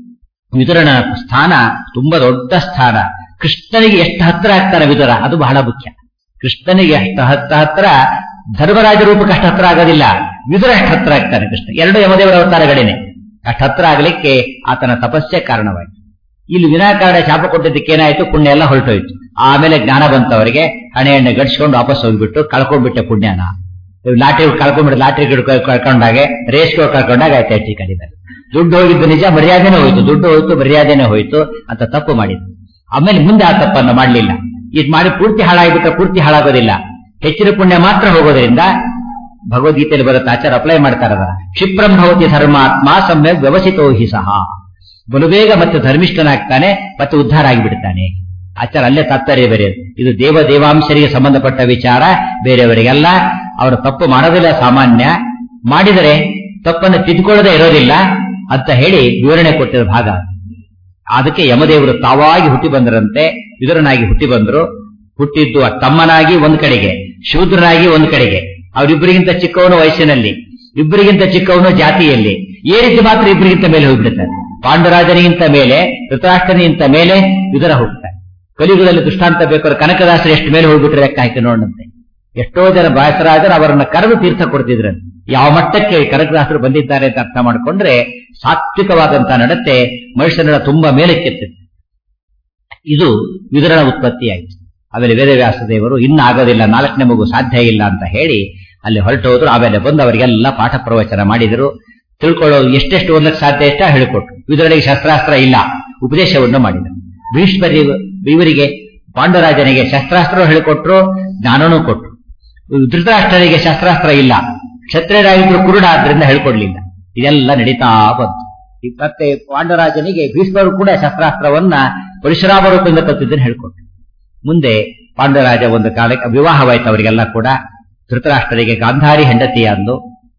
ವಿದುರನ ಸ್ಥಾನ ತುಂಬಾ ದೊಡ್ಡ ಸ್ಥಾನ ಕೃಷ್ಣನಿಗೆ ಎಷ್ಟು ಹತ್ರ ಆಗ್ತಾನೆ ವಿದುರ ಅದು ಬಹಳ ಮುಖ್ಯ ಕೃಷ್ಣನಿಗೆ ಅಷ್ಟು ಹತ್ತ ಹತ್ರ ಧರ್ಮರಾಜ ರೂಪಕ್ಕೆ ಅಷ್ಟು ಹತ್ರ ಆಗೋದಿಲ್ಲ ವಿದುರ ಅಷ್ಟು ಹತ್ರ ಆಗ್ತಾನೆ ಕೃಷ್ಣ ಎರಡು ಯಮದೇವರ ಅವತಾರಗಳೇನೆ ಅಷ್ಟು ಹತ್ರ ಆಗಲಿಕ್ಕೆ ಆತನ ತಪಸ್ಸೆ ಕಾರಣವಾಯಿತು ಇಲ್ಲಿ ವಿನಾಕಾರಣ ಶಾಪ ಕೊಟ್ಟಿದ್ದಕ್ಕೆ ಏನಾಯ್ತು ಪುಣ್ಯ ಎಲ್ಲ ಹೊರಟೋಯ್ತು ಆಮೇಲೆ ಜ್ಞಾನ ಬಂತವರಿಗೆ ಹಣೆ ಎಣ್ಣೆ ಗಡಿಸ್ಕೊಂಡು ವಾಪಸ್ ಹೋಗ್ಬಿಟ್ಟು ಕಳ್ಕೊಂಡ್ಬಿಟ್ಟೆ ಪುಣ್ಯನ ಲಾಟ್ರಿ ಕಳ್ಕೊಂಡ್ಬಿಟ್ಟು ಲಾಟ್ರಿ ಕಳ್ಕೊಂಡಾಗೆ ರೇಸ್ ಕಳ್ಕೊಂಡಾಗ ಆಯ್ತು ಹೆಚ್ಚಿ ಕಡಿಮೆ ದುಡ್ಡು ಹೋಗಿದ್ದು ನಿಜ ಮರ್ಯಾದೆನೇ ಹೋಯ್ತು ದುಡ್ಡು ಹೋಯ್ತು ಮರ್ಯಾದೆನೇ ಹೋಯ್ತು ಅಂತ ತಪ್ಪು ಮಾಡಿದ್ದು ಆಮೇಲೆ ಮುಂದೆ ಆ ತಪ್ಪನ್ನು ಮಾಡಲಿಲ್ಲ ಇದು ಮಾಡಿ ಪೂರ್ತಿ ಹಾಳಾಗ್ಬಿಟ್ರೆ ಪೂರ್ತಿ ಹಾಳಾಗೋದಿಲ್ಲ ಹೆಚ್ಚಿನ ಪುಣ್ಯ ಮಾತ್ರ ಹೋಗೋದ್ರಿಂದ ಭಗವದ್ಗೀತೆಯಲ್ಲಿ ಬರುತ್ತೆ ಆಚಾರ ಅಪ್ಲೈ ಮಾಡ್ತಾರದ ಕ್ಷಿಪ್ರಂ ಭವತಿ ಧರ್ಮಾತ್ಮ ಸಮ್ಯಕ್ ವ್ಯವಸಿತೋ ಹಿ ಸಹ ಬಲುಬೇಗ ಮತ್ತೆ ಧರ್ಮಿಷ್ಠನಾಗ್ತಾನೆ ಮತ್ತೆ ಉದ್ಧಾರ ಆಗಿಬಿಡ್ತಾನೆ ಆಚಾರ ಅಲ್ಲೇ ತಾತ್ಪರ್ಯ ಬೇರೆ ಇದು ದೇವ ದೇವಾಂಶರಿಗೆ ಸಂಬಂಧಪಟ್ಟ ವಿಚಾರ ಬೇರೆಯವರಿಗೆಲ್ಲ ಅವರು ತಪ್ಪು ಮಾಡೋದಿಲ್ಲ ಸಾಮಾನ್ಯ ಮಾಡಿದರೆ ತಪ್ಪನ್ನು ತಿದ್ಕೊಳ್ಳದೆ ಇರೋದಿಲ್ಲ ಅಂತ ಹೇಳಿ ವಿವರಣೆ ಕೊಟ್ಟಿರೋ ಭಾಗ ಅದಕ್ಕೆ ಯಮದೇವರು ತಾವಾಗಿ ಹುಟ್ಟಿ ಬಂದರಂತೆ ವಿದುರನಾಗಿ ಹುಟ್ಟಿ ಬಂದರು ಹುಟ್ಟಿದ್ದು ಆ ತಮ್ಮನಾಗಿ ಒಂದ್ ಕಡೆಗೆ ಶೂದ್ರನಾಗಿ ಒಂದ್ ಕಡೆಗೆ ಅವರಿಬ್ಬರಿಗಿಂತ ಚಿಕ್ಕವನು ವಯಸ್ಸಿನಲ್ಲಿ ಇಬ್ಬರಿಗಿಂತ ಚಿಕ್ಕವನು ಜಾತಿಯಲ್ಲಿ ಈ ರೀತಿ ಮಾತ್ರ ಇಬ್ಬರಿಗಿಂತ ಮೇಲೆ ಹೋಗ್ಬಿಡ್ತಾನೆ ಪಾಂಡುರಾಜನಿಗಿಂತ ಮೇಲೆ ಧೃತರಾಷ್ಟ್ರನಿಗಿಂತ ಮೇಲೆ ವಿದುರ ಹೋಗ್ತಾನೆ ಕಲಿಯುಗದಲ್ಲಿ ದೃಷ್ಟಾಂತ ಬೇಕಾದ್ರೆ ಕನಕದಾಸರು ಎಷ್ಟು ಮೇಲೆ ಹೋಗ್ಬಿಟ್ರೆ ಲೆಕ್ಕ ಹಾಕಿ ನೋಡಂತೆ ಎಷ್ಟೋ ಜನ ಬಾಯಸರಾಜರು ಅವರನ್ನ ಕರೆದು ತೀರ್ಥ ಕೊಡ್ತಿದ್ರಂತೆ ಯಾವ ಮಟ್ಟಕ್ಕೆ ಕನಕದಾಸರು ಬಂದಿದ್ದಾರೆ ಅಂತ ಅರ್ಥ ಮಾಡಿಕೊಂಡ್ರೆ ಸಾತ್ವಿಕವಾದಂತಹ ನಡತೆ ಮನುಷ್ಯನ ತುಂಬಾ ಮೇಲಕ್ಕೆತ್ತಿತ್ತು ಇದು ವಿದುರನ ಉತ್ಪತ್ತಿಯಾಯಿತು ಆಮೇಲೆ ವೇದವ್ಯಾಸ ದೇವರು ಇನ್ನು ಆಗೋದಿಲ್ಲ ನಾಲ್ಕನೇ ಮಗು ಸಾಧ್ಯ ಇಲ್ಲ ಅಂತ ಹೇಳಿ ಅಲ್ಲಿ ಹೊರಟು ಹೋದ್ರು ಆಮೇಲೆ ಬಂದು ಅವರಿಗೆಲ್ಲ ಪಾಠ ಪ್ರವಚನ ಮಾಡಿದರು ತಿಳ್ಕೊಳ್ಳೋದು ಎಷ್ಟೆಷ್ಟು ಓದಕ್ಕೆ ಸಾಧ್ಯ ಇಷ್ಟ ಹೇಳಿಕೊಟ್ರು ವಿದುರನಿಗೆ ಶಸ್ತ್ರಾಸ್ತ್ರ ಇಲ್ಲ ಉಪದೇಶವನ್ನು ಮಾಡಿದರು ಭೀಷ್ಮರಿ ಇವರಿಗೆ ಪಾಂಡುರಾಜನಿಗೆ ಶಸ್ತ್ರಾಸ್ತ್ರ ಹೇಳಿಕೊಟ್ರು ಜ್ಞಾನನೂ ಕೊಟ್ರು ಧೃತರಾಷ್ಟ್ರನಿಗೆ ಶಸ್ತ್ರಾಸ್ತ್ರ ಇಲ್ಲ ಕ್ಷತ್ರಿಯರಾಗಿದ್ರು ಕುರುಡ ಆದ್ರಿಂದ ಹೇಳ್ಕೊಡ್ಲಿಲ್ಲ ಇದೆಲ್ಲ ನಡೀತಾ ಬಂತು ಈ ಮತ್ತೆ ಪಾಂಡರಾಜನಿಗೆ ಭೀಷ್ಮರು ಕೂಡ ಶಸ್ತ್ರಾಸ್ತ್ರವನ್ನ ಪರಶುರಾಮ ರೂಪದಿಂದ ಕತ್ತಿದ್ದನ್ನು ಹೇಳ್ಕೊಟ್ರು ಮುಂದೆ ಪಾಂಡರಾಜ ಒಂದು ಕಾಲಕ್ಕೆ ವಿವಾಹವಾಯ್ತು ಅವರಿಗೆಲ್ಲ ಕೂಡ ಧೃತರಾಷ್ಟ್ರರಿಗೆ ಗಾಂಧಾರಿ ಹೆಂಡತಿಯಂದು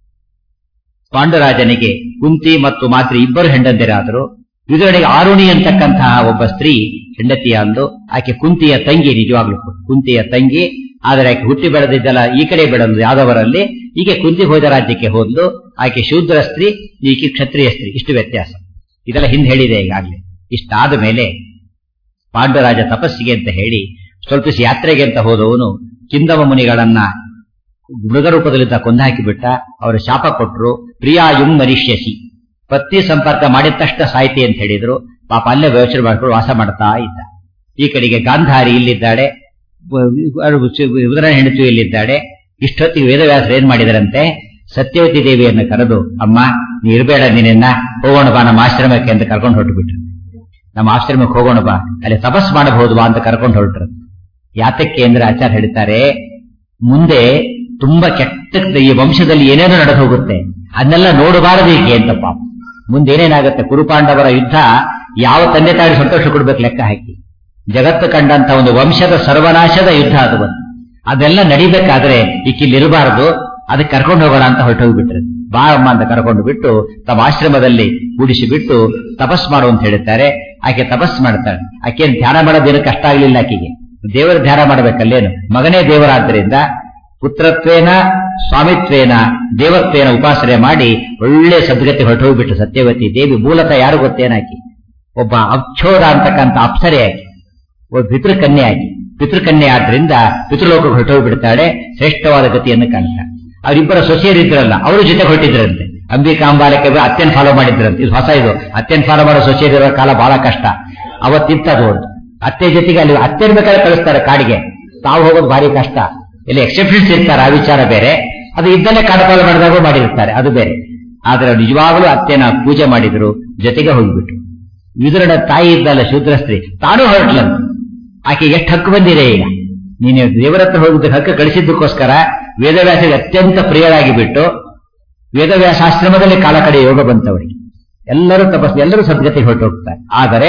ಪಾಂಡರಾಜನಿಗೆ ಕುಂತಿ ಮತ್ತು ಮಾತ್ರಿ ಇಬ್ಬರು ಹೆಂಡಂದಿರಾದರು ವಿದುರನಿಗೆ ಆರುಣಿ ಅಂತಕ್ಕಂತಹ ಒಬ್ಬ ಸ್ತ್ರೀ ಹೆಂಡತಿಯ ಅಂದು ಆಕೆ ಕುಂತಿಯ ತಂಗಿ ನಿಜವಾಗ್ಲೂ ಕುಂತಿಯ ತಂಗಿ ಆದರೆ ಆಕೆ ಹುಟ್ಟಿ ಬೆಳೆದಿದ್ದಲ್ಲ ಈ ಕಡೆ ಬೆಳೆದು ಯಾದವರಲ್ಲಿ ಈಕೆ ಕುಂತಿ ಭೋಜ ರಾಜ್ಯಕ್ಕೆ ಹೋದ್ಲು ಆಕೆ ಶೂದ್ರ ಸ್ತ್ರೀ ಈಕೆ ಕ್ಷತ್ರಿಯ ಸ್ತ್ರೀ ಇಷ್ಟು ವ್ಯತ್ಯಾಸ ಇದೆಲ್ಲ ಹಿಂದೆ ಹೇಳಿದೆ ಈಗಾಗಲೇ ಇಷ್ಟಾದ ಮೇಲೆ ಪಾಂಡುರಾಜ ತಪಸ್ಸಿಗೆ ಅಂತ ಹೇಳಿ ಸ್ವಲ್ಪ ದಿವಸ ಯಾತ್ರೆಗೆ ಅಂತ ಹೋದವನು ಕಿಂದವ ಮುನಿಗಳನ್ನ ಮೃಗರೂಪದಲ್ಲಿದ್ದ ಕೊಂದಾಕಿಬಿಟ್ಟ ಅವರು ಶಾಪ ಕೊಟ್ಟರು ಪ್ರಿಯಾಯುಂ ಮರಿಷ್ಯಸಿ ಪತ್ನಿ ಸಂಪರ್ಕ ಮಾಡಿದ ತಕ್ಷಣ ಸಾಯ್ತಿ ಅಂತ ಹೇಳಿದ್ರು ಪಾಪ ಅಲ್ಲೇ ವ್ಯವಸ್ಥೆ ಮಾಡ್ಕೊಂಡು ವಾಸ ಮಾಡ್ತಾ ಇದ್ದ ಈ ಕಡೆಗೆ ಗಾಂಧಾರಿ ಇಲ್ಲಿದ್ದಾಳೆ ಉದರ ಹೆಂಡತಿ ಇಲ್ಲಿದ್ದಾಳೆ ಇಷ್ಟೊತ್ತಿಗೆ ವೇದವ್ಯಾಸರು ಏನ್ ಮಾಡಿದರಂತೆ ಸತ್ಯವತಿ ದೇವಿಯನ್ನು ಕರೆದು ಅಮ್ಮ ನೀ ಇರಬೇಡ ನೀನನ್ನ ಹೋಗೋಣ ಬಾ ನಮ್ಮ ಆಶ್ರಮಕ್ಕೆ ಅಂತ ಕರ್ಕೊಂಡು ಹೊರಟುಬಿಟ್ರು ನಮ್ಮ ಆಶ್ರಮಕ್ಕೆ ಹೋಗೋಣ ಬಾ ಅಲ್ಲಿ ತಪಸ್ ಮಾಡಬಹುದು ಬಾ ಅಂತ ಕರ್ಕೊಂಡು ಹೊರಟ್ರು ಯಾತಕ್ಕೆ ಅಂದ್ರೆ ಆಚಾರ್ಯ ಹೇಳ್ತಾರೆ ಮುಂದೆ ತುಂಬಾ ಕೆಟ್ಟ ಈ ವಂಶದಲ್ಲಿ ಏನೇನೋ ನಡೆದು ಹೋಗುತ್ತೆ ಅದನ್ನೆಲ್ಲ ನೋಡಬಾರದು ಏಕೆ ಅಂತ ಪಾಪ ಮುಂದೆ ಏನೇನಾಗುತ್ತೆ ಕುರುಪಾಂಡವರ ಯುದ್ಧ ಯಾವ ತಂದೆ ತಾಯಿ ಸಂತೋಷ ಕೊಡ್ಬೇಕು ಲೆಕ್ಕ ಹಾಕಿ ಜಗತ್ತು ಕಂಡಂತ ಒಂದು ವಂಶದ ಸರ್ವನಾಶದ ಯುದ್ಧ ಅದು ಬಂತು ಅದೆಲ್ಲ ನಡಿಬೇಕಾದ್ರೆ ಈಕಿಲ್ಲಿರಬಾರದು ಅದಕ್ಕೆ ಕರ್ಕೊಂಡು ಹೋಗೋಣ ಅಂತ ಹೊರಟೋಗ್ಬಿಟ್ರು ಬಾ ಅಮ್ಮ ಅಂತ ಕರ್ಕೊಂಡು ಬಿಟ್ಟು ತಮ್ಮ ಆಶ್ರಮದಲ್ಲಿ ಕೂಡಿಸಿ ಬಿಟ್ಟು ತಪಸ್ ಮಾಡು ಅಂತ ಹೇಳ್ತಾರೆ ಆಕೆ ತಪಸ್ ಮಾಡ್ತಾಳೆ ಆಕೆ ಧ್ಯಾನ ಮಾಡೋದೇನು ಕಷ್ಟ ಆಗ್ಲಿಲ್ಲ ಆಕೆಗೆ ದೇವರ ಧ್ಯಾನ ಮಾಡ್ಬೇಕಲ್ಲೇನು ಮಗನೇ ದೇವರಾದ್ರಿಂದ ಪುತ್ರತ್ವೇನ ಸ್ವಾಮಿತ್ವೇನ ದೇವತ್ವೇನ ಉಪಾಸನೆ ಮಾಡಿ ಒಳ್ಳೆ ಸದ್ಗತಿ ಹೊರಟೋಗ್ಬಿಟ್ಟು ಸತ್ಯವತಿ ದೇವಿ ಮೂಲತಃ ಯಾರು ಗೊತ್ತೇನಾಕಿ ಒಬ್ಬ ಅಕ್ಷೋರ ಅಂತಕ್ಕಂಥ ಅಪ್ಸರೆ ಆಕಿ ಒಬ್ಬ ಪಿತೃಕನ್ಯೆ ಆಗಿ ಪಿತೃಕನ್ಯೆ ಆದ್ರಿಂದ ಪಿತೃಲೋಕ ಹೊರಟೋಗ್ಬಿಡ್ತಾಳೆ ಶ್ರೇಷ್ಠವಾದ ಗತಿಯನ್ನು ಕಾಣ್ತಾಳೆ ಅವರಿಬ್ಬರ ಸೊಸೆಯರಿದ್ರಲ್ಲ ಅವರು ಜೊತೆ ಹೊರಟಿದ್ರಂತೆ ಅಂಬಿಕಾಂಬಾಲಕ್ಕೆ ಅತ್ಯಂತ ಫಾಲೋ ಮಾಡಿದ್ರಂತೆ ಇದು ಹೊಸ ಇದು ಅತ್ಯಂತ ಫಾಲೋ ಮಾಡೋ ಸೊಸೆಯರಿರೋ ಕಾಲ ಬಹಳ ಕಷ್ಟ ಅವತ್ತಿತ್ತದು ಒಂದು ಅತ್ತೆ ಜೊತೆಗೆ ಅಲ್ಲಿ ಅತ್ತೆನ ಬೇಕಾದ್ರೆ ಕಳಿಸ್ತಾರೆ ಕಾಡಿಗೆ ತಾವು ಹೋಗೋದು ಭಾರಿ ಕಷ್ಟ ಇಲ್ಲಿ ಎಕ್ಸೆಪ್ಷನ್ಸ್ ಇರ್ತಾರೆ ಆ ವಿಚಾರ ಬೇರೆ ಅದು ಇದ್ದಲ್ಲೇ ಕಾಡಪಾಲ ಮಾಡಿದಾಗ ಮಾಡಿರ್ತಾರೆ ಅದು ಬೇರೆ ಆದ್ರೆ ನಿಜವಾಗಲೂ ಅತ್ತೆನ ಪೂಜೆ ಮಾಡಿದ್ರು ಜೊತೆಗೆ ಹೋಗ್ಬಿಟ್ರು ವಿದುರನ ತಾಯಿ ಇದ್ದಲ್ಲ ಶೂದ್ರ ಸ್ತ್ರೀ ತಾನೂ ಹೊರಟ್ಲಂತ ಆಕೆ ಎಷ್ಟು ಹಕ್ಕು ಬಂದಿದೆ ಈಗ ನೀನು ದೇವರ ಹತ್ರ ಹೋಗಿದ್ದ ಹಕ್ಕು ಕಳಿಸಿದ್ದಕ್ಕೋಸ್ಕರ ವೇದವ್ಯಾಸಿಗೆ ಅತ್ಯಂತ ಪ್ರಿಯರಾಗಿ ಬಿಟ್ಟು ವೇದವ್ಯಾಸಾಶ್ರಮದಲ್ಲಿ ಕಾಲ ಕಡೆ ಯೋಗ ಬಂತವರಿಗೆ ಎಲ್ಲರೂ ತಪಸ್ ಎಲ್ಲರೂ ಸದ್ಗತಿಗೆ ಹೊರಟು ಹೋಗ್ತಾರೆ ಆದರೆ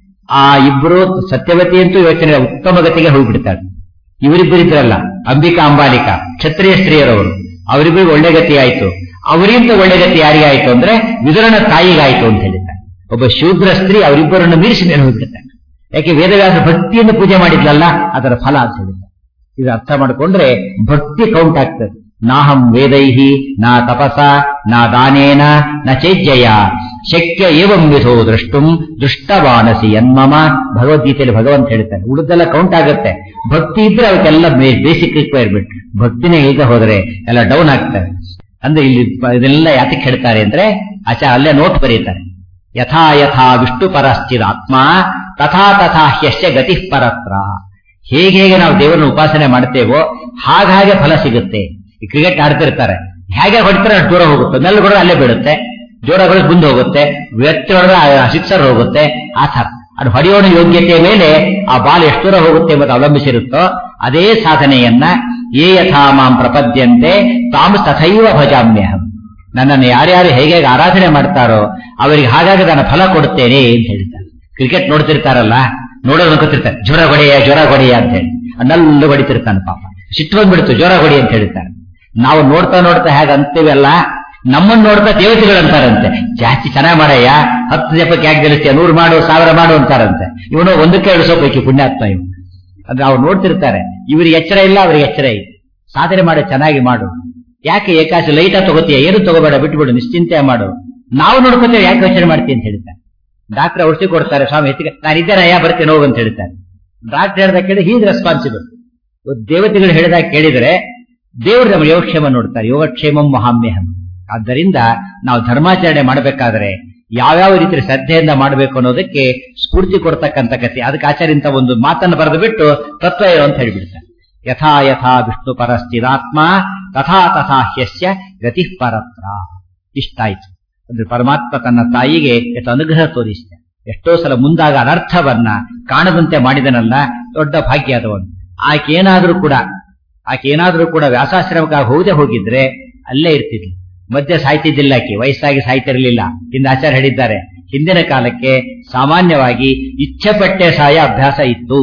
ಆ ಇಬ್ಬರು ಸತ್ಯವತಿ ಅಂತೂ ಯೋಚನೆ ಉತ್ತಮ ಗತಿಗೆ ಹೋಗ್ಬಿಡ್ತಾಳೆ ಇವರಿಬ್ಬರಿದ್ರಲ್ಲ ಅಂಬಿಕಾ ಅಂಬಾಲಿಕಾ ಕ್ಷತ್ರಿಯ ಸ್ತ್ರೀಯರವರು ಅವರಿಬ್ಬರಿಗೆ ಒಳ್ಳೆ ಗತಿ ಆಯ್ತು ಅವರಿಗಿಂತ ಒಳ್ಳೆ ಗತಿ ಯಾರಿಗೆ ಆಯ್ತು ಅಂದ್ರೆ ವಿದುರನ ತಾಯಿಗಾಯ್ತು ಅಂತ ಹೇಳಿದ್ದಾರೆ ಒಬ್ಬ ಶೂದ್ರ ಸ್ತ್ರೀ ಅವರಿಬ್ಬರನ್ನು ಮೀರಿಸಿ ಮೇಲೆ ಹೋಗ್ಬಿಡ್ತಾರೆ ಯಾಕೆ ವೇದವ್ಯಾಸ ಭಕ್ತಿಯಿಂದ ಪೂಜೆ ಮಾಡಿದ್ಲಲ್ಲ ಅದರ ಫಲ ಅಂತ ಹೇಳಿದ್ದಾರೆ ಇದು ಅರ್ಥ ಮಾಡಿಕೊಂಡ್ರೆ ಭಕ್ತಿ ಕೌಂಟ್ ಆಗ್ತದೆ ನಾಹಂ ವೇದೈಹಿ ನಾ ತಪಸ ನಾ ದಾನೇನ ನ ಚೇಜ್ಜಯ ಶಕ್ಯ ಏವಂ ವಿಧೋ ದೃಷ್ಟುಂ ದೃಷ್ಟವಾನಸಿ ಯನ್ಮಮ ಭಗವದ್ಗೀತೆಯಲ್ಲಿ ಭಗವಂತ ಹೇಳ್ತಾನೆ ಉಳಿದೆಲ್ಲ ಕೌಂಟ್ ಆಗುತ್ತೆ ಭಕ್ತಿ ಇದ್ರೆ ಅವಕ್ಕೆಲ್ಲ ಬೇಸಿಕ್ ರಿಕ್ವೈರ್ಮೆಂಟ್ ಭಕ್ತಿನೇ ಈಗ ಹೋದ್ರೆ ಎಲ್ಲ ಡೌನ್ ಆಗ್ತವೆ ಅಂದ್ರೆ ಇಲ್ಲಿ ಇದೆಲ್ಲ ಯಾತಕ್ಕೆ ಹೇಳ್ತಾರೆ ಅಂದ್ರೆ ಆಚಾರ ಅಲ್ಲೇ ನೋಟ್ ಬರೀತಾರೆ ಯಥಾ ಯಥಾ ವಿಷ್ಣು ಪರಶ್ಚಿದಾತ್ಮ ತಥಾ ತಥಾ ಹ್ಯಶ್ಯ ಗತಿ ಪರತ್ರ ಹೇಗೆ ಹೇಗೆ ನಾವು ದೇವರನ್ನು ಉಪಾಸನೆ ಮಾಡ್ತೇವೋ ಹಾಗಾಗೆ ಫಲ ಸಿಗುತ್ತೆ ಈ ಕ್ರಿಕೆಟ್ ಆಡ್ತಿರ್ತಾರೆ ಹೇಗೆ ಹೊಡಿತಾರೆ ಅಷ್ಟು ದೂರ ಹೋಗುತ್ತೆ ನೆಲ್ಲ ಹೊಡೆದ್ರೆ ಅಲ್ಲೇ ಬೀಳುತ್ತೆ ಜೋರ ಹೊಡೆದು ಮುಂದೆ ಹೋಗುತ್ತೆ ವ್ಯಕ್ತಿ ಹೊಡೆದ್ರೆ ಸಿಕ್ಸರ್ ಹೋಗುತ್ತೆ ಆ ಥರ ಅದು ಹೊಡೆಯೋಣ ಯೋಗ್ಯತೆಯ ಮೇಲೆ ಆ ಬಾಲ್ ಎಷ್ಟು ದೂರ ಹೋಗುತ್ತೆ ಎಂಬುದು ಅವಲಂಬಿಸಿರುತ್ತೋ ಅದೇ ಸಾಧನೆಯನ್ನ ಏ ಯಥಾ ಮಾಂ ಪ್ರಪದ್ಯಂತೆ ತಾಮ್ ತಥೈವ ಭಜಾಮ್ಯಹಂ ನನ್ನನ್ನು ಯಾರ್ಯಾರು ಹೇಗೆ ಹೇಗೆ ಆರಾಧನೆ ಮಾಡ್ತಾರೋ ಅವರಿಗೆ ಹಾಗಾಗಿ ನಾನು ಫಲ ಕೊಡುತ್ತೇನೆ ಅಂತ ಹೇಳ್ತಾರೆ ಕ್ರಿಕೆಟ್ ನೋಡ್ತಿರ್ತಾರಲ್ಲ ನೋಡೋದು ಅನ್ಕೋತಿರ್ತಾರೆ ಜ್ವರ ಹೊಡೆಯ ಜ್ವರ ಹೊಡೆಯ ಅಂತ ಹೇಳಿ ನಲ್ಲು ಹೊಡಿತಿರ್ತಾನೆ ಪಾಪ ಸಿಟ್ಟು ಬಂದ್ಬಿಡ್ತು ಜ್ವರ ಹೊಡಿ ಅಂತ ಹೇಳ್ತಾರೆ ನಾವು ನೋಡ್ತಾ ನೋಡ್ತಾ ಹೇಗೆ ಅಂತೀವಲ್ಲ ನಮ್ಮನ್ನು ನೋಡ್ತಾ ದೇವತೆಗಳು ಅಂತಾರಂತೆ ಜಾಸ್ತಿ ಚೆನ್ನಾಗಿ ಮಾಡಯ್ಯ ಹತ್ತು ಜಪಕ್ಕೆ ಯಾಕೆ ಗೆಲ್ಲಿಸ್ತೀಯ ನೂರು ಮಾಡು ಸಾವಿರ ಮಾಡು ಅಂತಾರಂತೆ ಇವನು ಒಂದಕ್ಕೆ ಇಳಿಸೋ ಪೈಕಿ ಪುಣ್ಯಾತ್ಮ ಇವ್ ಅಂದ್ರೆ ಅವ್ರು ನೋಡ್ತಿರ್ತಾರೆ ಇವ್ರಿಗೆ ಎಚ್ಚರ ಇಲ್ಲ ಅವ್ರಿಗೆ ಎಚ್ಚರ ಇದೆ ಸಾಧನೆ ಮಾಡು ಚೆನ್ನಾಗಿ ಮಾಡು ಯಾಕೆ ಏಕಾಸಿ ಲೈಟ ತಗೋತೀಯ ಏನು ತಗೋಬೇಡ ಬಿಟ್ಬಿಡು ನಿಶ್ಚಿಂತೆ ಮಾಡು ನಾವು ನೋಡ್ಕೊತೇವೆ ಯಾಕೆ ಯೋಚನೆ ಮಾಡ್ತೀವಿ ಅಂತ ಹೇಳ್ತಾರೆ ಡಾಕ್ಟರ್ ಔಷಧಿ ಕೊಡ್ತಾರೆ ಸ್ವಾಮಿ ಎತ್ತಿಗೆ ನಾನು ಇದ್ದೇನಯ್ಯ ಬರ್ತೀನಿ ಹೋಗು ಅಂತ ಹೇಳ್ತಾರೆ ಡಾಕ್ಟರ್ ಹೇಳ್ದಾಗ ಕೇಳಿ ಹೀಸ್ ರೆಸ್ಪಾನ್ಸಿಬಲ್ ದೇವತೆಗಳು ಹೇಳಿದಾಗ ಕೇಳಿದರೆ ದೇವರು ನಮ್ಮ ಯೋಗಕ್ಷೇಮ ನೋಡ್ತಾರೆ ಯೋಗಕ್ಷೇಮಂ ಮಹಾಮ್ಯಹಂ ಆದ್ದರಿಂದ ನಾವು ಧರ್ಮಾಚರಣೆ ಮಾಡಬೇಕಾದ್ರೆ ಯಾವ್ಯಾವ ರೀತಿ ಶ್ರದ್ಧೆಯಿಂದ ಮಾಡಬೇಕು ಅನ್ನೋದಕ್ಕೆ ಸ್ಫೂರ್ತಿ ಕೊಡ್ತಕ್ಕಂಥ ಕಥೆ ಅದಕ್ಕೆ ಆಚಾರ್ಯಂತ ಒಂದು ಮಾತನ್ನು ಬರೆದು ಬಿಟ್ಟು ತತ್ವ ಏನು ಅಂತ ಹೇಳಿಬಿಡ್ತಾರೆ ಯಥಾ ಯಥಾ ವಿಷ್ಣು ಪರಸ್ಥಿರಾತ್ಮ ತಥಾ ತಥಾ ಹ್ಯಸ್ಯ ಗತಿ ಪರತ್ರ ಇಷ್ಟಾಯ್ತು ಅಂದ್ರೆ ಪರಮಾತ್ಮ ತನ್ನ ತಾಯಿಗೆ ಎಷ್ಟು ಅನುಗ್ರಹ ತೋರಿಸಿದೆ ಎಷ್ಟೋ ಸಲ ಮುಂದಾಗ ಅನರ್ಥವನ್ನ ಕಾಣದಂತೆ ಮಾಡಿದನಲ್ಲ ದೊಡ್ಡ ಭಾಗ್ಯ ಅದವನು ಆಕೆ ಏನಾದ್ರೂ ಕೂಡ ಆಕೆ ಏನಾದ್ರೂ ಕೂಡ ವ್ಯಾಸಾಶ್ರಮಕ್ಕೆ ಹೋಗದೆ ಹೋಗಿದ್ರೆ ಅಲ್ಲೇ ಇರ್ತಿದ್ಲು ಮಧ್ಯೆ ಸಾಯ್ತಿದ್ದಿಲ್ಲ ಆಕೆ ವಯಸ್ಸಾಗಿ ಸಾಯ್ತಿರ್ಲಿಲ್ಲ ಹಿಂದೆ ಆಚಾರ ಹೇಳಿದ್ದಾರೆ ಹಿಂದಿನ ಕಾಲಕ್ಕೆ ಸಾಮಾನ್ಯವಾಗಿ ಇಚ್ಛೆ ಪಟ್ಟೆ ಸಾಯ ಅಭ್ಯಾಸ ಇತ್ತು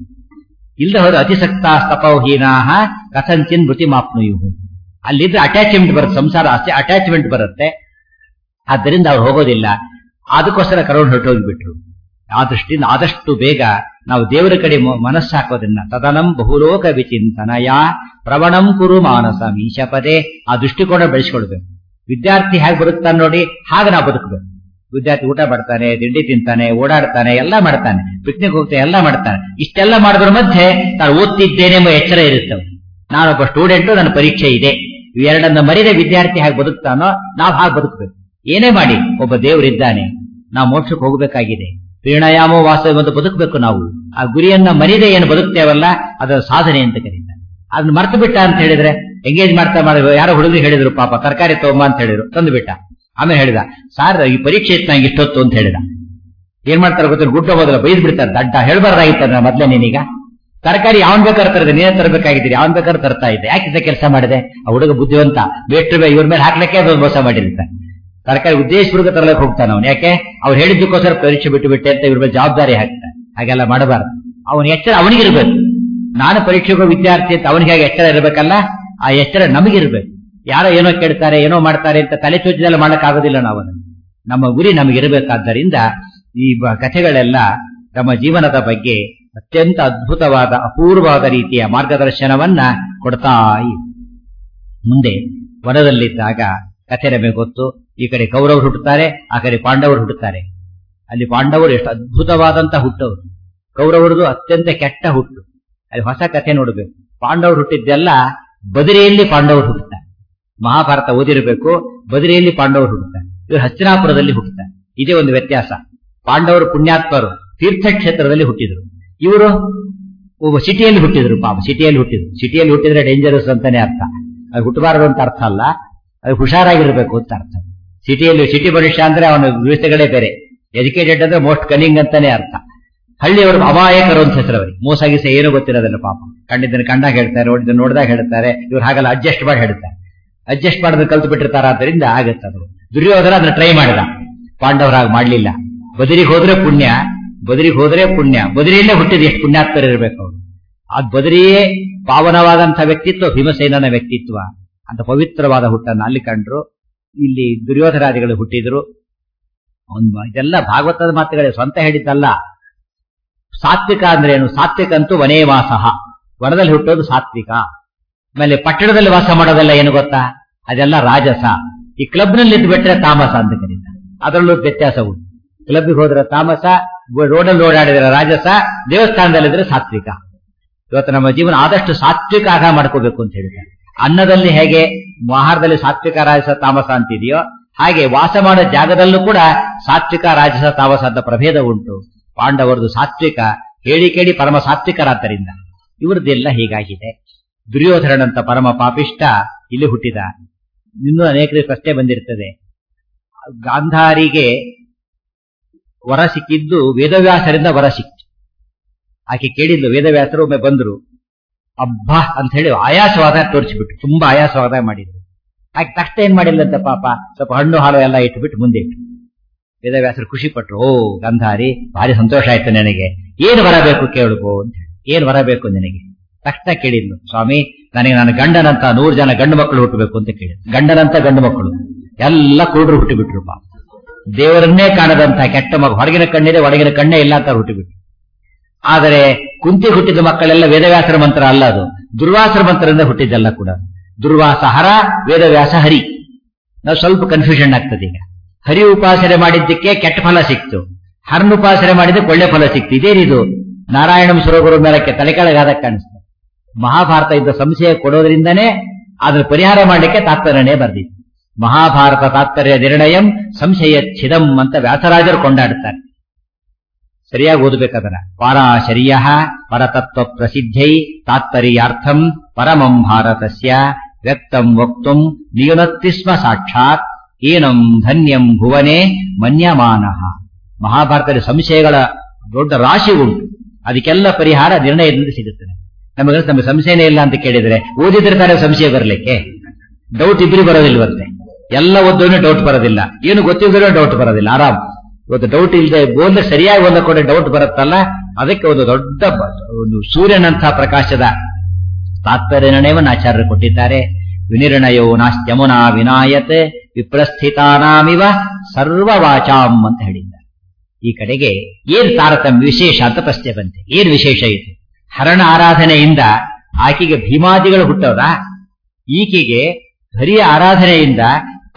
ಇಲ್ಲದೆ ಹೋದ್ರೆ ಅತಿಸಕ್ತ ಸ್ತಪೌಹೀನಾ ಕಥಂಚಿನ್ ಮೃತಿ ಮಾಪ್ನುಯು ಅಲ್ಲಿದ್ರೆ ಅಟ್ಯಾಚ್ಮೆಂಟ್ ಬರುತ್ತೆ ಸಂಸಾರ ಅಷ್ಟೇ ಅಟ್ಯಾಚ್ಮೆಂಟ್ ಬರುತ್ತೆ ಆದ್ದರಿಂದ ಅವ್ರು ಹೋಗೋದಿಲ್ಲ ಅದಕ್ಕೋಸ್ಕರ ಕರೋಡ್ ಹೊರಟೋಗ್ಬಿಟ್ರು ಆ ದೃಷ್ಟಿಯಿಂದ ಆದಷ್ಟು ಬೇಗ ನಾವು ದೇವರ ಕಡೆ ಮನಸ್ಸು ಹಾಕೋದನ್ನ ತದನಂ ಬಹುಲೋಕ ವಿಚಿಂತನಯ ಪ್ರವಣಂ ಕುರು ಮಾನಸ ಮೀಶಪದೇ ಆ ದೃಷ್ಟಿಕೋನ ಬೆಳೆಸ್ಕೊಳ್ಬೇಕು ವಿದ್ಯಾರ್ಥಿ ಹೇಗೆ ಬದುಕ್ತಾನೆ ನೋಡಿ ಹಾಗೆ ನಾವು ಬದುಕಬೇಕು ವಿದ್ಯಾರ್ಥಿ ಊಟ ಮಾಡ್ತಾನೆ ತಿಂಡಿ ತಿಂತಾನೆ ಓಡಾಡ್ತಾನೆ ಎಲ್ಲ ಮಾಡ್ತಾನೆ ಪಿಕ್ನಿಕ್ ಹೋಗ್ತಾನೆ ಎಲ್ಲ ಮಾಡ್ತಾನೆ ಇಷ್ಟೆಲ್ಲ ಮಾಡಿದ್ರ ಮಧ್ಯೆ ನಾನು ಓದ್ತಿದ್ದೇನೆ ಎಂಬ ಎಚ್ಚರ ಇರುತ್ತೆ ಅವ್ನಿಗೆ. ನಾನೊಬ್ಬ ಸ್ಟೂಡೆಂಟು ನನ್ನ ಪರೀಕ್ಷೆ ಇದೆ ಇವೆರಡನ್ನ ಮರಿದ ವಿದ್ಯಾರ್ಥಿ ಹಾಗೆ ಬದುಕ್ತಾನೋ ನಾವು ಹಾಗೆ ಬದುಕಬೇಕು ಏನೇ ಮಾಡಿ ಒಬ್ಬ ದೇವರಿದ್ದಾನೆ ನಾವು ಮೋಕ್ಷಕ್ಕೆ ಹೋಗಬೇಕಾಗಿದೆ ಪ್ರೇಣಯಾಮೋ ವಾಸ ಎಂದು ಬದುಕಬೇಕು ನಾವು ಆ ಗುರಿಯನ್ನ ಮರಿದೆ ಏನು ಬದುಕ್ತೇವಲ್ಲ ಅದರ ಸಾಧನೆ ಅಂತ ಕರೀತಾರೆ ಅದನ್ನ ಮರ್ತು ಬಿಟ್ಟ ಅಂತ ಹೇಳಿದ್ರೆ ಎಂಗೇಜ್ ಮಾಡ್ತಾ ಮಾಡಿದ್ರು ಯಾರೋ ಹುಡುಗರು ಹೇಳಿದ್ರು ಪಾಪ ತರಕಾರಿ ತಗೊಂಬ ಅಂತ ಹೇಳಿದ್ರು ತಂದು ಬಿಟ್ಟ ಆಮೇಲೆ ಹೇಳಿದ ಸಾರ್ ಈ ಪರೀಕ್ಷೆ ಇತ್ತು ನಂಗೆ ಇಷ್ಟೊತ್ತು ಅಂತ ಹೇಳಿದ ಏನ್ ಮಾಡ್ತಾರೆ ಗೊತ್ತಿಲ್ಲ ಗುಡ್ಡ ಮೊದಲ ಬೈದ್ ಬಿಡ್ತಾರೆ ದಡ್ಡ ಹೇಳ್ಬಾರ್ದಾಗಿತ್ತ ಮೊದ್ಲೇ ನೀನೀಗ ತರಕಾರಿ ಯಾವನ್ ಬೇಕಾದ್ರೆ ತರದೆ ನೀನೇ ತರಬೇಕಾಗಿದ್ದೀರಿ ಯಾವನ್ ಬೇಕಾದ್ರೆ ತರ್ತಾ ಇದ್ದೆ ಯಾಕಿದ್ದ ಕೆಲಸ ಮಾಡಿದೆ ಆ ಹುಡುಗ ಬುದ್ಧಿವಂತ ಬೇಟ್ರು ಇವ್ರ ಮೇಲೆ ಹಾಕ್ಲಿಕ್ಕೆ ಅದೊಂದು ಮೋಸ ಮಾಡಿರ್ತಾನೆ ತರಕಾರಿ ಉದ್ದೇಶಪೂರ್ವಕ ತರಲಿಕ್ಕೆ ಹೋಗ್ತಾನೆ ಅವನು ಯಾಕೆ ಅವ್ರು ಹೇಳಿದ್ದಕ್ಕೋಸ್ಕರ ಪರೀಕ್ಷೆ ಬಿಟ್ಟು ಬಿಟ್ಟೆ ಅಂತ ಇವ್ರ ಮೇಲೆ ಜವಾಬ್ದಾರಿ ಹಾಕ್ತಾನೆ ಹಾಗೆಲ್ಲ ಮಾಡಬಾರ್ದು ಅವನ ಎಚ್ಚರ ಅವನಿಗಿರ್ಬೇಕು ನಾನು ಪರೀಕ್ಷೆಗೋ ವಿದ್ಯಾರ್ಥಿ ಅಂತ ಅವನಿಗೆ ಹಾಗೆ ಎಚ್ಚರ ಇರಬೇಕಲ್ಲ ಆ ಎಚ್ಚರ ನಮಗಿರ್ಬೇಕು ಯಾರೋ ಏನೋ ಕೇಳ್ತಾರೆ ಏನೋ ಮಾಡ್ತಾರೆ ಅಂತ ತಲೆ ಚೋಚಿದೆಲ್ಲ ಮಾಡಕ್ ಆಗೋದಿಲ್ಲ ನಾವು ಅದನ್ನು ನಮ್ಮ ಗುರಿ ನಮಗಿರಬೇಕಾದ್ದರಿಂದ ಈ ಬ- ಕಥೆಗಳೆಲ್ಲ ನಮ್ಮ ಜೀವನದ ಬಗ್ಗೆ ಅತ್ಯಂತ ಅದ್ಭುತವಾದ ಅಪೂರ್ವವಾದ ರೀತಿಯ ಮಾರ್ಗದರ್ಶನವನ್ನ ಕೊಡ್ತಾ ಇವೆ ಮುಂದೆ ವನದಲ್ಲಿದ್ದಾಗ ಕಥೆ ನಮಗೆ ಗೊತ್ತು ಈ ಕಡೆ ಕೌರವರು ಹುಟ್ಟುತ್ತಾರೆ ಆ ಕಡೆ ಪಾಂಡವರು ಹುಟ್ಟುತ್ತಾರೆ ಅಲ್ಲಿ ಪಾಂಡವರು ಎಷ್ಟು ಅದ್ಭುತವಾದಂತ ಹುಟ್ಟವರು ಕೌರವರದು ಅತ್ಯಂತ ಕೆಟ್ಟ ಹುಟ್ಟು ಅಲ್ಲಿ ಹೊಸ ಕಥೆ ನೋಡಬೇಕು ಪಾಂಡವರು ಹುಟ್ಟಿದ್ದೆಲ್ಲ ಬದಿರಿಯಲ್ಲಿ ಪಾಂಡವರು ಹುಟ್ಟುತ್ತಾರೆ ಮಹಾಭಾರತ ಓದಿರಬೇಕು ಬದಿರಿಯಲ್ಲಿ ಪಾಂಡವರು ಹುಟ್ಟುತ್ತಾರೆ ಇವರು ಹಸ್ತಿನಾಪುರದಲ್ಲಿ ಹುಟ್ಟುತ್ತಾರೆ ಇದೇ ಒಂದು ವ್ಯತ್ಯಾಸ ಪಾಂಡವರು ಪುಣ್ಯಾತ್ಮರು ತೀರ್ಥಕ್ಷೇತ್ರದಲ್ಲಿ ಹುಟ್ಟಿದ್ರು ಇವರು ಒಬ್ಬ ಸಿಟಿಯಲ್ಲಿ ಹುಟ್ಟಿದ್ರು ಪಾಪ ಸಿಟಿಯಲ್ಲಿ ಹುಟ್ಟಿದ್ರು ಸಿಟಿಯಲ್ಲಿ ಹುಟ್ಟಿದ್ರೆ ಡೇಂಜರಸ್ ಅಂತಾನೆ ಅರ್ಥ ಅದು ಹುಟ್ಟಬಾರದು ಅಂತ ಅರ್ಥ ಅಲ್ಲ ಅದು ಹುಷಾರಾಗಿರ್ಬೇಕು ಅಂತ ಅರ್ಥ ಸಿಟಿಯಲ್ಲಿ ಸಿಟಿ ಮನುಷ್ಯ ಅಂದ್ರೆ ಅವನ ವ್ಯವಸ್ಥೆಗಳೇ ಬೇರೆ ಎಜುಕೇಟೆಡ್ ಅಂದ್ರೆ ಮೋಸ್ಟ್ ಕನಿಂಗ್ ಅಂತಾನೆ ಅರ್ಥ ಹಳ್ಳಿಯವರು ಅಮಾಯಕರು ಅಂತ ಹೆಸರು ಅವರಿಗೆ ಮೋಸ ಗೀಸ ಏನೂ ಗೊತ್ತಿರೋದಿಲ್ಲ ಪಾಪ ಕಂಡಿದ್ದನ್ನು ಕಂಡಾಗ ಹೇಳ್ತಾರೆ ನೋಡಿದ ನೋಡಿದಾಗ ಹೇಳ್ತಾರೆ ಇವ್ರು ಹಾಗಲ್ಲ ಅಡ್ಜಸ್ಟ್ ಮಾಡಿ ಹೇಳ್ತಾರೆ ಅಡ್ಜಸ್ಟ್ ಮಾಡೋದು ಕಲ್ತು ಬಿಟ್ಟಿರ್ತಾರ ಆದ್ದರಿಂದ ಆಗತ್ತೆ ಅದು ದುರ್ಯೋಧನ ಅದನ್ನ ಟ್ರೈ ಮಾಡಿದ ಪಾಂಡವರ ಹಾಗೆ ಮಾಡ್ಲಿಲ್ಲ ಬದರಿಗೆ ಹೋದ್ರೆ ಪುಣ್ಯ ಬದರಿಗೆ ಹೋದ್ರೆ ಪುಣ್ಯ ಬದರಿಯಲ್ಲೇ ಹುಟ್ಟಿದ ಎಷ್ಟು ಪುಣ್ಯಾತ್ಮರು ಇರಬೇಕು ಅವರು ಆ ಬದರಿಯೇ ಪಾವನವಾದಂತಹ ವ್ಯಕ್ತಿತ್ವ ಭೀಮಸೇನನ ವ್ಯಕ್ತಿತ್ವ ಅಂತ ಪವಿತ್ರವಾದ ಹುಟ್ಟನ್ನು ಅಲ್ಲಿ ಕಂಡ್ರು ಇಲ್ಲಿ ದುರ್ಯೋಧನಾದಿಗಳು ಹುಟ್ಟಿದ್ರು ಒಂದು ಇದೆಲ್ಲ ಭಾಗವತದ ಮಾತುಗಳೇ ಸ್ವಂತ ಹೇಳಿದ್ದಲ್ಲ ಸಾತ್ವಿಕ ಅಂದ್ರೆ ಏನು ಸಾತ್ವಿಕ ಅಂತೂ ವನೇ ವಾಸಃ ವನದಲ್ಲಿ ಹುಟ್ಟೋದು ಸಾತ್ವಿಕ ಆಮೇಲೆ ಪಟ್ಟಣದಲ್ಲಿ ವಾಸ ಮಾಡೋದೆಲ್ಲ ಏನು ಗೊತ್ತಾ ಅದೆಲ್ಲ ರಾಜಸ ಈ ಕ್ಲಬ್ ನಲ್ಲಿ ಇದ್ದು ಬಿಟ್ರೆ ತಾಮಸ ಅಂತ ಕರೀತಾರೆ ಅದರಲ್ಲೂ ವ್ಯತ್ಯಾಸ ಉಂಟು ಕ್ಲಬ್ಗೆ ಹೋದ್ರೆ ತಾಮಸ ರೋಡಲ್ಲಿ ಓಡಾಡಿದ್ರೆ ರಾಜಸ ದೇವಸ್ಥಾನದಲ್ಲಿದ್ರೆ ಸಾತ್ವಿಕ ಇವತ್ತು ನಮ್ಮ ಜೀವನ ಆದಷ್ಟು ಸಾತ್ವಿಕ ಆಗ ಮಾಡ್ಕೋಬೇಕು ಅಂತ ಹೇಳಿದ್ದಾರೆ ಅನ್ನದಲ್ಲಿ ಹೇಗೆ ಆಹಾರದಲ್ಲಿ ಸಾತ್ವಿಕ ರಾಜಸ ತಾಮಸ ಅಂತಿದೆಯೋ ಹಾಗೆ ವಾಸ ಮಾಡೋ ಜಾಗದಲ್ಲೂ ಕೂಡ ಸಾತ್ವಿಕ ರಾಜಸ ತಾಮಸ ಅಂತ ಪ್ರಭೇದ ಉಂಟು ಪಾಂಡವರದು ಸಾತ್ವಿಕ ಹೇಳಿ ಕೇಳಿ ಪರಮ ಸಾತ್ವಿಕರಾದ್ದರಿಂದ ಇವರದ್ದೆಲ್ಲ ಹೀಗಾಗಿದೆ ದುರ್ಯೋಧನಂತ ಪರಮ ಪಾಪಿಷ್ಟ ಇಲ್ಲಿ ಹುಟ್ಟಿದ ಇನ್ನೂ ಅನೇಕರಿಗೆ ಪ್ರಶ್ನೆ ಬಂದಿರ್ತದೆ ಗಾಂಧಾರಿಗೆ ವರ ಸಿಕ್ಕಿದ್ದು ವೇದವ್ಯಾಸರಿಂದ ವರ ಸಿಕ್ತು ಆಕೆ ಕೇಳಿದ್ಲು ವೇದವ್ಯಾಸರು ಒಮ್ಮೆ ಬಂದ್ರು ಅಬ್ಬಾ ಅಂತ ಹೇಳಿ ಆಯಾಸವಾದ ತೋರಿಸಿಬಿಟ್ಟು ತುಂಬಾ ಆಯಾಸವಾದ ಮಾಡಿದ್ರು ಆಕೆ ತಕ್ಷಣ ಏನ್ ಮಾಡಿಲ್ಲ ಅಂತ ಪಾಪ ಸ್ವಲ್ಪ ಹಣ್ಣು ಹಾಲು ಎಲ್ಲ ಇಟ್ಬಿಟ್ಟು ಮುಂದೆ ಇಟ್ಟು ವೇದವ್ಯಾಸರು ಖುಷಿ ಪಟ್ರು ಓ ಗಂಧಾರಿ ಭಾರಿ ಸಂತೋಷ ಆಯ್ತು ನನಗೆ ಏನು ಬರಬೇಕು ಕೇಳುಕೋ ಅಂತ ಹೇಳಿ ಏನ್ ಬರಬೇಕು ನಿನಗೆ ತಕ್ಷಣ ಕೇಳಿದ್ಲು ಸ್ವಾಮಿ ನನಗೆ ನನ್ನ ಗಂಡನಂತ ನೂರು ಜನ ಗಂಡು ಮಕ್ಕಳು ಹುಟ್ಟಬೇಕು ಅಂತ ಕೇಳಿದ್ರು ಗಂಡನಂತ ಗಂಡು ಮಕ್ಕಳು ಎಲ್ಲ ಕುರುಡ್ರು ಹುಟ್ಟಿಬಿಟ್ರು ಪಾಪ ದೇವರನ್ನೇ ಕಾಣದಂತ ಕೆಟ್ಟ ಮಗ ಹೊರಗಿನ ಕಣ್ಣಿದೆ ಒಳಗಿನ ಕಣ್ಣೇ ಇಲ್ಲ ಅಂತ ಹುಟ್ಟಿಬಿಟ್ರು ಆದರೆ ಕುಂತಿ ಹುಟ್ಟಿದ ಮಕ್ಕಳೆಲ್ಲ ವೇದವ್ಯಾಸರ ಮಂತ್ರ ಅಲ್ಲ ಅದು ದುರ್ವಾಸರ ಮಂತ್ರದಿಂದ ಹುಟ್ಟಿದ್ದಲ್ಲ ಕೂಡ ದುರ್ವಾಸ ಹರ ವೇದವ್ಯಾಸ ಹರಿ ನಾವು ಸ್ವಲ್ಪ ಕನ್ಫ್ಯೂಷನ್ ಆಗ್ತದೆ ಈಗ ಹರಿ ಉಪಾಸನೆ ಮಾಡಿದ್ದಕ್ಕೆ ಕೆಟ್ಟ ಫಲ ಸಿಕ್ತು ಹರನ ಉಪಾಸನೆ ಮಾಡಿದ್ದಕ್ಕೆ ಒಳ್ಳೆ ಫಲ ಸಿಕ್ತು ಇದೇನಿದು ನಾರಾಯಣಂ ಸುರಗುರು ಮೇಲಕ್ಕೆ ತಲೆ ಕೆಳಗಾದ ಕಾಣಿಸ್ತು ಮಹಾಭಾರತ ಇದ್ದ ಸಂಶಯ ಕೊಡೋದ್ರಿಂದನೇ ಅದರ ಪರಿಹಾರ ಮಾಡಲಿಕ್ಕೆ ತಾತ್ಪರ್ಯನೇ ಬರ್ದಿತ್ತು ಮಹಾಭಾರತ ತಾತ್ಪರ್ಯ ನಿರ್ಣಯಂ ಸಂಶಯ ಛಿದಂ ಅಂತ ವ್ಯಾಸರಾಜರು ಕೊಂಡಾಡ್ತಾರೆ ಸರಿಯಾಗಿ ಓದಬೇಕದನ್ನ ಪಾರಾಶರ್ಯ ಪರತತ್ವ ಪ್ರಸಿದ್ಧೈ ತಾತ್ಪರ್ಯಾರ್ಥಂ ಪರಮಂ ಭಾರತಸ್ಯ ವ್ಯಕ್ತಂ ವಕ್ತುಂ ನಿಯುನತ್ತಿ ಸ್ಮ ಸಾಕ್ಷಾತ್ ಏನಂ ಧನ್ಯಂ ಭುವನೆ ಮನ್ಯಮಾನಃ ಮಹಾಭಾರತದ ಸಂಶಯಗಳ ದೊಡ್ಡ ರಾಶಿ ಉಂಟು ಅದಕ್ಕೆಲ್ಲ ಪರಿಹಾರ ನಿರ್ಣಯದಿಂದ ಸಿಗುತ್ತದೆ ನಮಗೆ ನಮಗೆ ಸಂಶಯನೇ ಇಲ್ಲ ಅಂತ ಕೇಳಿದ್ರೆ ಓದಿದ್ರೆ ತಾನೇ ಸಂಶಯ ಬರಲಿಕ್ಕೆ ಡೌಟ್ ಇಬ್ರಿ ಬರೋದಿಲ್ವಂತೆ ಎಲ್ಲ ಓದೋನು ಡೌಟ್ ಬರೋದಿಲ್ಲ ಏನು ಗೊತ್ತಿದ್ರೂ ಡೌಟ್ ಬರೋದಿಲ್ಲ ಆರಾಮ್ ಇವತ್ತು ಡೌಟ್ ಇಲ್ಲದೆ ಓದ್ಲೆ ಸರಿಯಾಗಿ ಓದಕೊಂಡೆ ಡೌಟ್ ಬರುತ್ತಲ್ಲ ಅದಕ್ಕೆ ಒಂದು ದೊಡ್ಡ ಬ- ಒಂದು ಸೂರ್ಯನಂಥ ಪ್ರಕಾಶದ ತಾತ್ಪರ್ಯ ನಿರ್ಣಯವನ್ನು ಆಚಾರ್ಯರು ಕೊಟ್ಟಿದ್ದಾರೆ ವಿನಿರ್ಣಯೋ ನಾಸ್ತ್ಯಮುನಾ ವಿನಾಯತ್ ವಿಪ್ರಸ್ಥಿತಾನಾಮಿವ ಸರ್ವವಾಚಾಂ ಅಂತ ಹೇಳಿದ್ದಾರೆ ಈ ಕಡೆಗೆ ಏನ್ ತಾರತಮ್ಯ ವಿಶೇಷ ಅಂತ ಪ್ರಶ್ನೆ ಬಂತೆ ಏನ್ ವಿಶೇಷ ಇದು ಹರಣ ಆರಾಧನೆಯಿಂದ ಆಕೆಗೆ ಭೀಮಾದಿಗಳು ಹುಟ್ಟೋದ ಈಕೆಗೆ ಹರಿಯ ಆರಾಧನೆಯಿಂದ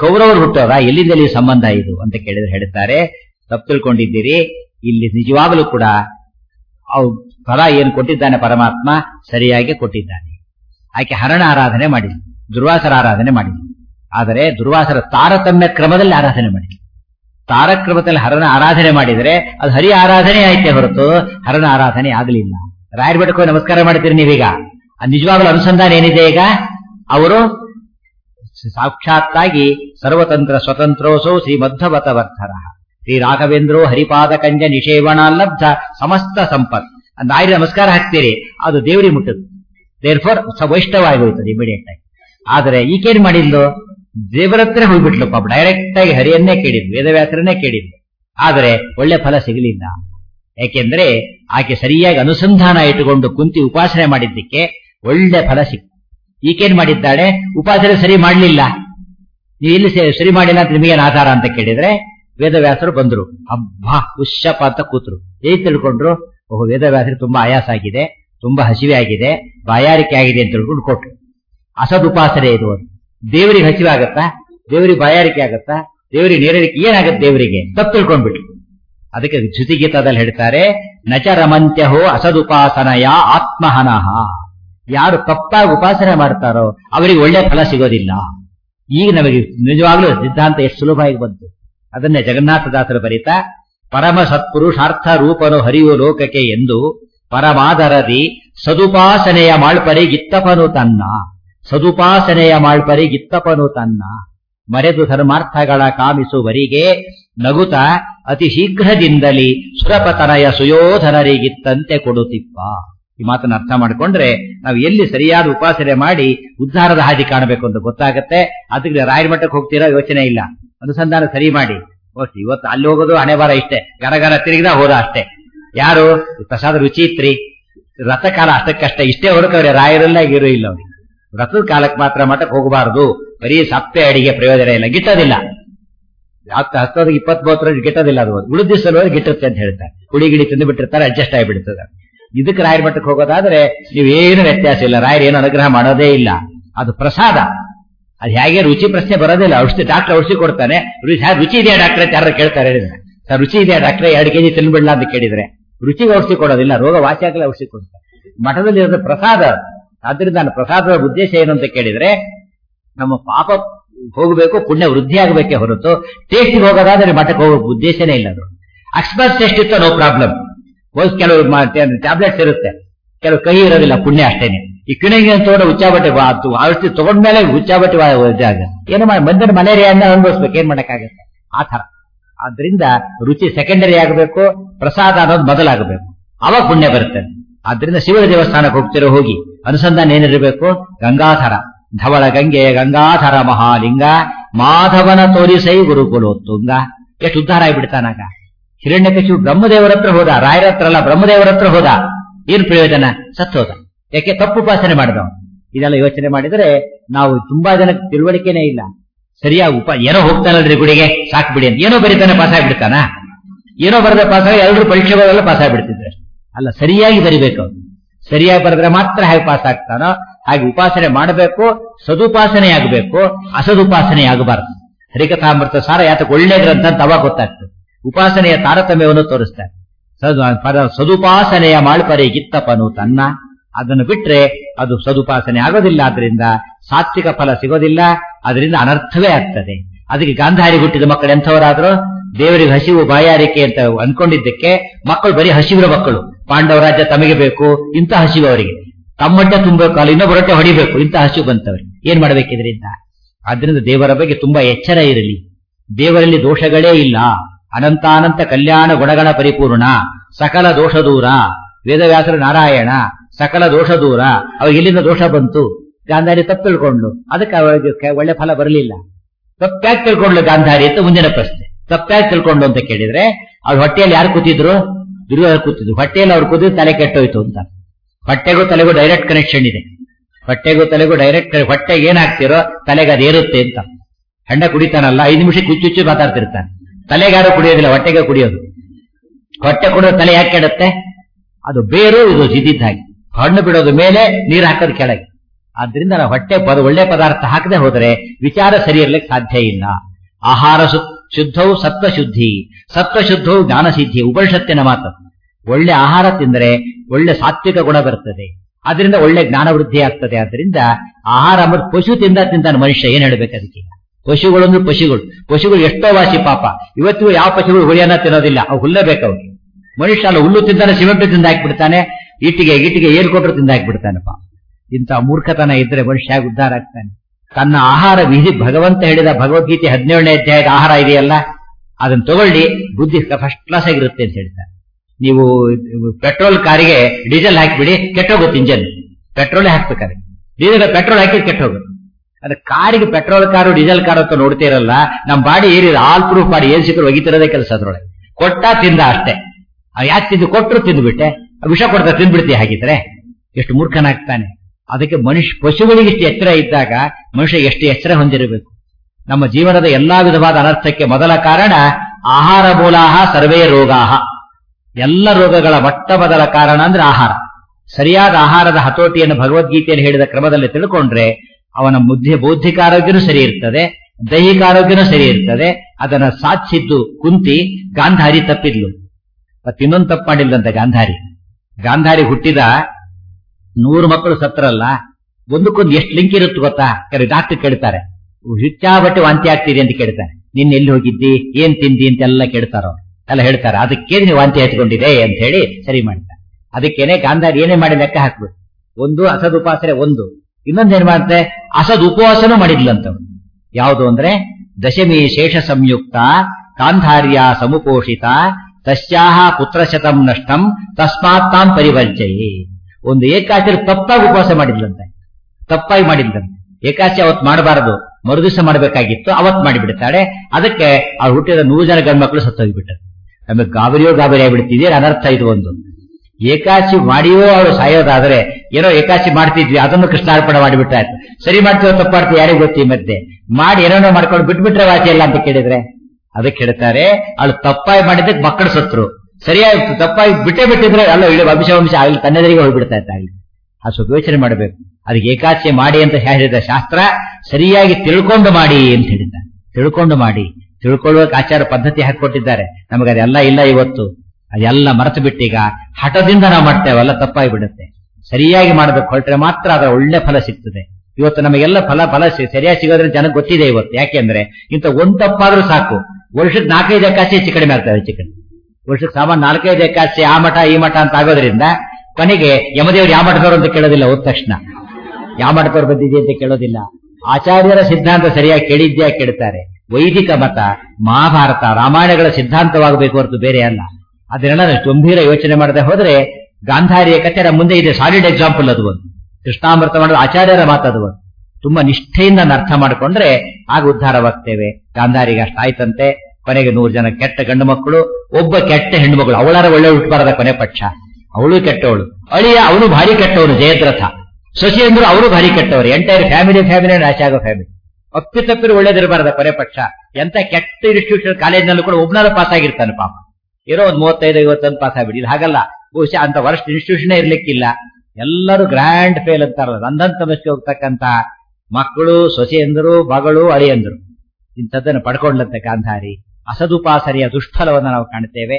ಕೌರವರು ಹುಟ್ಟೋದ ಎಲ್ಲಿಂದ ಎಲ್ಲಿ ಸಂಬಂಧ ಇದು ಅಂತ ಕೇಳಿದ್ರೆ ಹೇಳ್ತಾರೆ ತಪ್ಪು ತಿಳ್ಕೊಂಡಿದ್ದೀರಿ ಇಲ್ಲಿ ನಿಜವಾಗಲೂ ಕೂಡ ಅವು ಫಲ ಏನು ಕೊಟ್ಟಿದ್ದಾನೆ ಪರಮಾತ್ಮ ಸರಿಯಾಗಿ ಕೊಟ್ಟಿದ್ದಾನೆ ಆಕೆ ಹರಣ ಆರಾಧನೆ ಮಾಡಿದ್ಲು ದುರ್ವಾಸರ ಆರಾಧನೆ ಮಾಡಿದ್ಲು ಆದರೆ ದುರ್ವಾಸರ ತಾರತಮ್ಯ ಕ್ರಮದಲ್ಲಿ ಆರಾಧನೆ ಮಾಡಿದ್ಲು ತಾರಕ್ರಮದಲ್ಲಿ ಹರಣ ಆರಾಧನೆ ಮಾಡಿದರೆ ಅದು ಹರಿ ಆರಾಧನೆ ಆಯ್ತೆ ಹೊರತು ಹರಣ ಆರಾಧನೆ ಆಗಲಿಲ್ಲ ರಾಯರ್ ಬೆಟ್ಟಕ್ಕೆ ನಮಸ್ಕಾರ ಮಾಡ್ತೀರಿ ನೀವೀಗ ಆ ನಿಜವಾಗ್ಲೂ ಅನುಸಂಧಾನ ಏನಿದೆ ಈಗ ಅವರು ಸಾಕ್ಷಾತ್ತಾಗಿ ಸರ್ವತಂತ್ರ ಸ್ವತಂತ್ರೋಸೌ ಶ್ರೀ ಮಧ್ವತವರ್ಥರ ಶ್ರೀ ರಾಘವೇಂದ್ರೋ ಹರಿಪಾದ ಕಂಜ ನಿಷೇವಣಾಲಬ್ಧ ಸಮಸ್ತ ಸಂಪತ್ ನಾಯಿ ನಮಸ್ಕಾರ ಹಾಕ್ತೀರಿ ಅದು ದೇವರಿಗೆ ಮುಟ್ಟದು ದೇರ್ ಫಾರ್ ವೈಷ್ಣವ ಆಗೋಯ್ತದೆ ಇಮಿಡಿಯೇಟ್ ಆಗಿ ಆದರೆ ಈಗೇನ್ ಮಾಡಿದ್ಲು ದೇವರ ಹತ್ರ ಹೋಗ್ಬಿಟ್ಲು ಪಾಪ ಡೈರೆಕ್ಟ್ ಆಗಿ ಹರಿಯನ್ನೇ ಕೇಳಿದ್ಲು ವೇದವ್ಯಾಸರನ್ನೇ ಕೇಳಿದ್ಲು ಆದರೆ ಒಳ್ಳೆ ಫಲ ಸಿಗಲಿಲ್ಲ ಯಾಕೆಂದ್ರೆ ಆಕೆ ಸರಿಯಾಗಿ ಅನುಸಂಧಾನ ಇಟ್ಟುಕೊಂಡು ಕುಂತಿ ಉಪಾಸನೆ ಮಾಡಿದ್ದಕ್ಕೆ ಒಳ್ಳೆ ಫಲ ಸಿಕ್ತು ಈಕೇನ್ ಮಾಡಿದ್ದಾಳೆ ಉಪಾಸನೆ ಸರಿ ಮಾಡಲಿಲ್ಲ ನೀವು ಎಲ್ಲಿ ಸೆ- ಸರಿ ಮಾಡಿಲ್ಲ ಅಂತ ನಿಮಗೇನು ಆಧಾರ ಅಂತ ಕೇಳಿದ್ರೆ ವೇದವ್ಯಾಸರು ಬಂದ್ರು ಅಬ್ಬಾ ಉಶ್ಯಪ ಅಂತ ಕೂತ್ರು ಏನ್ ತಿಳ್ಕೊಂಡ್ರು ಓಹೋ ವೇದವ್ಯಾಸರು ತುಂಬಾ ಆಯಾಸ ಆಗಿದೆ ತುಂಬಾ ಹಸಿವೆ ಆಗಿದೆ ಬಾಯಾರಿಕೆ ಆಗಿದೆ ಅಂತ ತಿಳ್ಕೊಂಡು ಕೊಟ್ರು ಅಸದ್ ಉಪಾಸನೆ ಇದು ಅಂತ. ದೇವರಿಗೆ ಹಸಿವೆ ಆಗತ್ತಾ ದೇವರಿಗೆ ಬಾಯಾರಿಕೆ ಆಗತ್ತಾ ದೇವರಿಗೆ ನೇರರಿಕೆ ಏನಾಗತ್ತೆ ದೇವರಿಗೆ ತಪ್ಪು ತಿಳ್ಕೊಂಡ್ಬಿಟ್ರು ಅದಕ್ಕೆ ಜ್ಯುತಿಗೀತದಲ್ಲಿ ಹೇಳ್ತಾರೆ ನಚ ರಮಂತ್ಯಹೋ ಅಸದುಪಾಸನಯ ಆತ್ಮಹನಃ ಯಾರು ತಪ್ಪಾಗಿ ಉಪಾಸನೆ ಮಾಡ್ತಾರೋ ಅವರಿಗೆ ಒಳ್ಳೆ ಫಲ ಸಿಗೋದಿಲ್ಲ ಈಗ ನಮಗೆ ನಿಜವಾಗ್ಲೂ ಸಿದ್ಧಾಂತ ಎಷ್ಟು ಸುಲಭವಾಗಿ ಬಂತು ಅದನ್ನೇ ಜಗನ್ನಾಥದಾಸರು ಬರೀತಾ ಪರಮ ಸತ್ಪುರುಷಾರ್ಥ ರೂಪನು ಹರಿಯು ಲೋಕಕ್ಕೆ ಎಂದು ಪರಮಾದರದಿ ಸದುಪಾಸನೆಯ ಮಾಳ್ಪರಿಗಿತ್ತಪನು ತನ್ನ ಸದುಪಾಸನೆಯ ಮಾಳ್ಪರಿಗಿತ್ತಪನು ತನ್ನ ಮರೆದು ಧರ್ಮಾರ್ಥಗಳ ಕಾಮಿಸುವರಿಗೆ ನಗುತ ಅತಿ ಶೀಘ್ರದಿಂದಲೇ ಸುರಪತನಯ ಸುಯೋಧನರಿಗಿತ್ತಂತೆ ಕೊಡುತ್ತಿಪ್ಪ ಈ ಮಾತನ್ನ ಅರ್ಥ ಮಾಡಿಕೊಂಡ್ರೆ ನಾವು ಎಲ್ಲಿ ಸರಿಯಾದ ಉಪಾಸನೆ ಮಾಡಿ ಉದ್ಧಾರದ ಹಾದಿ ಕಾಣಬೇಕು ಅಂತ ಗೊತ್ತಾಗತ್ತೆ ಅದಕ್ಕೆ ರಾಯರ ಮಠಕ್ಕೆ ಹೋಗ್ತೀರಾ ಯೋಚನೆ ಇಲ್ಲ ಅನುಸಂಧಾನ ಸರಿ ಮಾಡಿ ಓಕೆ ಇವತ್ತು ಅಲ್ಲಿ ಹೋಗೋದು ಹಣೆ ಬಾರ ಇಷ್ಟೇ ಗರಗರ ತಿರುಗಿದ ಹೋದ ಅಷ್ಟೇ ಯಾರು ಈ ಪ್ರಸಾದ ರುಚಿ ಇತ್ರಿ ರಥಕಾಲ ಅಷ್ಟಕ್ಕಷ್ಟೇ ಇಷ್ಟೇ ಹೊರಕವ್ರೆ ರಾಯರೆಲ್ಲ ಗಿರು ಇಲ್ಲ ಅವ್ರಿಗೆ ರಥದ ಕಾಲಕ್ಕೆ ಮಾತ್ರ ಮಠಕ್ಕೆ ಹೋಗಬಾರದು ಬರೀ ಸಪ್ಪೆ ಅಡಿಗೆ ಪ್ರಯೋಜನ ಇಲ್ಲ ಗಿಟ್ಟೋದಿಲ್ಲ ಹತ್ತು ಹತ್ತೋದು ಇಪ್ಪತ್ತ್ ಮೂವತ್ತರಲ್ಲಿ ಗಿಟ್ಟೋದಿಲ್ಲ ಅದು ಉಳಿದ ದಿವಸ ಗಿಟ್ಟುತ್ತೆ ಅಂತ ಹೇಳ್ತಾರೆ ಹುಳಿ ಗಿಳಿ ತಿಂದು ಬಿಟ್ಟಿರ್ತಾರೆ ಅಡ್ಜಸ್ಟ್ ಆಗಿಬಿಡ್ತದೆ ಇದಕ್ಕೆ ರಾಯರ ಮಠಕ್ಕೆ ಹೋಗೋದಾದ್ರೆ ನೀವೇನು ವ್ಯತ್ಯಾಸ ಇಲ್ಲ ರಾಯರು ಏನು ಅನುಗ್ರಹ ಮಾಡೋದೇ ಇಲ್ಲ ಅದು ಪ್ರಸಾದ ಅದು ಹೇಗೆ ರುಚಿ ಪ್ರಶ್ನೆ ಬರೋದಿಲ್ಲ ಔಷಧಿ ಡಾಕ್ಟರ್ ಔಷಧಿ ಕೊಡ್ತಾನೆ ರುಚಿ ಹ್ಯಾ- ರುಚಿ ಇದೆಯಾ ಡಾಕ್ಟರ್ ಅಂತ ಯಾರು ಕೇಳ್ತಾರೆ ಹೇಳಿದ್ರೆ ಸರ್ ರುಚಿ ಇದೆಯಾ ಡಾಕ್ಟರ್ ಎರಡು ಕೆಜಿ ತಿನ್ಬಿಡ್ಲ ಅಂತ ಕೇಳಿದ್ರೆ ರುಚಿಗೆ ಔಷಧಿ ಕೊಡೋದಿಲ್ಲ ರೋಗ ವಾಸಿ ಆಗಲ್ಲ ಔಷಧಿ ಕೊಡ್ತಾರೆ ಮಠದಲ್ಲಿ ಇರೋದು ಪ್ರಸಾದ ಆದ್ರಿಂದ ನಾನು ಪ್ರಸಾದದ ಉದ್ದೇಶ ಏನು ಅಂತ ಕೇಳಿದ್ರೆ ನಮ್ಮ ಪಾಪ ಹೋಗಬೇಕು ಪುಣ್ಯ ವೃದ್ಧಿ ಆಗಬೇಕೇ ಹೊರತು ಟೇಸ್ಟಿಗೆ ಹೋಗೋದಾದ್ರೆ ಮಠಕ್ಕೆ ಹೋಗೋ ಉದ್ದೇಶನೇ ಇಲ್ಲ ಅದು ಅಕ್ಸ್ಪರ್ಟ್ ಟೇಸ್ಟ್ ಇತ್ತು ನೋ ಪ್ರಾಬ್ಲಮ್ ಹೋಗಿ ಕೆಲವು ಟ್ಯಾಬ್ಲೆಟ್ಸ್ ಇರುತ್ತೆ ಕೆಲವು ಕೈ ಇರೋದಿಲ್ಲ ಪುಣ್ಯ ಅಷ್ಟೇನೆ ಈ ಕಿಣಿಗೆ ಅಂತ ತಗೊಂಡು ಹುಚ್ಚಾಬಟ್ಟೆ ಔಷಧಿ ತಗೊಂಡ್ಮೇಲೆ ಹುಚ್ಚಾಬಟ್ಟೆ ಇದಾಗ ಏನು ಮಾಡಿ ಬಂದ್ರೆ ಮಲೇರಿಯಾನ ಅನುಭವಿಸ್ಬೇಕು ಏನ್ ಮಾಡಕ್ಕಾಗತ್ತೆ ಆ ತರ ಆದ್ರಿಂದ ರುಚಿ ಸೆಕೆಂಡರಿ ಆಗಬೇಕು ಪ್ರಸಾದ ಅನ್ನೋದು ಮೊದಲಾಗಬೇಕು ಅವಾಗ ಪುಣ್ಯ ಬರುತ್ತೆ ಆದ್ರಿಂದ ಶಿವನ ದೇವಸ್ಥಾನಕ್ಕೆ ಹೋಗ್ತಿರೋ ಹೋಗಿ ಅನುಸಂಧಾನ ಏನಿರಬೇಕು ಗಂಗಾಧರ ಧವಳ ಗಂಗೆ ಗಂಗಾಧರ ಮಹಾಲಿಂಗ ಮಾಧವನ ತೋರಿಸೈ ಗುರುಕುಲೋತ್ತುಂಗ ಎಷ್ಟು ಉದ್ಧಾರ ಆಗಿಬಿಡ್ತಾನಾಗ ಹಿರಣ್ಯಕಶಿವು ಬ್ರಹ್ಮದೇವರ ಹತ್ರ ಹೋದ ರಾಯರ ಹತ್ರ ಅಲ್ಲ ಬ್ರಹ್ಮದೇವರ ಹತ್ರ ಹೋದ ಏನ್ ಪ್ರಯೋಜನ ಸತ್ತೋದ ಯಾಕೆ ತಪ್ಪು ಉಪಾಸನೆ ಮಾಡಿದವ ಇದೆಲ್ಲ ಯೋಚನೆ ಮಾಡಿದರೆ ನಾವು ತುಂಬಾ ಜನಕ್ಕೆ ತಿಳುವಳಿಕೆನೇ ಇಲ್ಲ ಸರಿಯಾಗಿ ಉಪ ಏನೋ ಹೋಗ್ತಾನಲ್ರಿ ಗುಡಿಗೆ ಸಾಕ್ ಬಿಡಿ ಅಂತ ಏನೋ ಬರೀತಾನೆ ಪಾಸ್ ಆಗ್ಬಿಡ್ತಾನ ಏನೋ ಬರೆದ ಪಾಸ್ ಆಗಿ ಎಲ್ಲರೂ ಪರೀಕ್ಷೆಗಳೆಲ್ಲ ಪಾಸ್ ಆಗ್ಬಿಡ್ತಿದ್ರೆ ಅಲ್ಲ ಸರಿಯಾಗಿ ಬರಿಬೇಕು ಅವ್ನು. ಸರಿಯಾಗಿ ಬರೆದ್ರೆ ಮಾತ್ರ ಹೇಗೆ ಪಾಸ್ ಆಗ್ತಾನೋ ಹಾಗೆ ಉಪಾಸನೆ ಮಾಡಬೇಕು ಸದುಪಾಸನೆ ಆಗಬೇಕು ಅಸದುಪಾಸನೆ ಆಗಬಾರದು ಹರಿಕಥಾಮೃತ ಸಾರ ಯಾತಕ್ಕೆ ಒಳ್ಳೆ ಗ್ರಂಥ ಅಂತ ಅವಾಗ ಗೊತ್ತಾಗ್ತದೆ ಉಪಾಸನೆಯ ತಾರತಮ್ಯವನ್ನು ತೋರಿಸ್ತಾರೆ ಸದು ಪದ- ಸದುಪಾಸನೆಯ ಮಾಳ್ಪರೆ ಗಿತ್ತಪನು ತನ್ನ ಅದನ್ನು ಬಿಟ್ರೆ ಅದು ಸದುಪಾಸನೆ ಆಗೋದಿಲ್ಲ ಆದ್ರಿಂದ ಸಾತ್ವಿಕ ಫಲ ಸಿಗೋದಿಲ್ಲ ಅದರಿಂದ ಅನರ್ಥವೇ ಆಗ್ತದೆ ಅದಕ್ಕೆ ಗಾಂಧಾರಿ ಹುಟ್ಟಿದ ಮಕ್ಕಳು ಎಂಥವರಾದ್ರು ದೇವರಿಗೆ ಹಸಿವು ಬಾಯಾರಿಕೆ ಅಂತ ಅನ್ಕೊಂಡಿದ್ದಕ್ಕೆ ಮಕ್ಕಳು ಬರೀ ಹಸಿವಿರೋ ಮಕ್ಕಳು ಪಾಂಡವ ರಾಜ್ಯ ತಮಗೆ ಬೇಕು ಇಂಥ ಹಸಿವು ಅವರಿಗೆ ತಮ್ಮಟ್ಟೆ ತುಂಬಬೇಕು ಅಲ್ಲಿ ಇನ್ನೊಬ್ಬರ ಹೊಟ್ಟೆ ಹೊಡಿಬೇಕು ಇಂಥ ಹಸಿವು ಬಂತವ್ರಿಗೆ ಏನ್ ಮಾಡ್ಬೇಕು ಇದರಿಂದ ಆದ್ರಿಂದ ದೇವರ ಬಗ್ಗೆ ತುಂಬಾ ಎಚ್ಚರ ಇರಲಿ ದೇವರಲ್ಲಿ ದೋಷಗಳೇ ಇಲ್ಲ ಅನಂತಾನಂತ ಕಲ್ಯಾಣ ಗುಣಗಣ ಪರಿಪೂರ್ಣ ಸಕಲ ದೋಷ ದೂರ ವೇದವ್ಯಾಸರ ನಾರಾಯಣ ಸಕಲ ದೋಷ ದೂರ ಅವಾಗ ಎಲ್ಲಿಂದ ದೋಷ ಬಂತು ಗಾಂಧಾರಿ ತಪ್ಪು ತಿಳ್ಕೊಂಡ್ಲು ಅದಕ್ಕೆ ಅವರಿಗೆ ಕೆ- ಒಳ್ಳೆ ಫಲ ಬರಲಿಲ್ಲ ತಪ್ಪ್ಯಾಕ್ ತಿಳ್ಕೊಂಡ್ಲು ಗಾಂಧಾರಿ ಅಂತ ಮುಂದಿನ ಪ್ರಶ್ನೆ ತಪ್ಪ್ಯಾಕ್ ತಿಳ್ಕೊಂಡು ಅಂತ ಕೇಳಿದ್ರೆ ಅವ್ರ ಹೊಟ್ಟೆಯಲ್ಲಿ ಯಾರು ಕೂತಿದ್ರು ದುರ್ಯೋಧನ ಕೂತಿದ್ರು ಹೊಟ್ಟೆಯಲ್ಲಿ ಅವ್ರು ಕೂತಿದ್ರು ತಲೆ ಕೆಟ್ಟೋಯ್ತು ಅಂತ ಹೊಟ್ಟೆಗೂ ತಲೆಗೂ ಡೈರೆಕ್ಟ್ ಕನೆಕ್ಷನ್ ಇದೆ ಹೊಟ್ಟೆಗೂ ತಲೆಗೂ ಡೈರೆಕ್ಟ್ ಹೊಟ್ಟೆಗೆ ಏನ್ ಹಾಕ್ತಿರೋ ತಲೆಗೆ ಅದು ಏರುತ್ತೆ ಅಂತ ಹಂಡ ಕುಡಿತಾನಲ್ಲ ಐದು ನಿಮಿಷ ಕುಚ್ಚು ಕುಚ್ಚು ಮಾತಾಡ್ತಿರ್ತಾನೆ ತಲೆಗೆ ಯಾರು ಕುಡಿಯೋದಿಲ್ಲ ಹೊಟ್ಟೆಗೆ ಕುಡಿಯೋದು ಹೊಟ್ಟೆ ಕುಡಿಯೋ ತಲೆ ಯಾಕೆ ಕೆಡುತ್ತೆ ಅದು ಬೇರು ಇದು ಜಿದ್ದಿದ್ದ ಹಾಗೆ ಹಣ್ಣು ಬಿಡೋದು ಮೇಲೆ ನೀರು ಹಾಕೋದು ಕೆಳಗೆ ಆದ್ರಿಂದ ನಾವು ಹೊಟ್ಟೆ ಪದ ಒಳ್ಳೆ ಪದಾರ್ಥ ಹಾಕದೆ ಹೋದರೆ ವಿಚಾರ ಸರಿ ಇರ್ಲಿಕ್ಕೆ ಸಾಧ್ಯ ಇಲ್ಲ ಆಹಾರ ಶು- ಶುದ್ಧವು ಸತ್ವ ಶುದ್ಧಿ ಸತ್ವ ಶುದ್ಧವು ಜ್ಞಾನ ಸಿದ್ಧಿ ಉಪನಿಷತ್ತಿನ ಮಾತು ಒಳ್ಳೆ ಆಹಾರ ತಿಂದರೆ ಒಳ್ಳೆ ಸಾತ್ವಿಕ ಗುಣ ಬರ್ತದೆ ಅದರಿಂದ ಒಳ್ಳೆ ಜ್ಞಾನ ವೃದ್ಧಿ ಆಗ್ತದೆ ಆದ್ರಿಂದ ಆಹಾರ ಅಂಬುದು ಪಶು ತಿಂದ ತಿಂತಾನೆ ಮನುಷ್ಯ ಏನ್ ಹೇಳ್ಬೇಕು ಅದಕ್ಕೆ ಪಶುಗಳು ಅಂದ್ರೆ ಪಶುಗಳು ಪಶುಗಳು ಎಷ್ಟೋ ವಾಸಿ ಪಾಪ ಇವತ್ತಿಗೂ ಯಾವ ಪಶುಗಳು ಹುಳಿಯನ್ನ ತಿನ್ನೋದಿಲ್ಲ ಅವು ಹುಲ್ಲೇಬೇಕು ಅವ್ರಿಗೆ ಮನುಷ್ಯ ಅಲ್ಲ ಹುಲ್ಲು ತಿಂತಾನೆ ಸಿಮೆಂಟ್ ತಿಂದ ಹಾಕ್ಬಿಡ್ತಾನೆ ಇಟ್ಟಿಗೆ ಇಟ್ಟಿಗೆ ಏರ್ ಕೊಟ್ಟರು ತಿಂದ ಹಾಕ್ಬಿಡ್ತಾನಪ್ಪ ಇಂಥ ಮೂರ್ಖತನ ಇದ್ರೆ ಮನುಷ್ಯ ಉದ್ಧಾರ ಆಗ್ತಾನೆ ತನ್ನ ಆಹಾರ ವಿಧಿ ಭಗವಂತ ಹೇಳಿದ ಭಗವದ್ಗೀತೆ ಹದಿನೇಳನೇ ಅಧ್ಯಾಯದ ಆಹಾರ ಇದೆಯಲ್ಲ ಅದನ್ನ ತಗೊಳ್ಳಿ ಬುದ್ಧಿ ಫಸ್ಟ್ ಕ್ಲಾಸ್ ಆಗಿರುತ್ತೆ ಅಂತ ಹೇಳ್ತಾರೆ ನೀವು ಪೆಟ್ರೋಲ್ ಕಾರಿಗೆ ಡೀಸೆಲ್ ಹಾಕಿಬಿಡಿ ಕೆಟ್ಟೋಗುತ್ತೆ ಇಂಜನ್ ಪೆಟ್ರೋಲೇ ಹಾಕ್ಬೇಕಾದ್ರೆ ಡೀಸೆಲ್ ಪೆಟ್ರೋಲ್ ಹಾಕಿದ್ರೆ ಕೆಟ್ಟೋಗುತ್ತೆ ಅದು ಕಾರಿಗೆ ಪೆಟ್ರೋಲ್ ಕಾರು ಡೀಸೆಲ್ ಕಾರು ಅಂತ ನೋಡ್ತಾ ಇರಲ್ಲ ನಮ್ಮ ಬಾಡಿ ಏರಿದ ಆಲ್ ಪ್ರೂಫ್ ಬಾಡಿ ಏನ್ ಸಿಕ್ಕರು ಒಗಿತಿರೋದೇ ಕೆಲಸ ಅದ್ರೊಳಗೆ ಕೊಟ್ಟ ತಿಂದ ಅಷ್ಟೇ ಯಾಕೆ ತಿಂದು ಕೊಟ್ಟರು ತಿಂದ್ಬಿಟ್ಟೆ ಆ ವಿಷ ಕೊಡ್ತಾ ತಿಂದ್ಬಿಡ್ತಿ ಹಾಗಿದ್ರೆ ಎಷ್ಟು ಮೂರ್ಖನಾಗ್ತಾನೆ ಅದಕ್ಕೆ ಮನುಷ್ಯ ಪಶುಗಳಿಗೆ ಇಷ್ಟು ಎಚ್ಚರ ಇದ್ದಾಗ ಮನುಷ್ಯ ಎಷ್ಟು ಎಚ್ಚರ ಹೊಂದಿರಬೇಕು ನಮ್ಮ ಜೀವನದ ಎಲ್ಲಾ ವಿಧವಾದ ಅನರ್ಥಕ್ಕೆ ಮೊದಲ ಕಾರಣ ಆಹಾರ ಮೂಲಾಹ ಸರ್ವೇ ರೋಗಾಹ ಎಲ್ಲ ರೋಗಗಳ ಮೊಟ್ಟ ಮೊದಲ ಕಾರಣ ಅಂದ್ರೆ ಆಹಾರ ಸರಿಯಾದ ಆಹಾರದ ಹತೋಟಿಯನ್ನು ಭಗವದ್ಗೀತೆಯಲ್ಲಿ ಹೇಳಿದ ಕ್ರಮದಲ್ಲಿ ತಿಳ್ಕೊಂಡ್ರೆ ಅವನ ಬುದ್ಧಿ ಬೌದ್ಧಿಕ ಆರೋಗ್ಯನೂ ಸರಿ ಇರ್ತದೆ ದೈಹಿಕ ಆರೋಗ್ಯನೂ ಸರಿ ಇರ್ತದೆ ಅದನ್ನ ಸಾಧಿಸಿದ್ದು ಕುಂತಿ ಗಾಂಧಾರಿ ತಪ್ಪಿದ್ಲು ಮತ್ತೆ ಇನ್ನೊಂದು ತಪ್ಪು ಮಾಡಿಲ್ಲಂತೆ ಗಾಂಧಾರಿ ಗಾಂಧಾರಿ ಹುಟ್ಟಿದ ನೂರು ಮಕ್ಕಳು ಸತ್ರಲ್ಲ ಒಂದಕ್ಕೊಂದು ಎಷ್ಟು ಲಿಂಕ್ ಇರುತ್ತೆ ಗೊತ್ತಾ ಕೆಲವು ಡಾಕ್ಟರ್ ಕೇಳ್ತಾರೆ ಹುಚ್ಚಾಬಟ್ಟೆ ವಾಂತಿ ಆಗ್ತಿದೆ ಅಂತ ಕೇಳ್ತಾರೆ ನಿನ್ನ ಎಲ್ಲಿ ಹೋಗಿದ್ದಿ ಏನ್ ತಿಂದಿ ಅಂತೆಲ್ಲ ಕೇಳ್ತಾರ ಅವ್ರು ಎಲ್ಲ ಹೇಳ್ತಾರೆ ಅದಕ್ಕೆ ನೀವು ವಾಂತಿ ಹಚ್ಕೊಂಡಿದೆ ಅಂತ ಹೇಳಿ ಸರಿ ಮಾಡ್ತಾರೆ ಅದಕ್ಕೇನೆ ಗಾಂಧಾರಿ ಏನೇ ಮಾಡಿ ಲೆಕ್ಕ ಹಾಕ್ಬೇಕು ಒಂದು ಅಸದ್ ಉಪಾಸನೆ ಒಂದು ಇನ್ನೊಂದೇನ್ ಮಾಡುತ್ತೆ ಅಸದ್ ಉಪವಾಸನೂ ಮಾಡಿದ್ಲಂತ ಯಾವುದು ಅಂದ್ರೆ ದಶಮಿ ಶೇಷ ಸಂಯುಕ್ತ ಕಾಂಧಾರ್ಯ ಸಮುಪೋಷಿತ ತಸ್ಯಾಹ ಪುತ್ರಶತಂ ನಷ್ಟಂ ತಸ್ಮಾತ್ ತಾಂ ಪರಿವರ್ಜಯಿ ಒಂದು ಏಕಾಚರಿ ತಪ್ಪಾಗಿ ಉಪವಾಸ ಮಾಡಿದ್ಲಂತೆ ತಪ್ಪಾಗಿ ಮಾಡಿದ್ಲಂತೆ ಏಕಾಚಿ ಅವತ್ ಮಾಡಬಾರದು ಮರುದಿವಸ ಮಾಡಬೇಕಾಗಿತ್ತು ಅವತ್ ಮಾಡಿಬಿಡ್ತಾಳೆ ಅದಕ್ಕೆ ಅವ್ರು ಹುಟ್ಟಿದ ನೂರು ಜನ ಗಂಡ್ಮಕ್ಳು ಸತ್ತೋಗ್ಬಿಟ್ಟರು ನಮಗೆ ಗಾಬರಿಯೋ ಗಾಬರಿ ಆಗ್ಬಿಡ್ತಿದೆ ಅನರ್ಥ ಇದು ಒಂದು ಏಕಾಚಿ ಮಾಡಿಯೋ ಅವಳು ಸಾಯೋದಾದ್ರೆ ಏನೋ ಏಕಾಚಿ ಮಾಡ್ತಿದ್ವಿ ಅದನ್ನು ಕೃಷ್ಣಾರ್ಪಣೆ ಮಾಡಿಬಿಟ್ಟಾಯ್ತು ಸರಿ ಮಾಡ್ತೀವೋ ತಪ್ಪಾಡ್ತೀವಿ ಯಾರಿಗೂ ಗೊತ್ತಿ ಮತ್ತೆ ಮಾಡಿ ಏನೇನೋ ಮಾಡ್ಕೊಂಡು ಬಿಟ್ಬಿಟ್ರೆ ವಾಸಿ ಇಲ್ಲ ಅಂತ ಕೇಳಿದ್ರೆ ಅದಕ್ಕೆ ಹೇಳ್ತಾರೆ ಅವಳು ತಪ್ಪಾಗಿ ಮಾಡಿದ್ದಕ್ಕೆ ಮಕ್ಕಳು ಸತ್ರು ಸರಿಯಾಗಿ ತಪ್ಪಾಗಿ ಬಿಟ್ಟೇ ಬಿಟ್ಟಿದ್ರೆ ಅಲ್ಲ ಇಳಿ ವಂಶ ವಂಶ ಆಗಲಿ ತನ್ನೆದರಿಗೆ ಹೋಗ್ಬಿಡ್ತಾ ಇತ್ತು ಆಗಲಿ ಆ ಸ್ವಲ್ಪ ಯೋಚನೆ ಮಾಡಬೇಕು ಅದಕ್ಕೆ ಏಕಾಚಿ ಮಾಡಿ ಅಂತ ಹೇಳಿದ ಶಾಸ್ತ್ರ ಸರಿಯಾಗಿ ತಿಳ್ಕೊಂಡು ಮಾಡಿ ಅಂತ ಹೇಳಿದ್ದಾರೆ ತಿಳ್ಕೊಂಡು ಮಾಡಿ ತಿಳ್ಕೊಳ್ಳುವಕ್ಕೆ ಆಚಾರ ಪದ್ಧತಿ ಹಾಕಿಕೊಟ್ಟಿದ್ದಾರೆ ನಮಗೆ ಅದೆಲ್ಲ ಇಲ್ಲ ಇವತ್ತು ಅದೆಲ್ಲ ಮರೆತು ಬಿಟ್ಟೀಗ ಹಠದಿಂದ ನಾವು ಮಾಡ್ತೇವಲ್ಲ ತಪ್ಪಾಗಿ ಬಿಡುತ್ತೆ ಸರಿಯಾಗಿ ಮಾಡಬೇಕು ಹೊರಟ್ರೆ ಮಾತ್ರ ಅದರ ಒಳ್ಳೆ ಫಲ ಸಿಗ್ತದೆ ಇವತ್ತು ನಮಗೆಲ್ಲ ಫಲ ಫಲ ಸಿ- ಸರಿಯಾಗಿ ಸಿಗೋದ್ರಿಂದ ಜನಕ್ಕೆ ಗೊತ್ತಿದೆ ಇವತ್ತು ಯಾಕೆಂದ್ರೆ ಇಂಥ ಒಂದ್ ತಪ್ಪಾದ್ರೂ ಸಾಕು ವರ್ಷಕ್ಕೆ ನಾಲ್ಕೈದು ಎಕಾಸಿ ಹೆಚ್ಚು ಕಡಿಮೆ ಆಗ್ತವೆ ಹೆಚ್ಚು ಕಡಿಮೆ ವರ್ಷಕ್ಕೆ ಸಾಮಾನ್ಯ ನಾಲ್ಕೈದು ಎಕಾಸಿ ಆ ಮಠ ಈ ಮಠ ಅಂತ ಆಗೋದ್ರಿಂದ ಕೊನೆಗೆ ಯಮದೇವ್ರು ಯಾವ ಮಠದವ್ರು ಅಂತ ಕೇಳೋದಿಲ್ಲ ಹೋದ ತಕ್ಷಣ ಯಾವ ಮಠದವ್ರು ಬಂದಿದೆ ಅಂತ ಕೇಳೋದಿಲ್ಲ ಆಚಾರ್ಯರ ಸಿದ್ಧಾಂತ ಸರಿಯಾಗಿ ಕೇಳಿದ್ಯಾ ಕೇಳ್ತಾರೆ ವೈದಿಕ ಮತ ಮಹಾಭಾರತ ರಾಮಾಯಣಗಳ ಸಿದ್ಧಾಂತವಾಗಬೇಕು ಹೊರತು ಬೇರೆ ಅಲ್ಲ ಅದನ್ನೆಲ್ಲ ನಾವು ಗಂಭೀರ ಯೋಚನೆ ಮಾಡದೆ ಹೋದ್ರೆ ಗಾಂಧಾರಿಯ ಕಥೆ ನಮ್ಮ ಮುಂದೆ ಇದೆ ಸಾಲಿಡ್ ಎಕ್ಸಾಂಪಲ್ ಅದು ಒಂದು ಕೃಷ್ಣಾಮೃತ ಮಾಡೋದು ಆಚಾರ್ಯರ ಮಾತದು ಒಂದು ತುಂಬಾ ನಿಷ್ಠೆಯಿಂದ ಅದನ್ನ ಅರ್ಥ ಮಾಡಿಕೊಂಡ್ರೆ ಆಗ ಉದ್ಧಾರವಾಗ್ತೇವೆ ಗಾಂಧಾರಿಗೆ ಅಷ್ಟಾಯ್ತಂತೆ ಕೊನೆಗೆ ನೂರು ಜನ ಕೆಟ್ಟ ಗಂಡು ಮಕ್ಕಳು ಒಬ್ಬ ಕೆಟ್ಟ ಹೆಣ್ಣು ಮಗಳು ಅವಳಾರ ಒಳ್ಳೆ ಹುಟ್ಟಬಾರದ ಕೊನೆ ಪಕ್ಷ ಅವಳು ಕೆಟ್ಟವಳು ಅಳಿಯ ಅವನು ಭಾರಿ ಕೆಟ್ಟವನು ಜಯದ್ರಥ ಶಶಿ ಅಂದ್ರು ಅವರು ಭಾರಿ ಕೆಟ್ಟವರು ಎಂಟೈರ್ ಫ್ಯಾಮಿಲಿ ಫ್ಯಾಮಿಲಿ ನಾಶ ಆಗೋ ಫ್ಯಾಮಿಲಿ ಅಪ್ಪಿ ತಪ್ಪಿರು ಒಳ್ಳೇದಿರಬಾರ್ದ ಕೊನೆ ಪಕ್ಷ ಎಂತ ಕೆಟ್ಟ ಇನ್ಸ್ಟಿಟ್ಯೂಷನ್ ಕಾಲೇಜ್ನಲ್ಲೂ ಕೂಡ ಒಬ್ನಾರು ಪಾಸ್ ಆಗಿರ್ತಾನೆ ಪಾಪ ಇರೋ ಒಂದ್ ಮೂವತ್ತೈದು ಐವತ್ತೊಂದು ಪಾಸ್ ಆಗ್ಬಿಡಿ ಇದು ಹಾಗಲ್ಲ ಬಹುಶಃ ಅಂತ ವರ್ಸ್ಟ್ ಇನ್ಸ್ಟಿಟ್ಯೂಷನ್ ಇರ್ಲಿಕ್ಕಿಲ್ಲ ಎಲ್ಲರೂ ಗ್ರ್ಯಾಂಡ್ ಫೇಲ್ ಅಂತಾರಲ್ಲ ರಂಧನ್ ತಮಸ್ಗೆ ಹೋಗ್ತಕ್ಕಂತ ಮಕ್ಕಳು ಸೊಸೆಯಂದರು ಮಗಳು ಅಳಿಯಂದರು ಇಂಥದ್ದನ್ನು ಪಡ್ಕೊಂಡ್ಲಂತೆ ಗಾಂಧಾರಿ ಅಸದುಪಾಸನೆಯ ದುಷ್ಫಲವನ್ನು ನಾವು ಕಾಣುತ್ತೇವೆ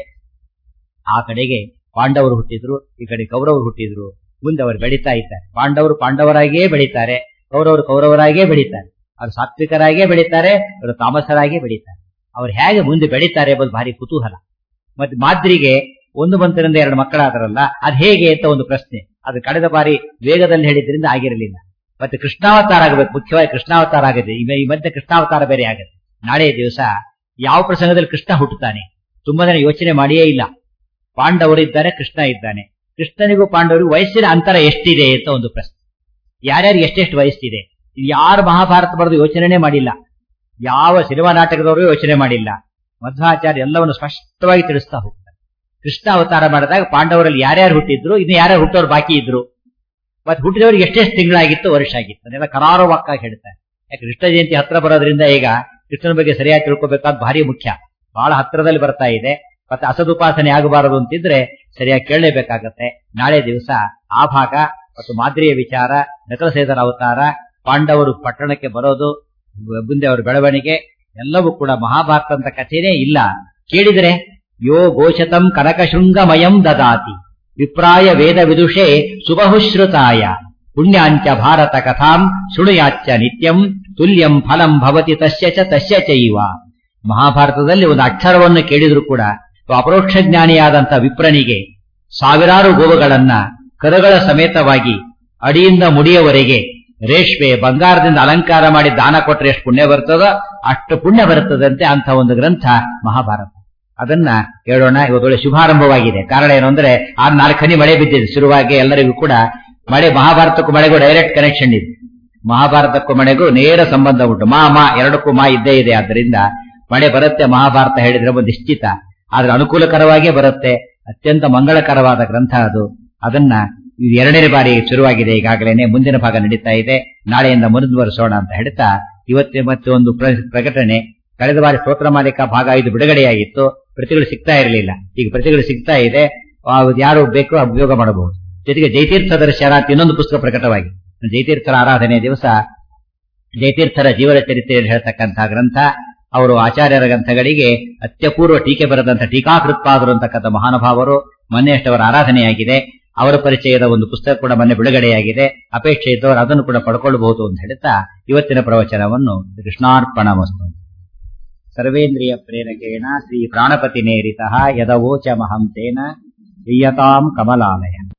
ಆ ಕಡೆಗೆ ಪಾಂಡವರು ಹುಟ್ಟಿದ್ರು ಈ ಕಡೆ ಕೌರವರು ಹುಟ್ಟಿದ್ರು ಮುಂದೆ ಅವರು ಬೆಳೀತಾ ಇದ್ದಾರೆ ಪಾಂಡವರು ಪಾಂಡವರಾಗಿಯೇ ಬೆಳೀತಾರೆ ಕೌರವರು ಕೌರವರಾಗಿಯೇ ಬೆಳೀತಾರೆ ಅವರು ಸಾತ್ವಿಕರಾಗಿಯೇ ಬೆಳೀತಾರೆ ಅವರು ತಾಮಸರಾಗಿಯೇ ಬೆಳೀತಾರೆ ಅವ್ರು ಹೇಗೆ ಮುಂದೆ ಬೆಳೀತಾರೆ ಎಂಬುದು ಭಾರಿ ಕುತೂಹಲ ಮತ್ತೆ ಮಾದ್ರಿಗೆ ಒಂದು ಮಂತ್ರದಿಂದ ಎರಡು ಮಕ್ಕಳಾದರಲ್ಲ ಅದ್ ಹೇಗೆ ಅಂತ ಒಂದು ಪ್ರಶ್ನೆ ಅದು ಕಳೆದ ಬಾರಿ ವೇಗದಲ್ಲಿ ಹೇಳಿದ್ರಿಂದ ಆಗಿರಲಿಲ್ಲ ಮತ್ತೆ ಕೃಷ್ಣಾವತಾರ ಆಗಬೇಕು ಮುಖ್ಯವಾಗಿ ಕೃಷ್ಣಾವತಾರ ಆಗಿದೆ ಈ ಮ- ಈ ಮಧ್ಯೆ ಕೃಷ್ಣಾವತಾರ ಬೇರೆ ಆಗುತ್ತೆ ನಾಳೆ ದಿವಸ ಯಾವ ಪ್ರಸಂಗದಲ್ಲಿ ಕೃಷ್ಣ ಹುಟ್ಟುತ್ತಾನೆ ತುಂಬಾ ಜನ ಯೋಚನೆ ಮಾಡಿಯೇ ಇಲ್ಲ ಪಾಂಡವರು ಇದ್ದಾರೆ ಕೃಷ್ಣ ಇದ್ದಾನೆ ಕೃಷ್ಣನಿಗೂ ಪಾಂಡವರಿಗೂ ವಯಸ್ಸಿನ ಅಂತರ ಎಷ್ಟಿದೆ ಅಂತ ಒಂದು ಪ್ರಶ್ನೆ ಯಾರ್ಯಾರಿಗೆ ಎಷ್ಟೆಷ್ಟು ವಯಸ್ಸಿದೆ ಯಾರು ಮಹಾಭಾರತ ಬರೆದು ಯೋಚನೆನೇ ಮಾಡಿಲ್ಲ ಯಾವ ಸಿನಿಮಾ ನಾಟಕದವರು ಯೋಚನೆ ಮಾಡಿಲ್ಲ ಮಧ್ವಾಚಾರ್ಯ ಎಲ್ಲವನ್ನು ಸ್ಪಷ್ಟವಾಗಿ ತಿಳಿಸ್ತಾ ಹೋಗ್ತಾರೆ ಕೃಷ್ಣ ಅವತಾರ ಮಾಡಿದಾಗ ಪಾಂಡವರಲ್ಲಿ ಯಾರ್ಯಾರು ಹುಟ್ಟಿದ್ರು ಇನ್ನು ಯಾರ್ಯಾರು ಹುಟ್ಟೋರು ಬಾಕಿ ಇದ್ರು ಮತ್ತೆ ಹುಟ್ಟಿದವರಿಗೆ ಎಷ್ಟೆಷ್ಟು ತಿಂಗಳಾಗಿತ್ತು ವರ್ಷ ಆಗಿತ್ತು ಅದೆಲ್ಲ ಕರಾರುವಾಕ್ಕಾಗಿ ಹೇಳ್ತಾರೆ ಯಾಕೆ ಕೃಷ್ಣ ಜಯಂತಿ ಹತ್ರ ಬರೋದ್ರಿಂದ ಈಗ ಕೃಷ್ಣನ ಬಗ್ಗೆ ಸರಿಯಾಗಿ ತಿಳ್ಕೊಬೇಕಾದ್ ಭಾರಿ ಮುಖ್ಯ ಬಹಳ ಹತ್ರದಲ್ಲಿ ಬರ್ತಾ ಇದೆ ಮತ್ತೆ ಅಸದುಪಾಸನೆ ಆಗಬಾರದು ಅಂತಿದ್ರೆ ಸರಿಯಾಗಿ ಕೇಳಲೇಬೇಕಾಗತ್ತೆ ನಾಳೆ ದಿವಸ ಆ ಭಾಗ ಮತ್ತು ಮಾದ್ರಿಯ ವಿಚಾರ ನಕಲಸೇದರ ಅವತಾರ ಪಾಂಡವರು ಪಟ್ಟಣಕ್ಕೆ ಬರೋದು ಮುಂದೆ ಅವರ ಬೆಳವಣಿಗೆ ಎಲ್ಲವೂ ಕೂಡ ಮಹಾಭಾರತ ಅಂತ ಕಥೆನೇ ಇಲ್ಲ ಕೇಳಿದರೆ ಯೋ ಗೋಶತಂ ಕನಕಶೃಂಗಮಯಂ ದದಾತಿ ವಿಪ್ರಾಯ ವೇದ ವಿದುಷೆ ಸುಬಹುಶ್ರುತಾಯ ಪುಣ್ಯಾಂಚ ಭಾರತ ಕಥಾಂ ಶೃಣುಯಾಚ್ಚ ನಿತ್ಯಂ ತುಲ್ಯಂ ಫಲಂ ಭವತಿ ತಸ್ಯ ಚ ತಸ್ಯ ಚೈವ ಮಹಾಭಾರತದಲ್ಲಿ ಒಂದು ಅಕ್ಷರವನ್ನು ಕೇಳಿದ್ರು ಕೂಡ ಅಪರೋಕ್ಷ ಜ್ಞಾನಿಯಾದಂಥ ವಿಪ್ರನಿಗೆ ಸಾವಿರಾರು ಗೋವುಗಳನ್ನ ಕರುಗಳ ಸಮೇತವಾಗಿ ಅಡಿಯಿಂದ ಮುಡಿಯವರೆಗೆ ರೇಷ್ಮೆ ಬಂಗಾರದಿಂದ ಅಲಂಕಾರ ಮಾಡಿ ದಾನ ಕೊಟ್ಟರೆ ಎಷ್ಟು ಪುಣ್ಯ ಬರ್ತದೋ ಅಷ್ಟು ಪುಣ್ಯ ಬರುತ್ತದಂತೆ ಅಂತ ಒಂದು ಗ್ರಂಥ ಮಹಾಭಾರತ ಅದನ್ನ ಹೇಳೋಣ ಇವತ್ತೊಳ್ಳೆ ಶುಭಾರಂಭವಾಗಿದೆ ಕಾರಣ ಏನು ಅಂದ್ರೆ ಆ ನಾಲ್ಕನಿ ಮಳೆ ಬಿದ್ದಿದೆ ಶುರುವಾಗಿ ಎಲ್ಲರಿಗೂ ಕೂಡ ಮಳೆ ಮಹಾಭಾರತಕ್ಕೂ ಮಳೆಗೂ ಡೈರೆಕ್ಟ್ ಕನೆಕ್ಷನ್ ಇದೆ ಮಹಾಭಾರತಕ್ಕೂ ಮಳೆಗೂ ನೇರ ಸಂಬಂಧ ಉಂಟು ಮಾ ಮಾ ಎರಡಕ್ಕೂ ಮಾ ಇದ್ದೇ ಇದೆ ಆದ್ದರಿಂದ ಮಳೆ ಬರುತ್ತೆ ಮಹಾಭಾರತ ಹೇಳಿದ್ರೆ ಒಂದು ನಿಶ್ಚಿತ ಆದ್ರೆ ಅನುಕೂಲಕರವಾಗೇ ಬರುತ್ತೆ ಅತ್ಯಂತ ಮಂಗಳಕರವಾದ ಗ್ರಂಥ ಅದು ಅದನ್ನ ಇದು ಎರಡನೇ ಬಾರಿ ಶುರುವಾಗಿದೆ ಈಗಾಗಲೇ ಮುಂದಿನ ಭಾಗ ನಡೀತಾ ಇದೆ ನಾಳೆಯಿಂದ ಮುಂದುವರಿಸೋಣ ಅಂತ ಹೇಳ್ತಾ ಇವತ್ತೇ ಮತ್ತೆ ಒಂದು ಪ್ರ- ಪ್ರಕಟಣೆ ಕಳೆದ ಬಾರಿ ಸ್ತೋತ್ರ ಮಾಲಿಕ ಭಾಗ ಐದು ಬಿಡುಗಡೆಯಾಗಿತ್ತು ಪ್ರತಿಗಳು ಸಿಗ್ತಾ ಇರಲಿಲ್ಲ ಈಗ ಪ್ರತಿಗಳು ಸಿಗ್ತಾ ಇದೆ ಆ, ಯಾರು ಬೇಕೋ ಉಪಯೋಗ ಮಾಡಬಹುದು ಜೊತೆಗೆ ಜಯತೀರ್ಥ ದರ್ಶನ ಅಂತ ಇನ್ನೊಂದು ಪುಸ್ತಕ ಪ್ರಕಟವಾಗಿದೆ ಜಯತೀರ್ಥರ ಆರಾಧನೆ ದಿವಸ ಜಯತೀರ್ಥರ ಜೀವನ ಚರಿತ್ರೆಯಲ್ಲಿ ಹೇಳ್ತಕ್ಕಂತಹ ಗ್ರಂಥ ಅವರು ಆಚಾರ್ಯರ ಗ್ರಂಥಗಳಿಗೆ ಅತ್ಯಪೂರ್ವ ಟೀಕೆ ಬರೆದಂತ ಟೀಕಾಕೃತ್ಪಾದರು ಅಂತಕ್ಕಂಥ ಮಹಾನುಭಾವರು ಮೊನ್ನೆಯಷ್ಟವರ ಆರಾಧನೆಯಾಗಿದೆ ಅವರ ಪರಿಚಯದ ಒಂದು ಪುಸ್ತಕ ಕೂಡ ಮೊನ್ನೆ ಬಿಡುಗಡೆಯಾಗಿದೆ ಅಪೇಕ್ಷೆ ಇದ್ದವರು ಅದನ್ನು ಕೂಡ ಪಡ್ಕೊಳ್ಬಹುದು ಅಂತ ಹೇಳ್ತಾ ಇವತ್ತಿನ ಪ್ರವಚನವನ್ನು ಕೃಷ್ಣಾರ್ಪಣ ವಸ್ತು ಸರ್ವೇಂದ್ರಿಯ ಪ್ರೇರಕೇಣ ಶ್ರೀ ಪ್ರಾಣಪತಿ ನೇರಿತ ಯದವೋಚ ಮಹಂತೇನ ಪ್ರಿಯತಾಂ ಕಮಲಾಲಯ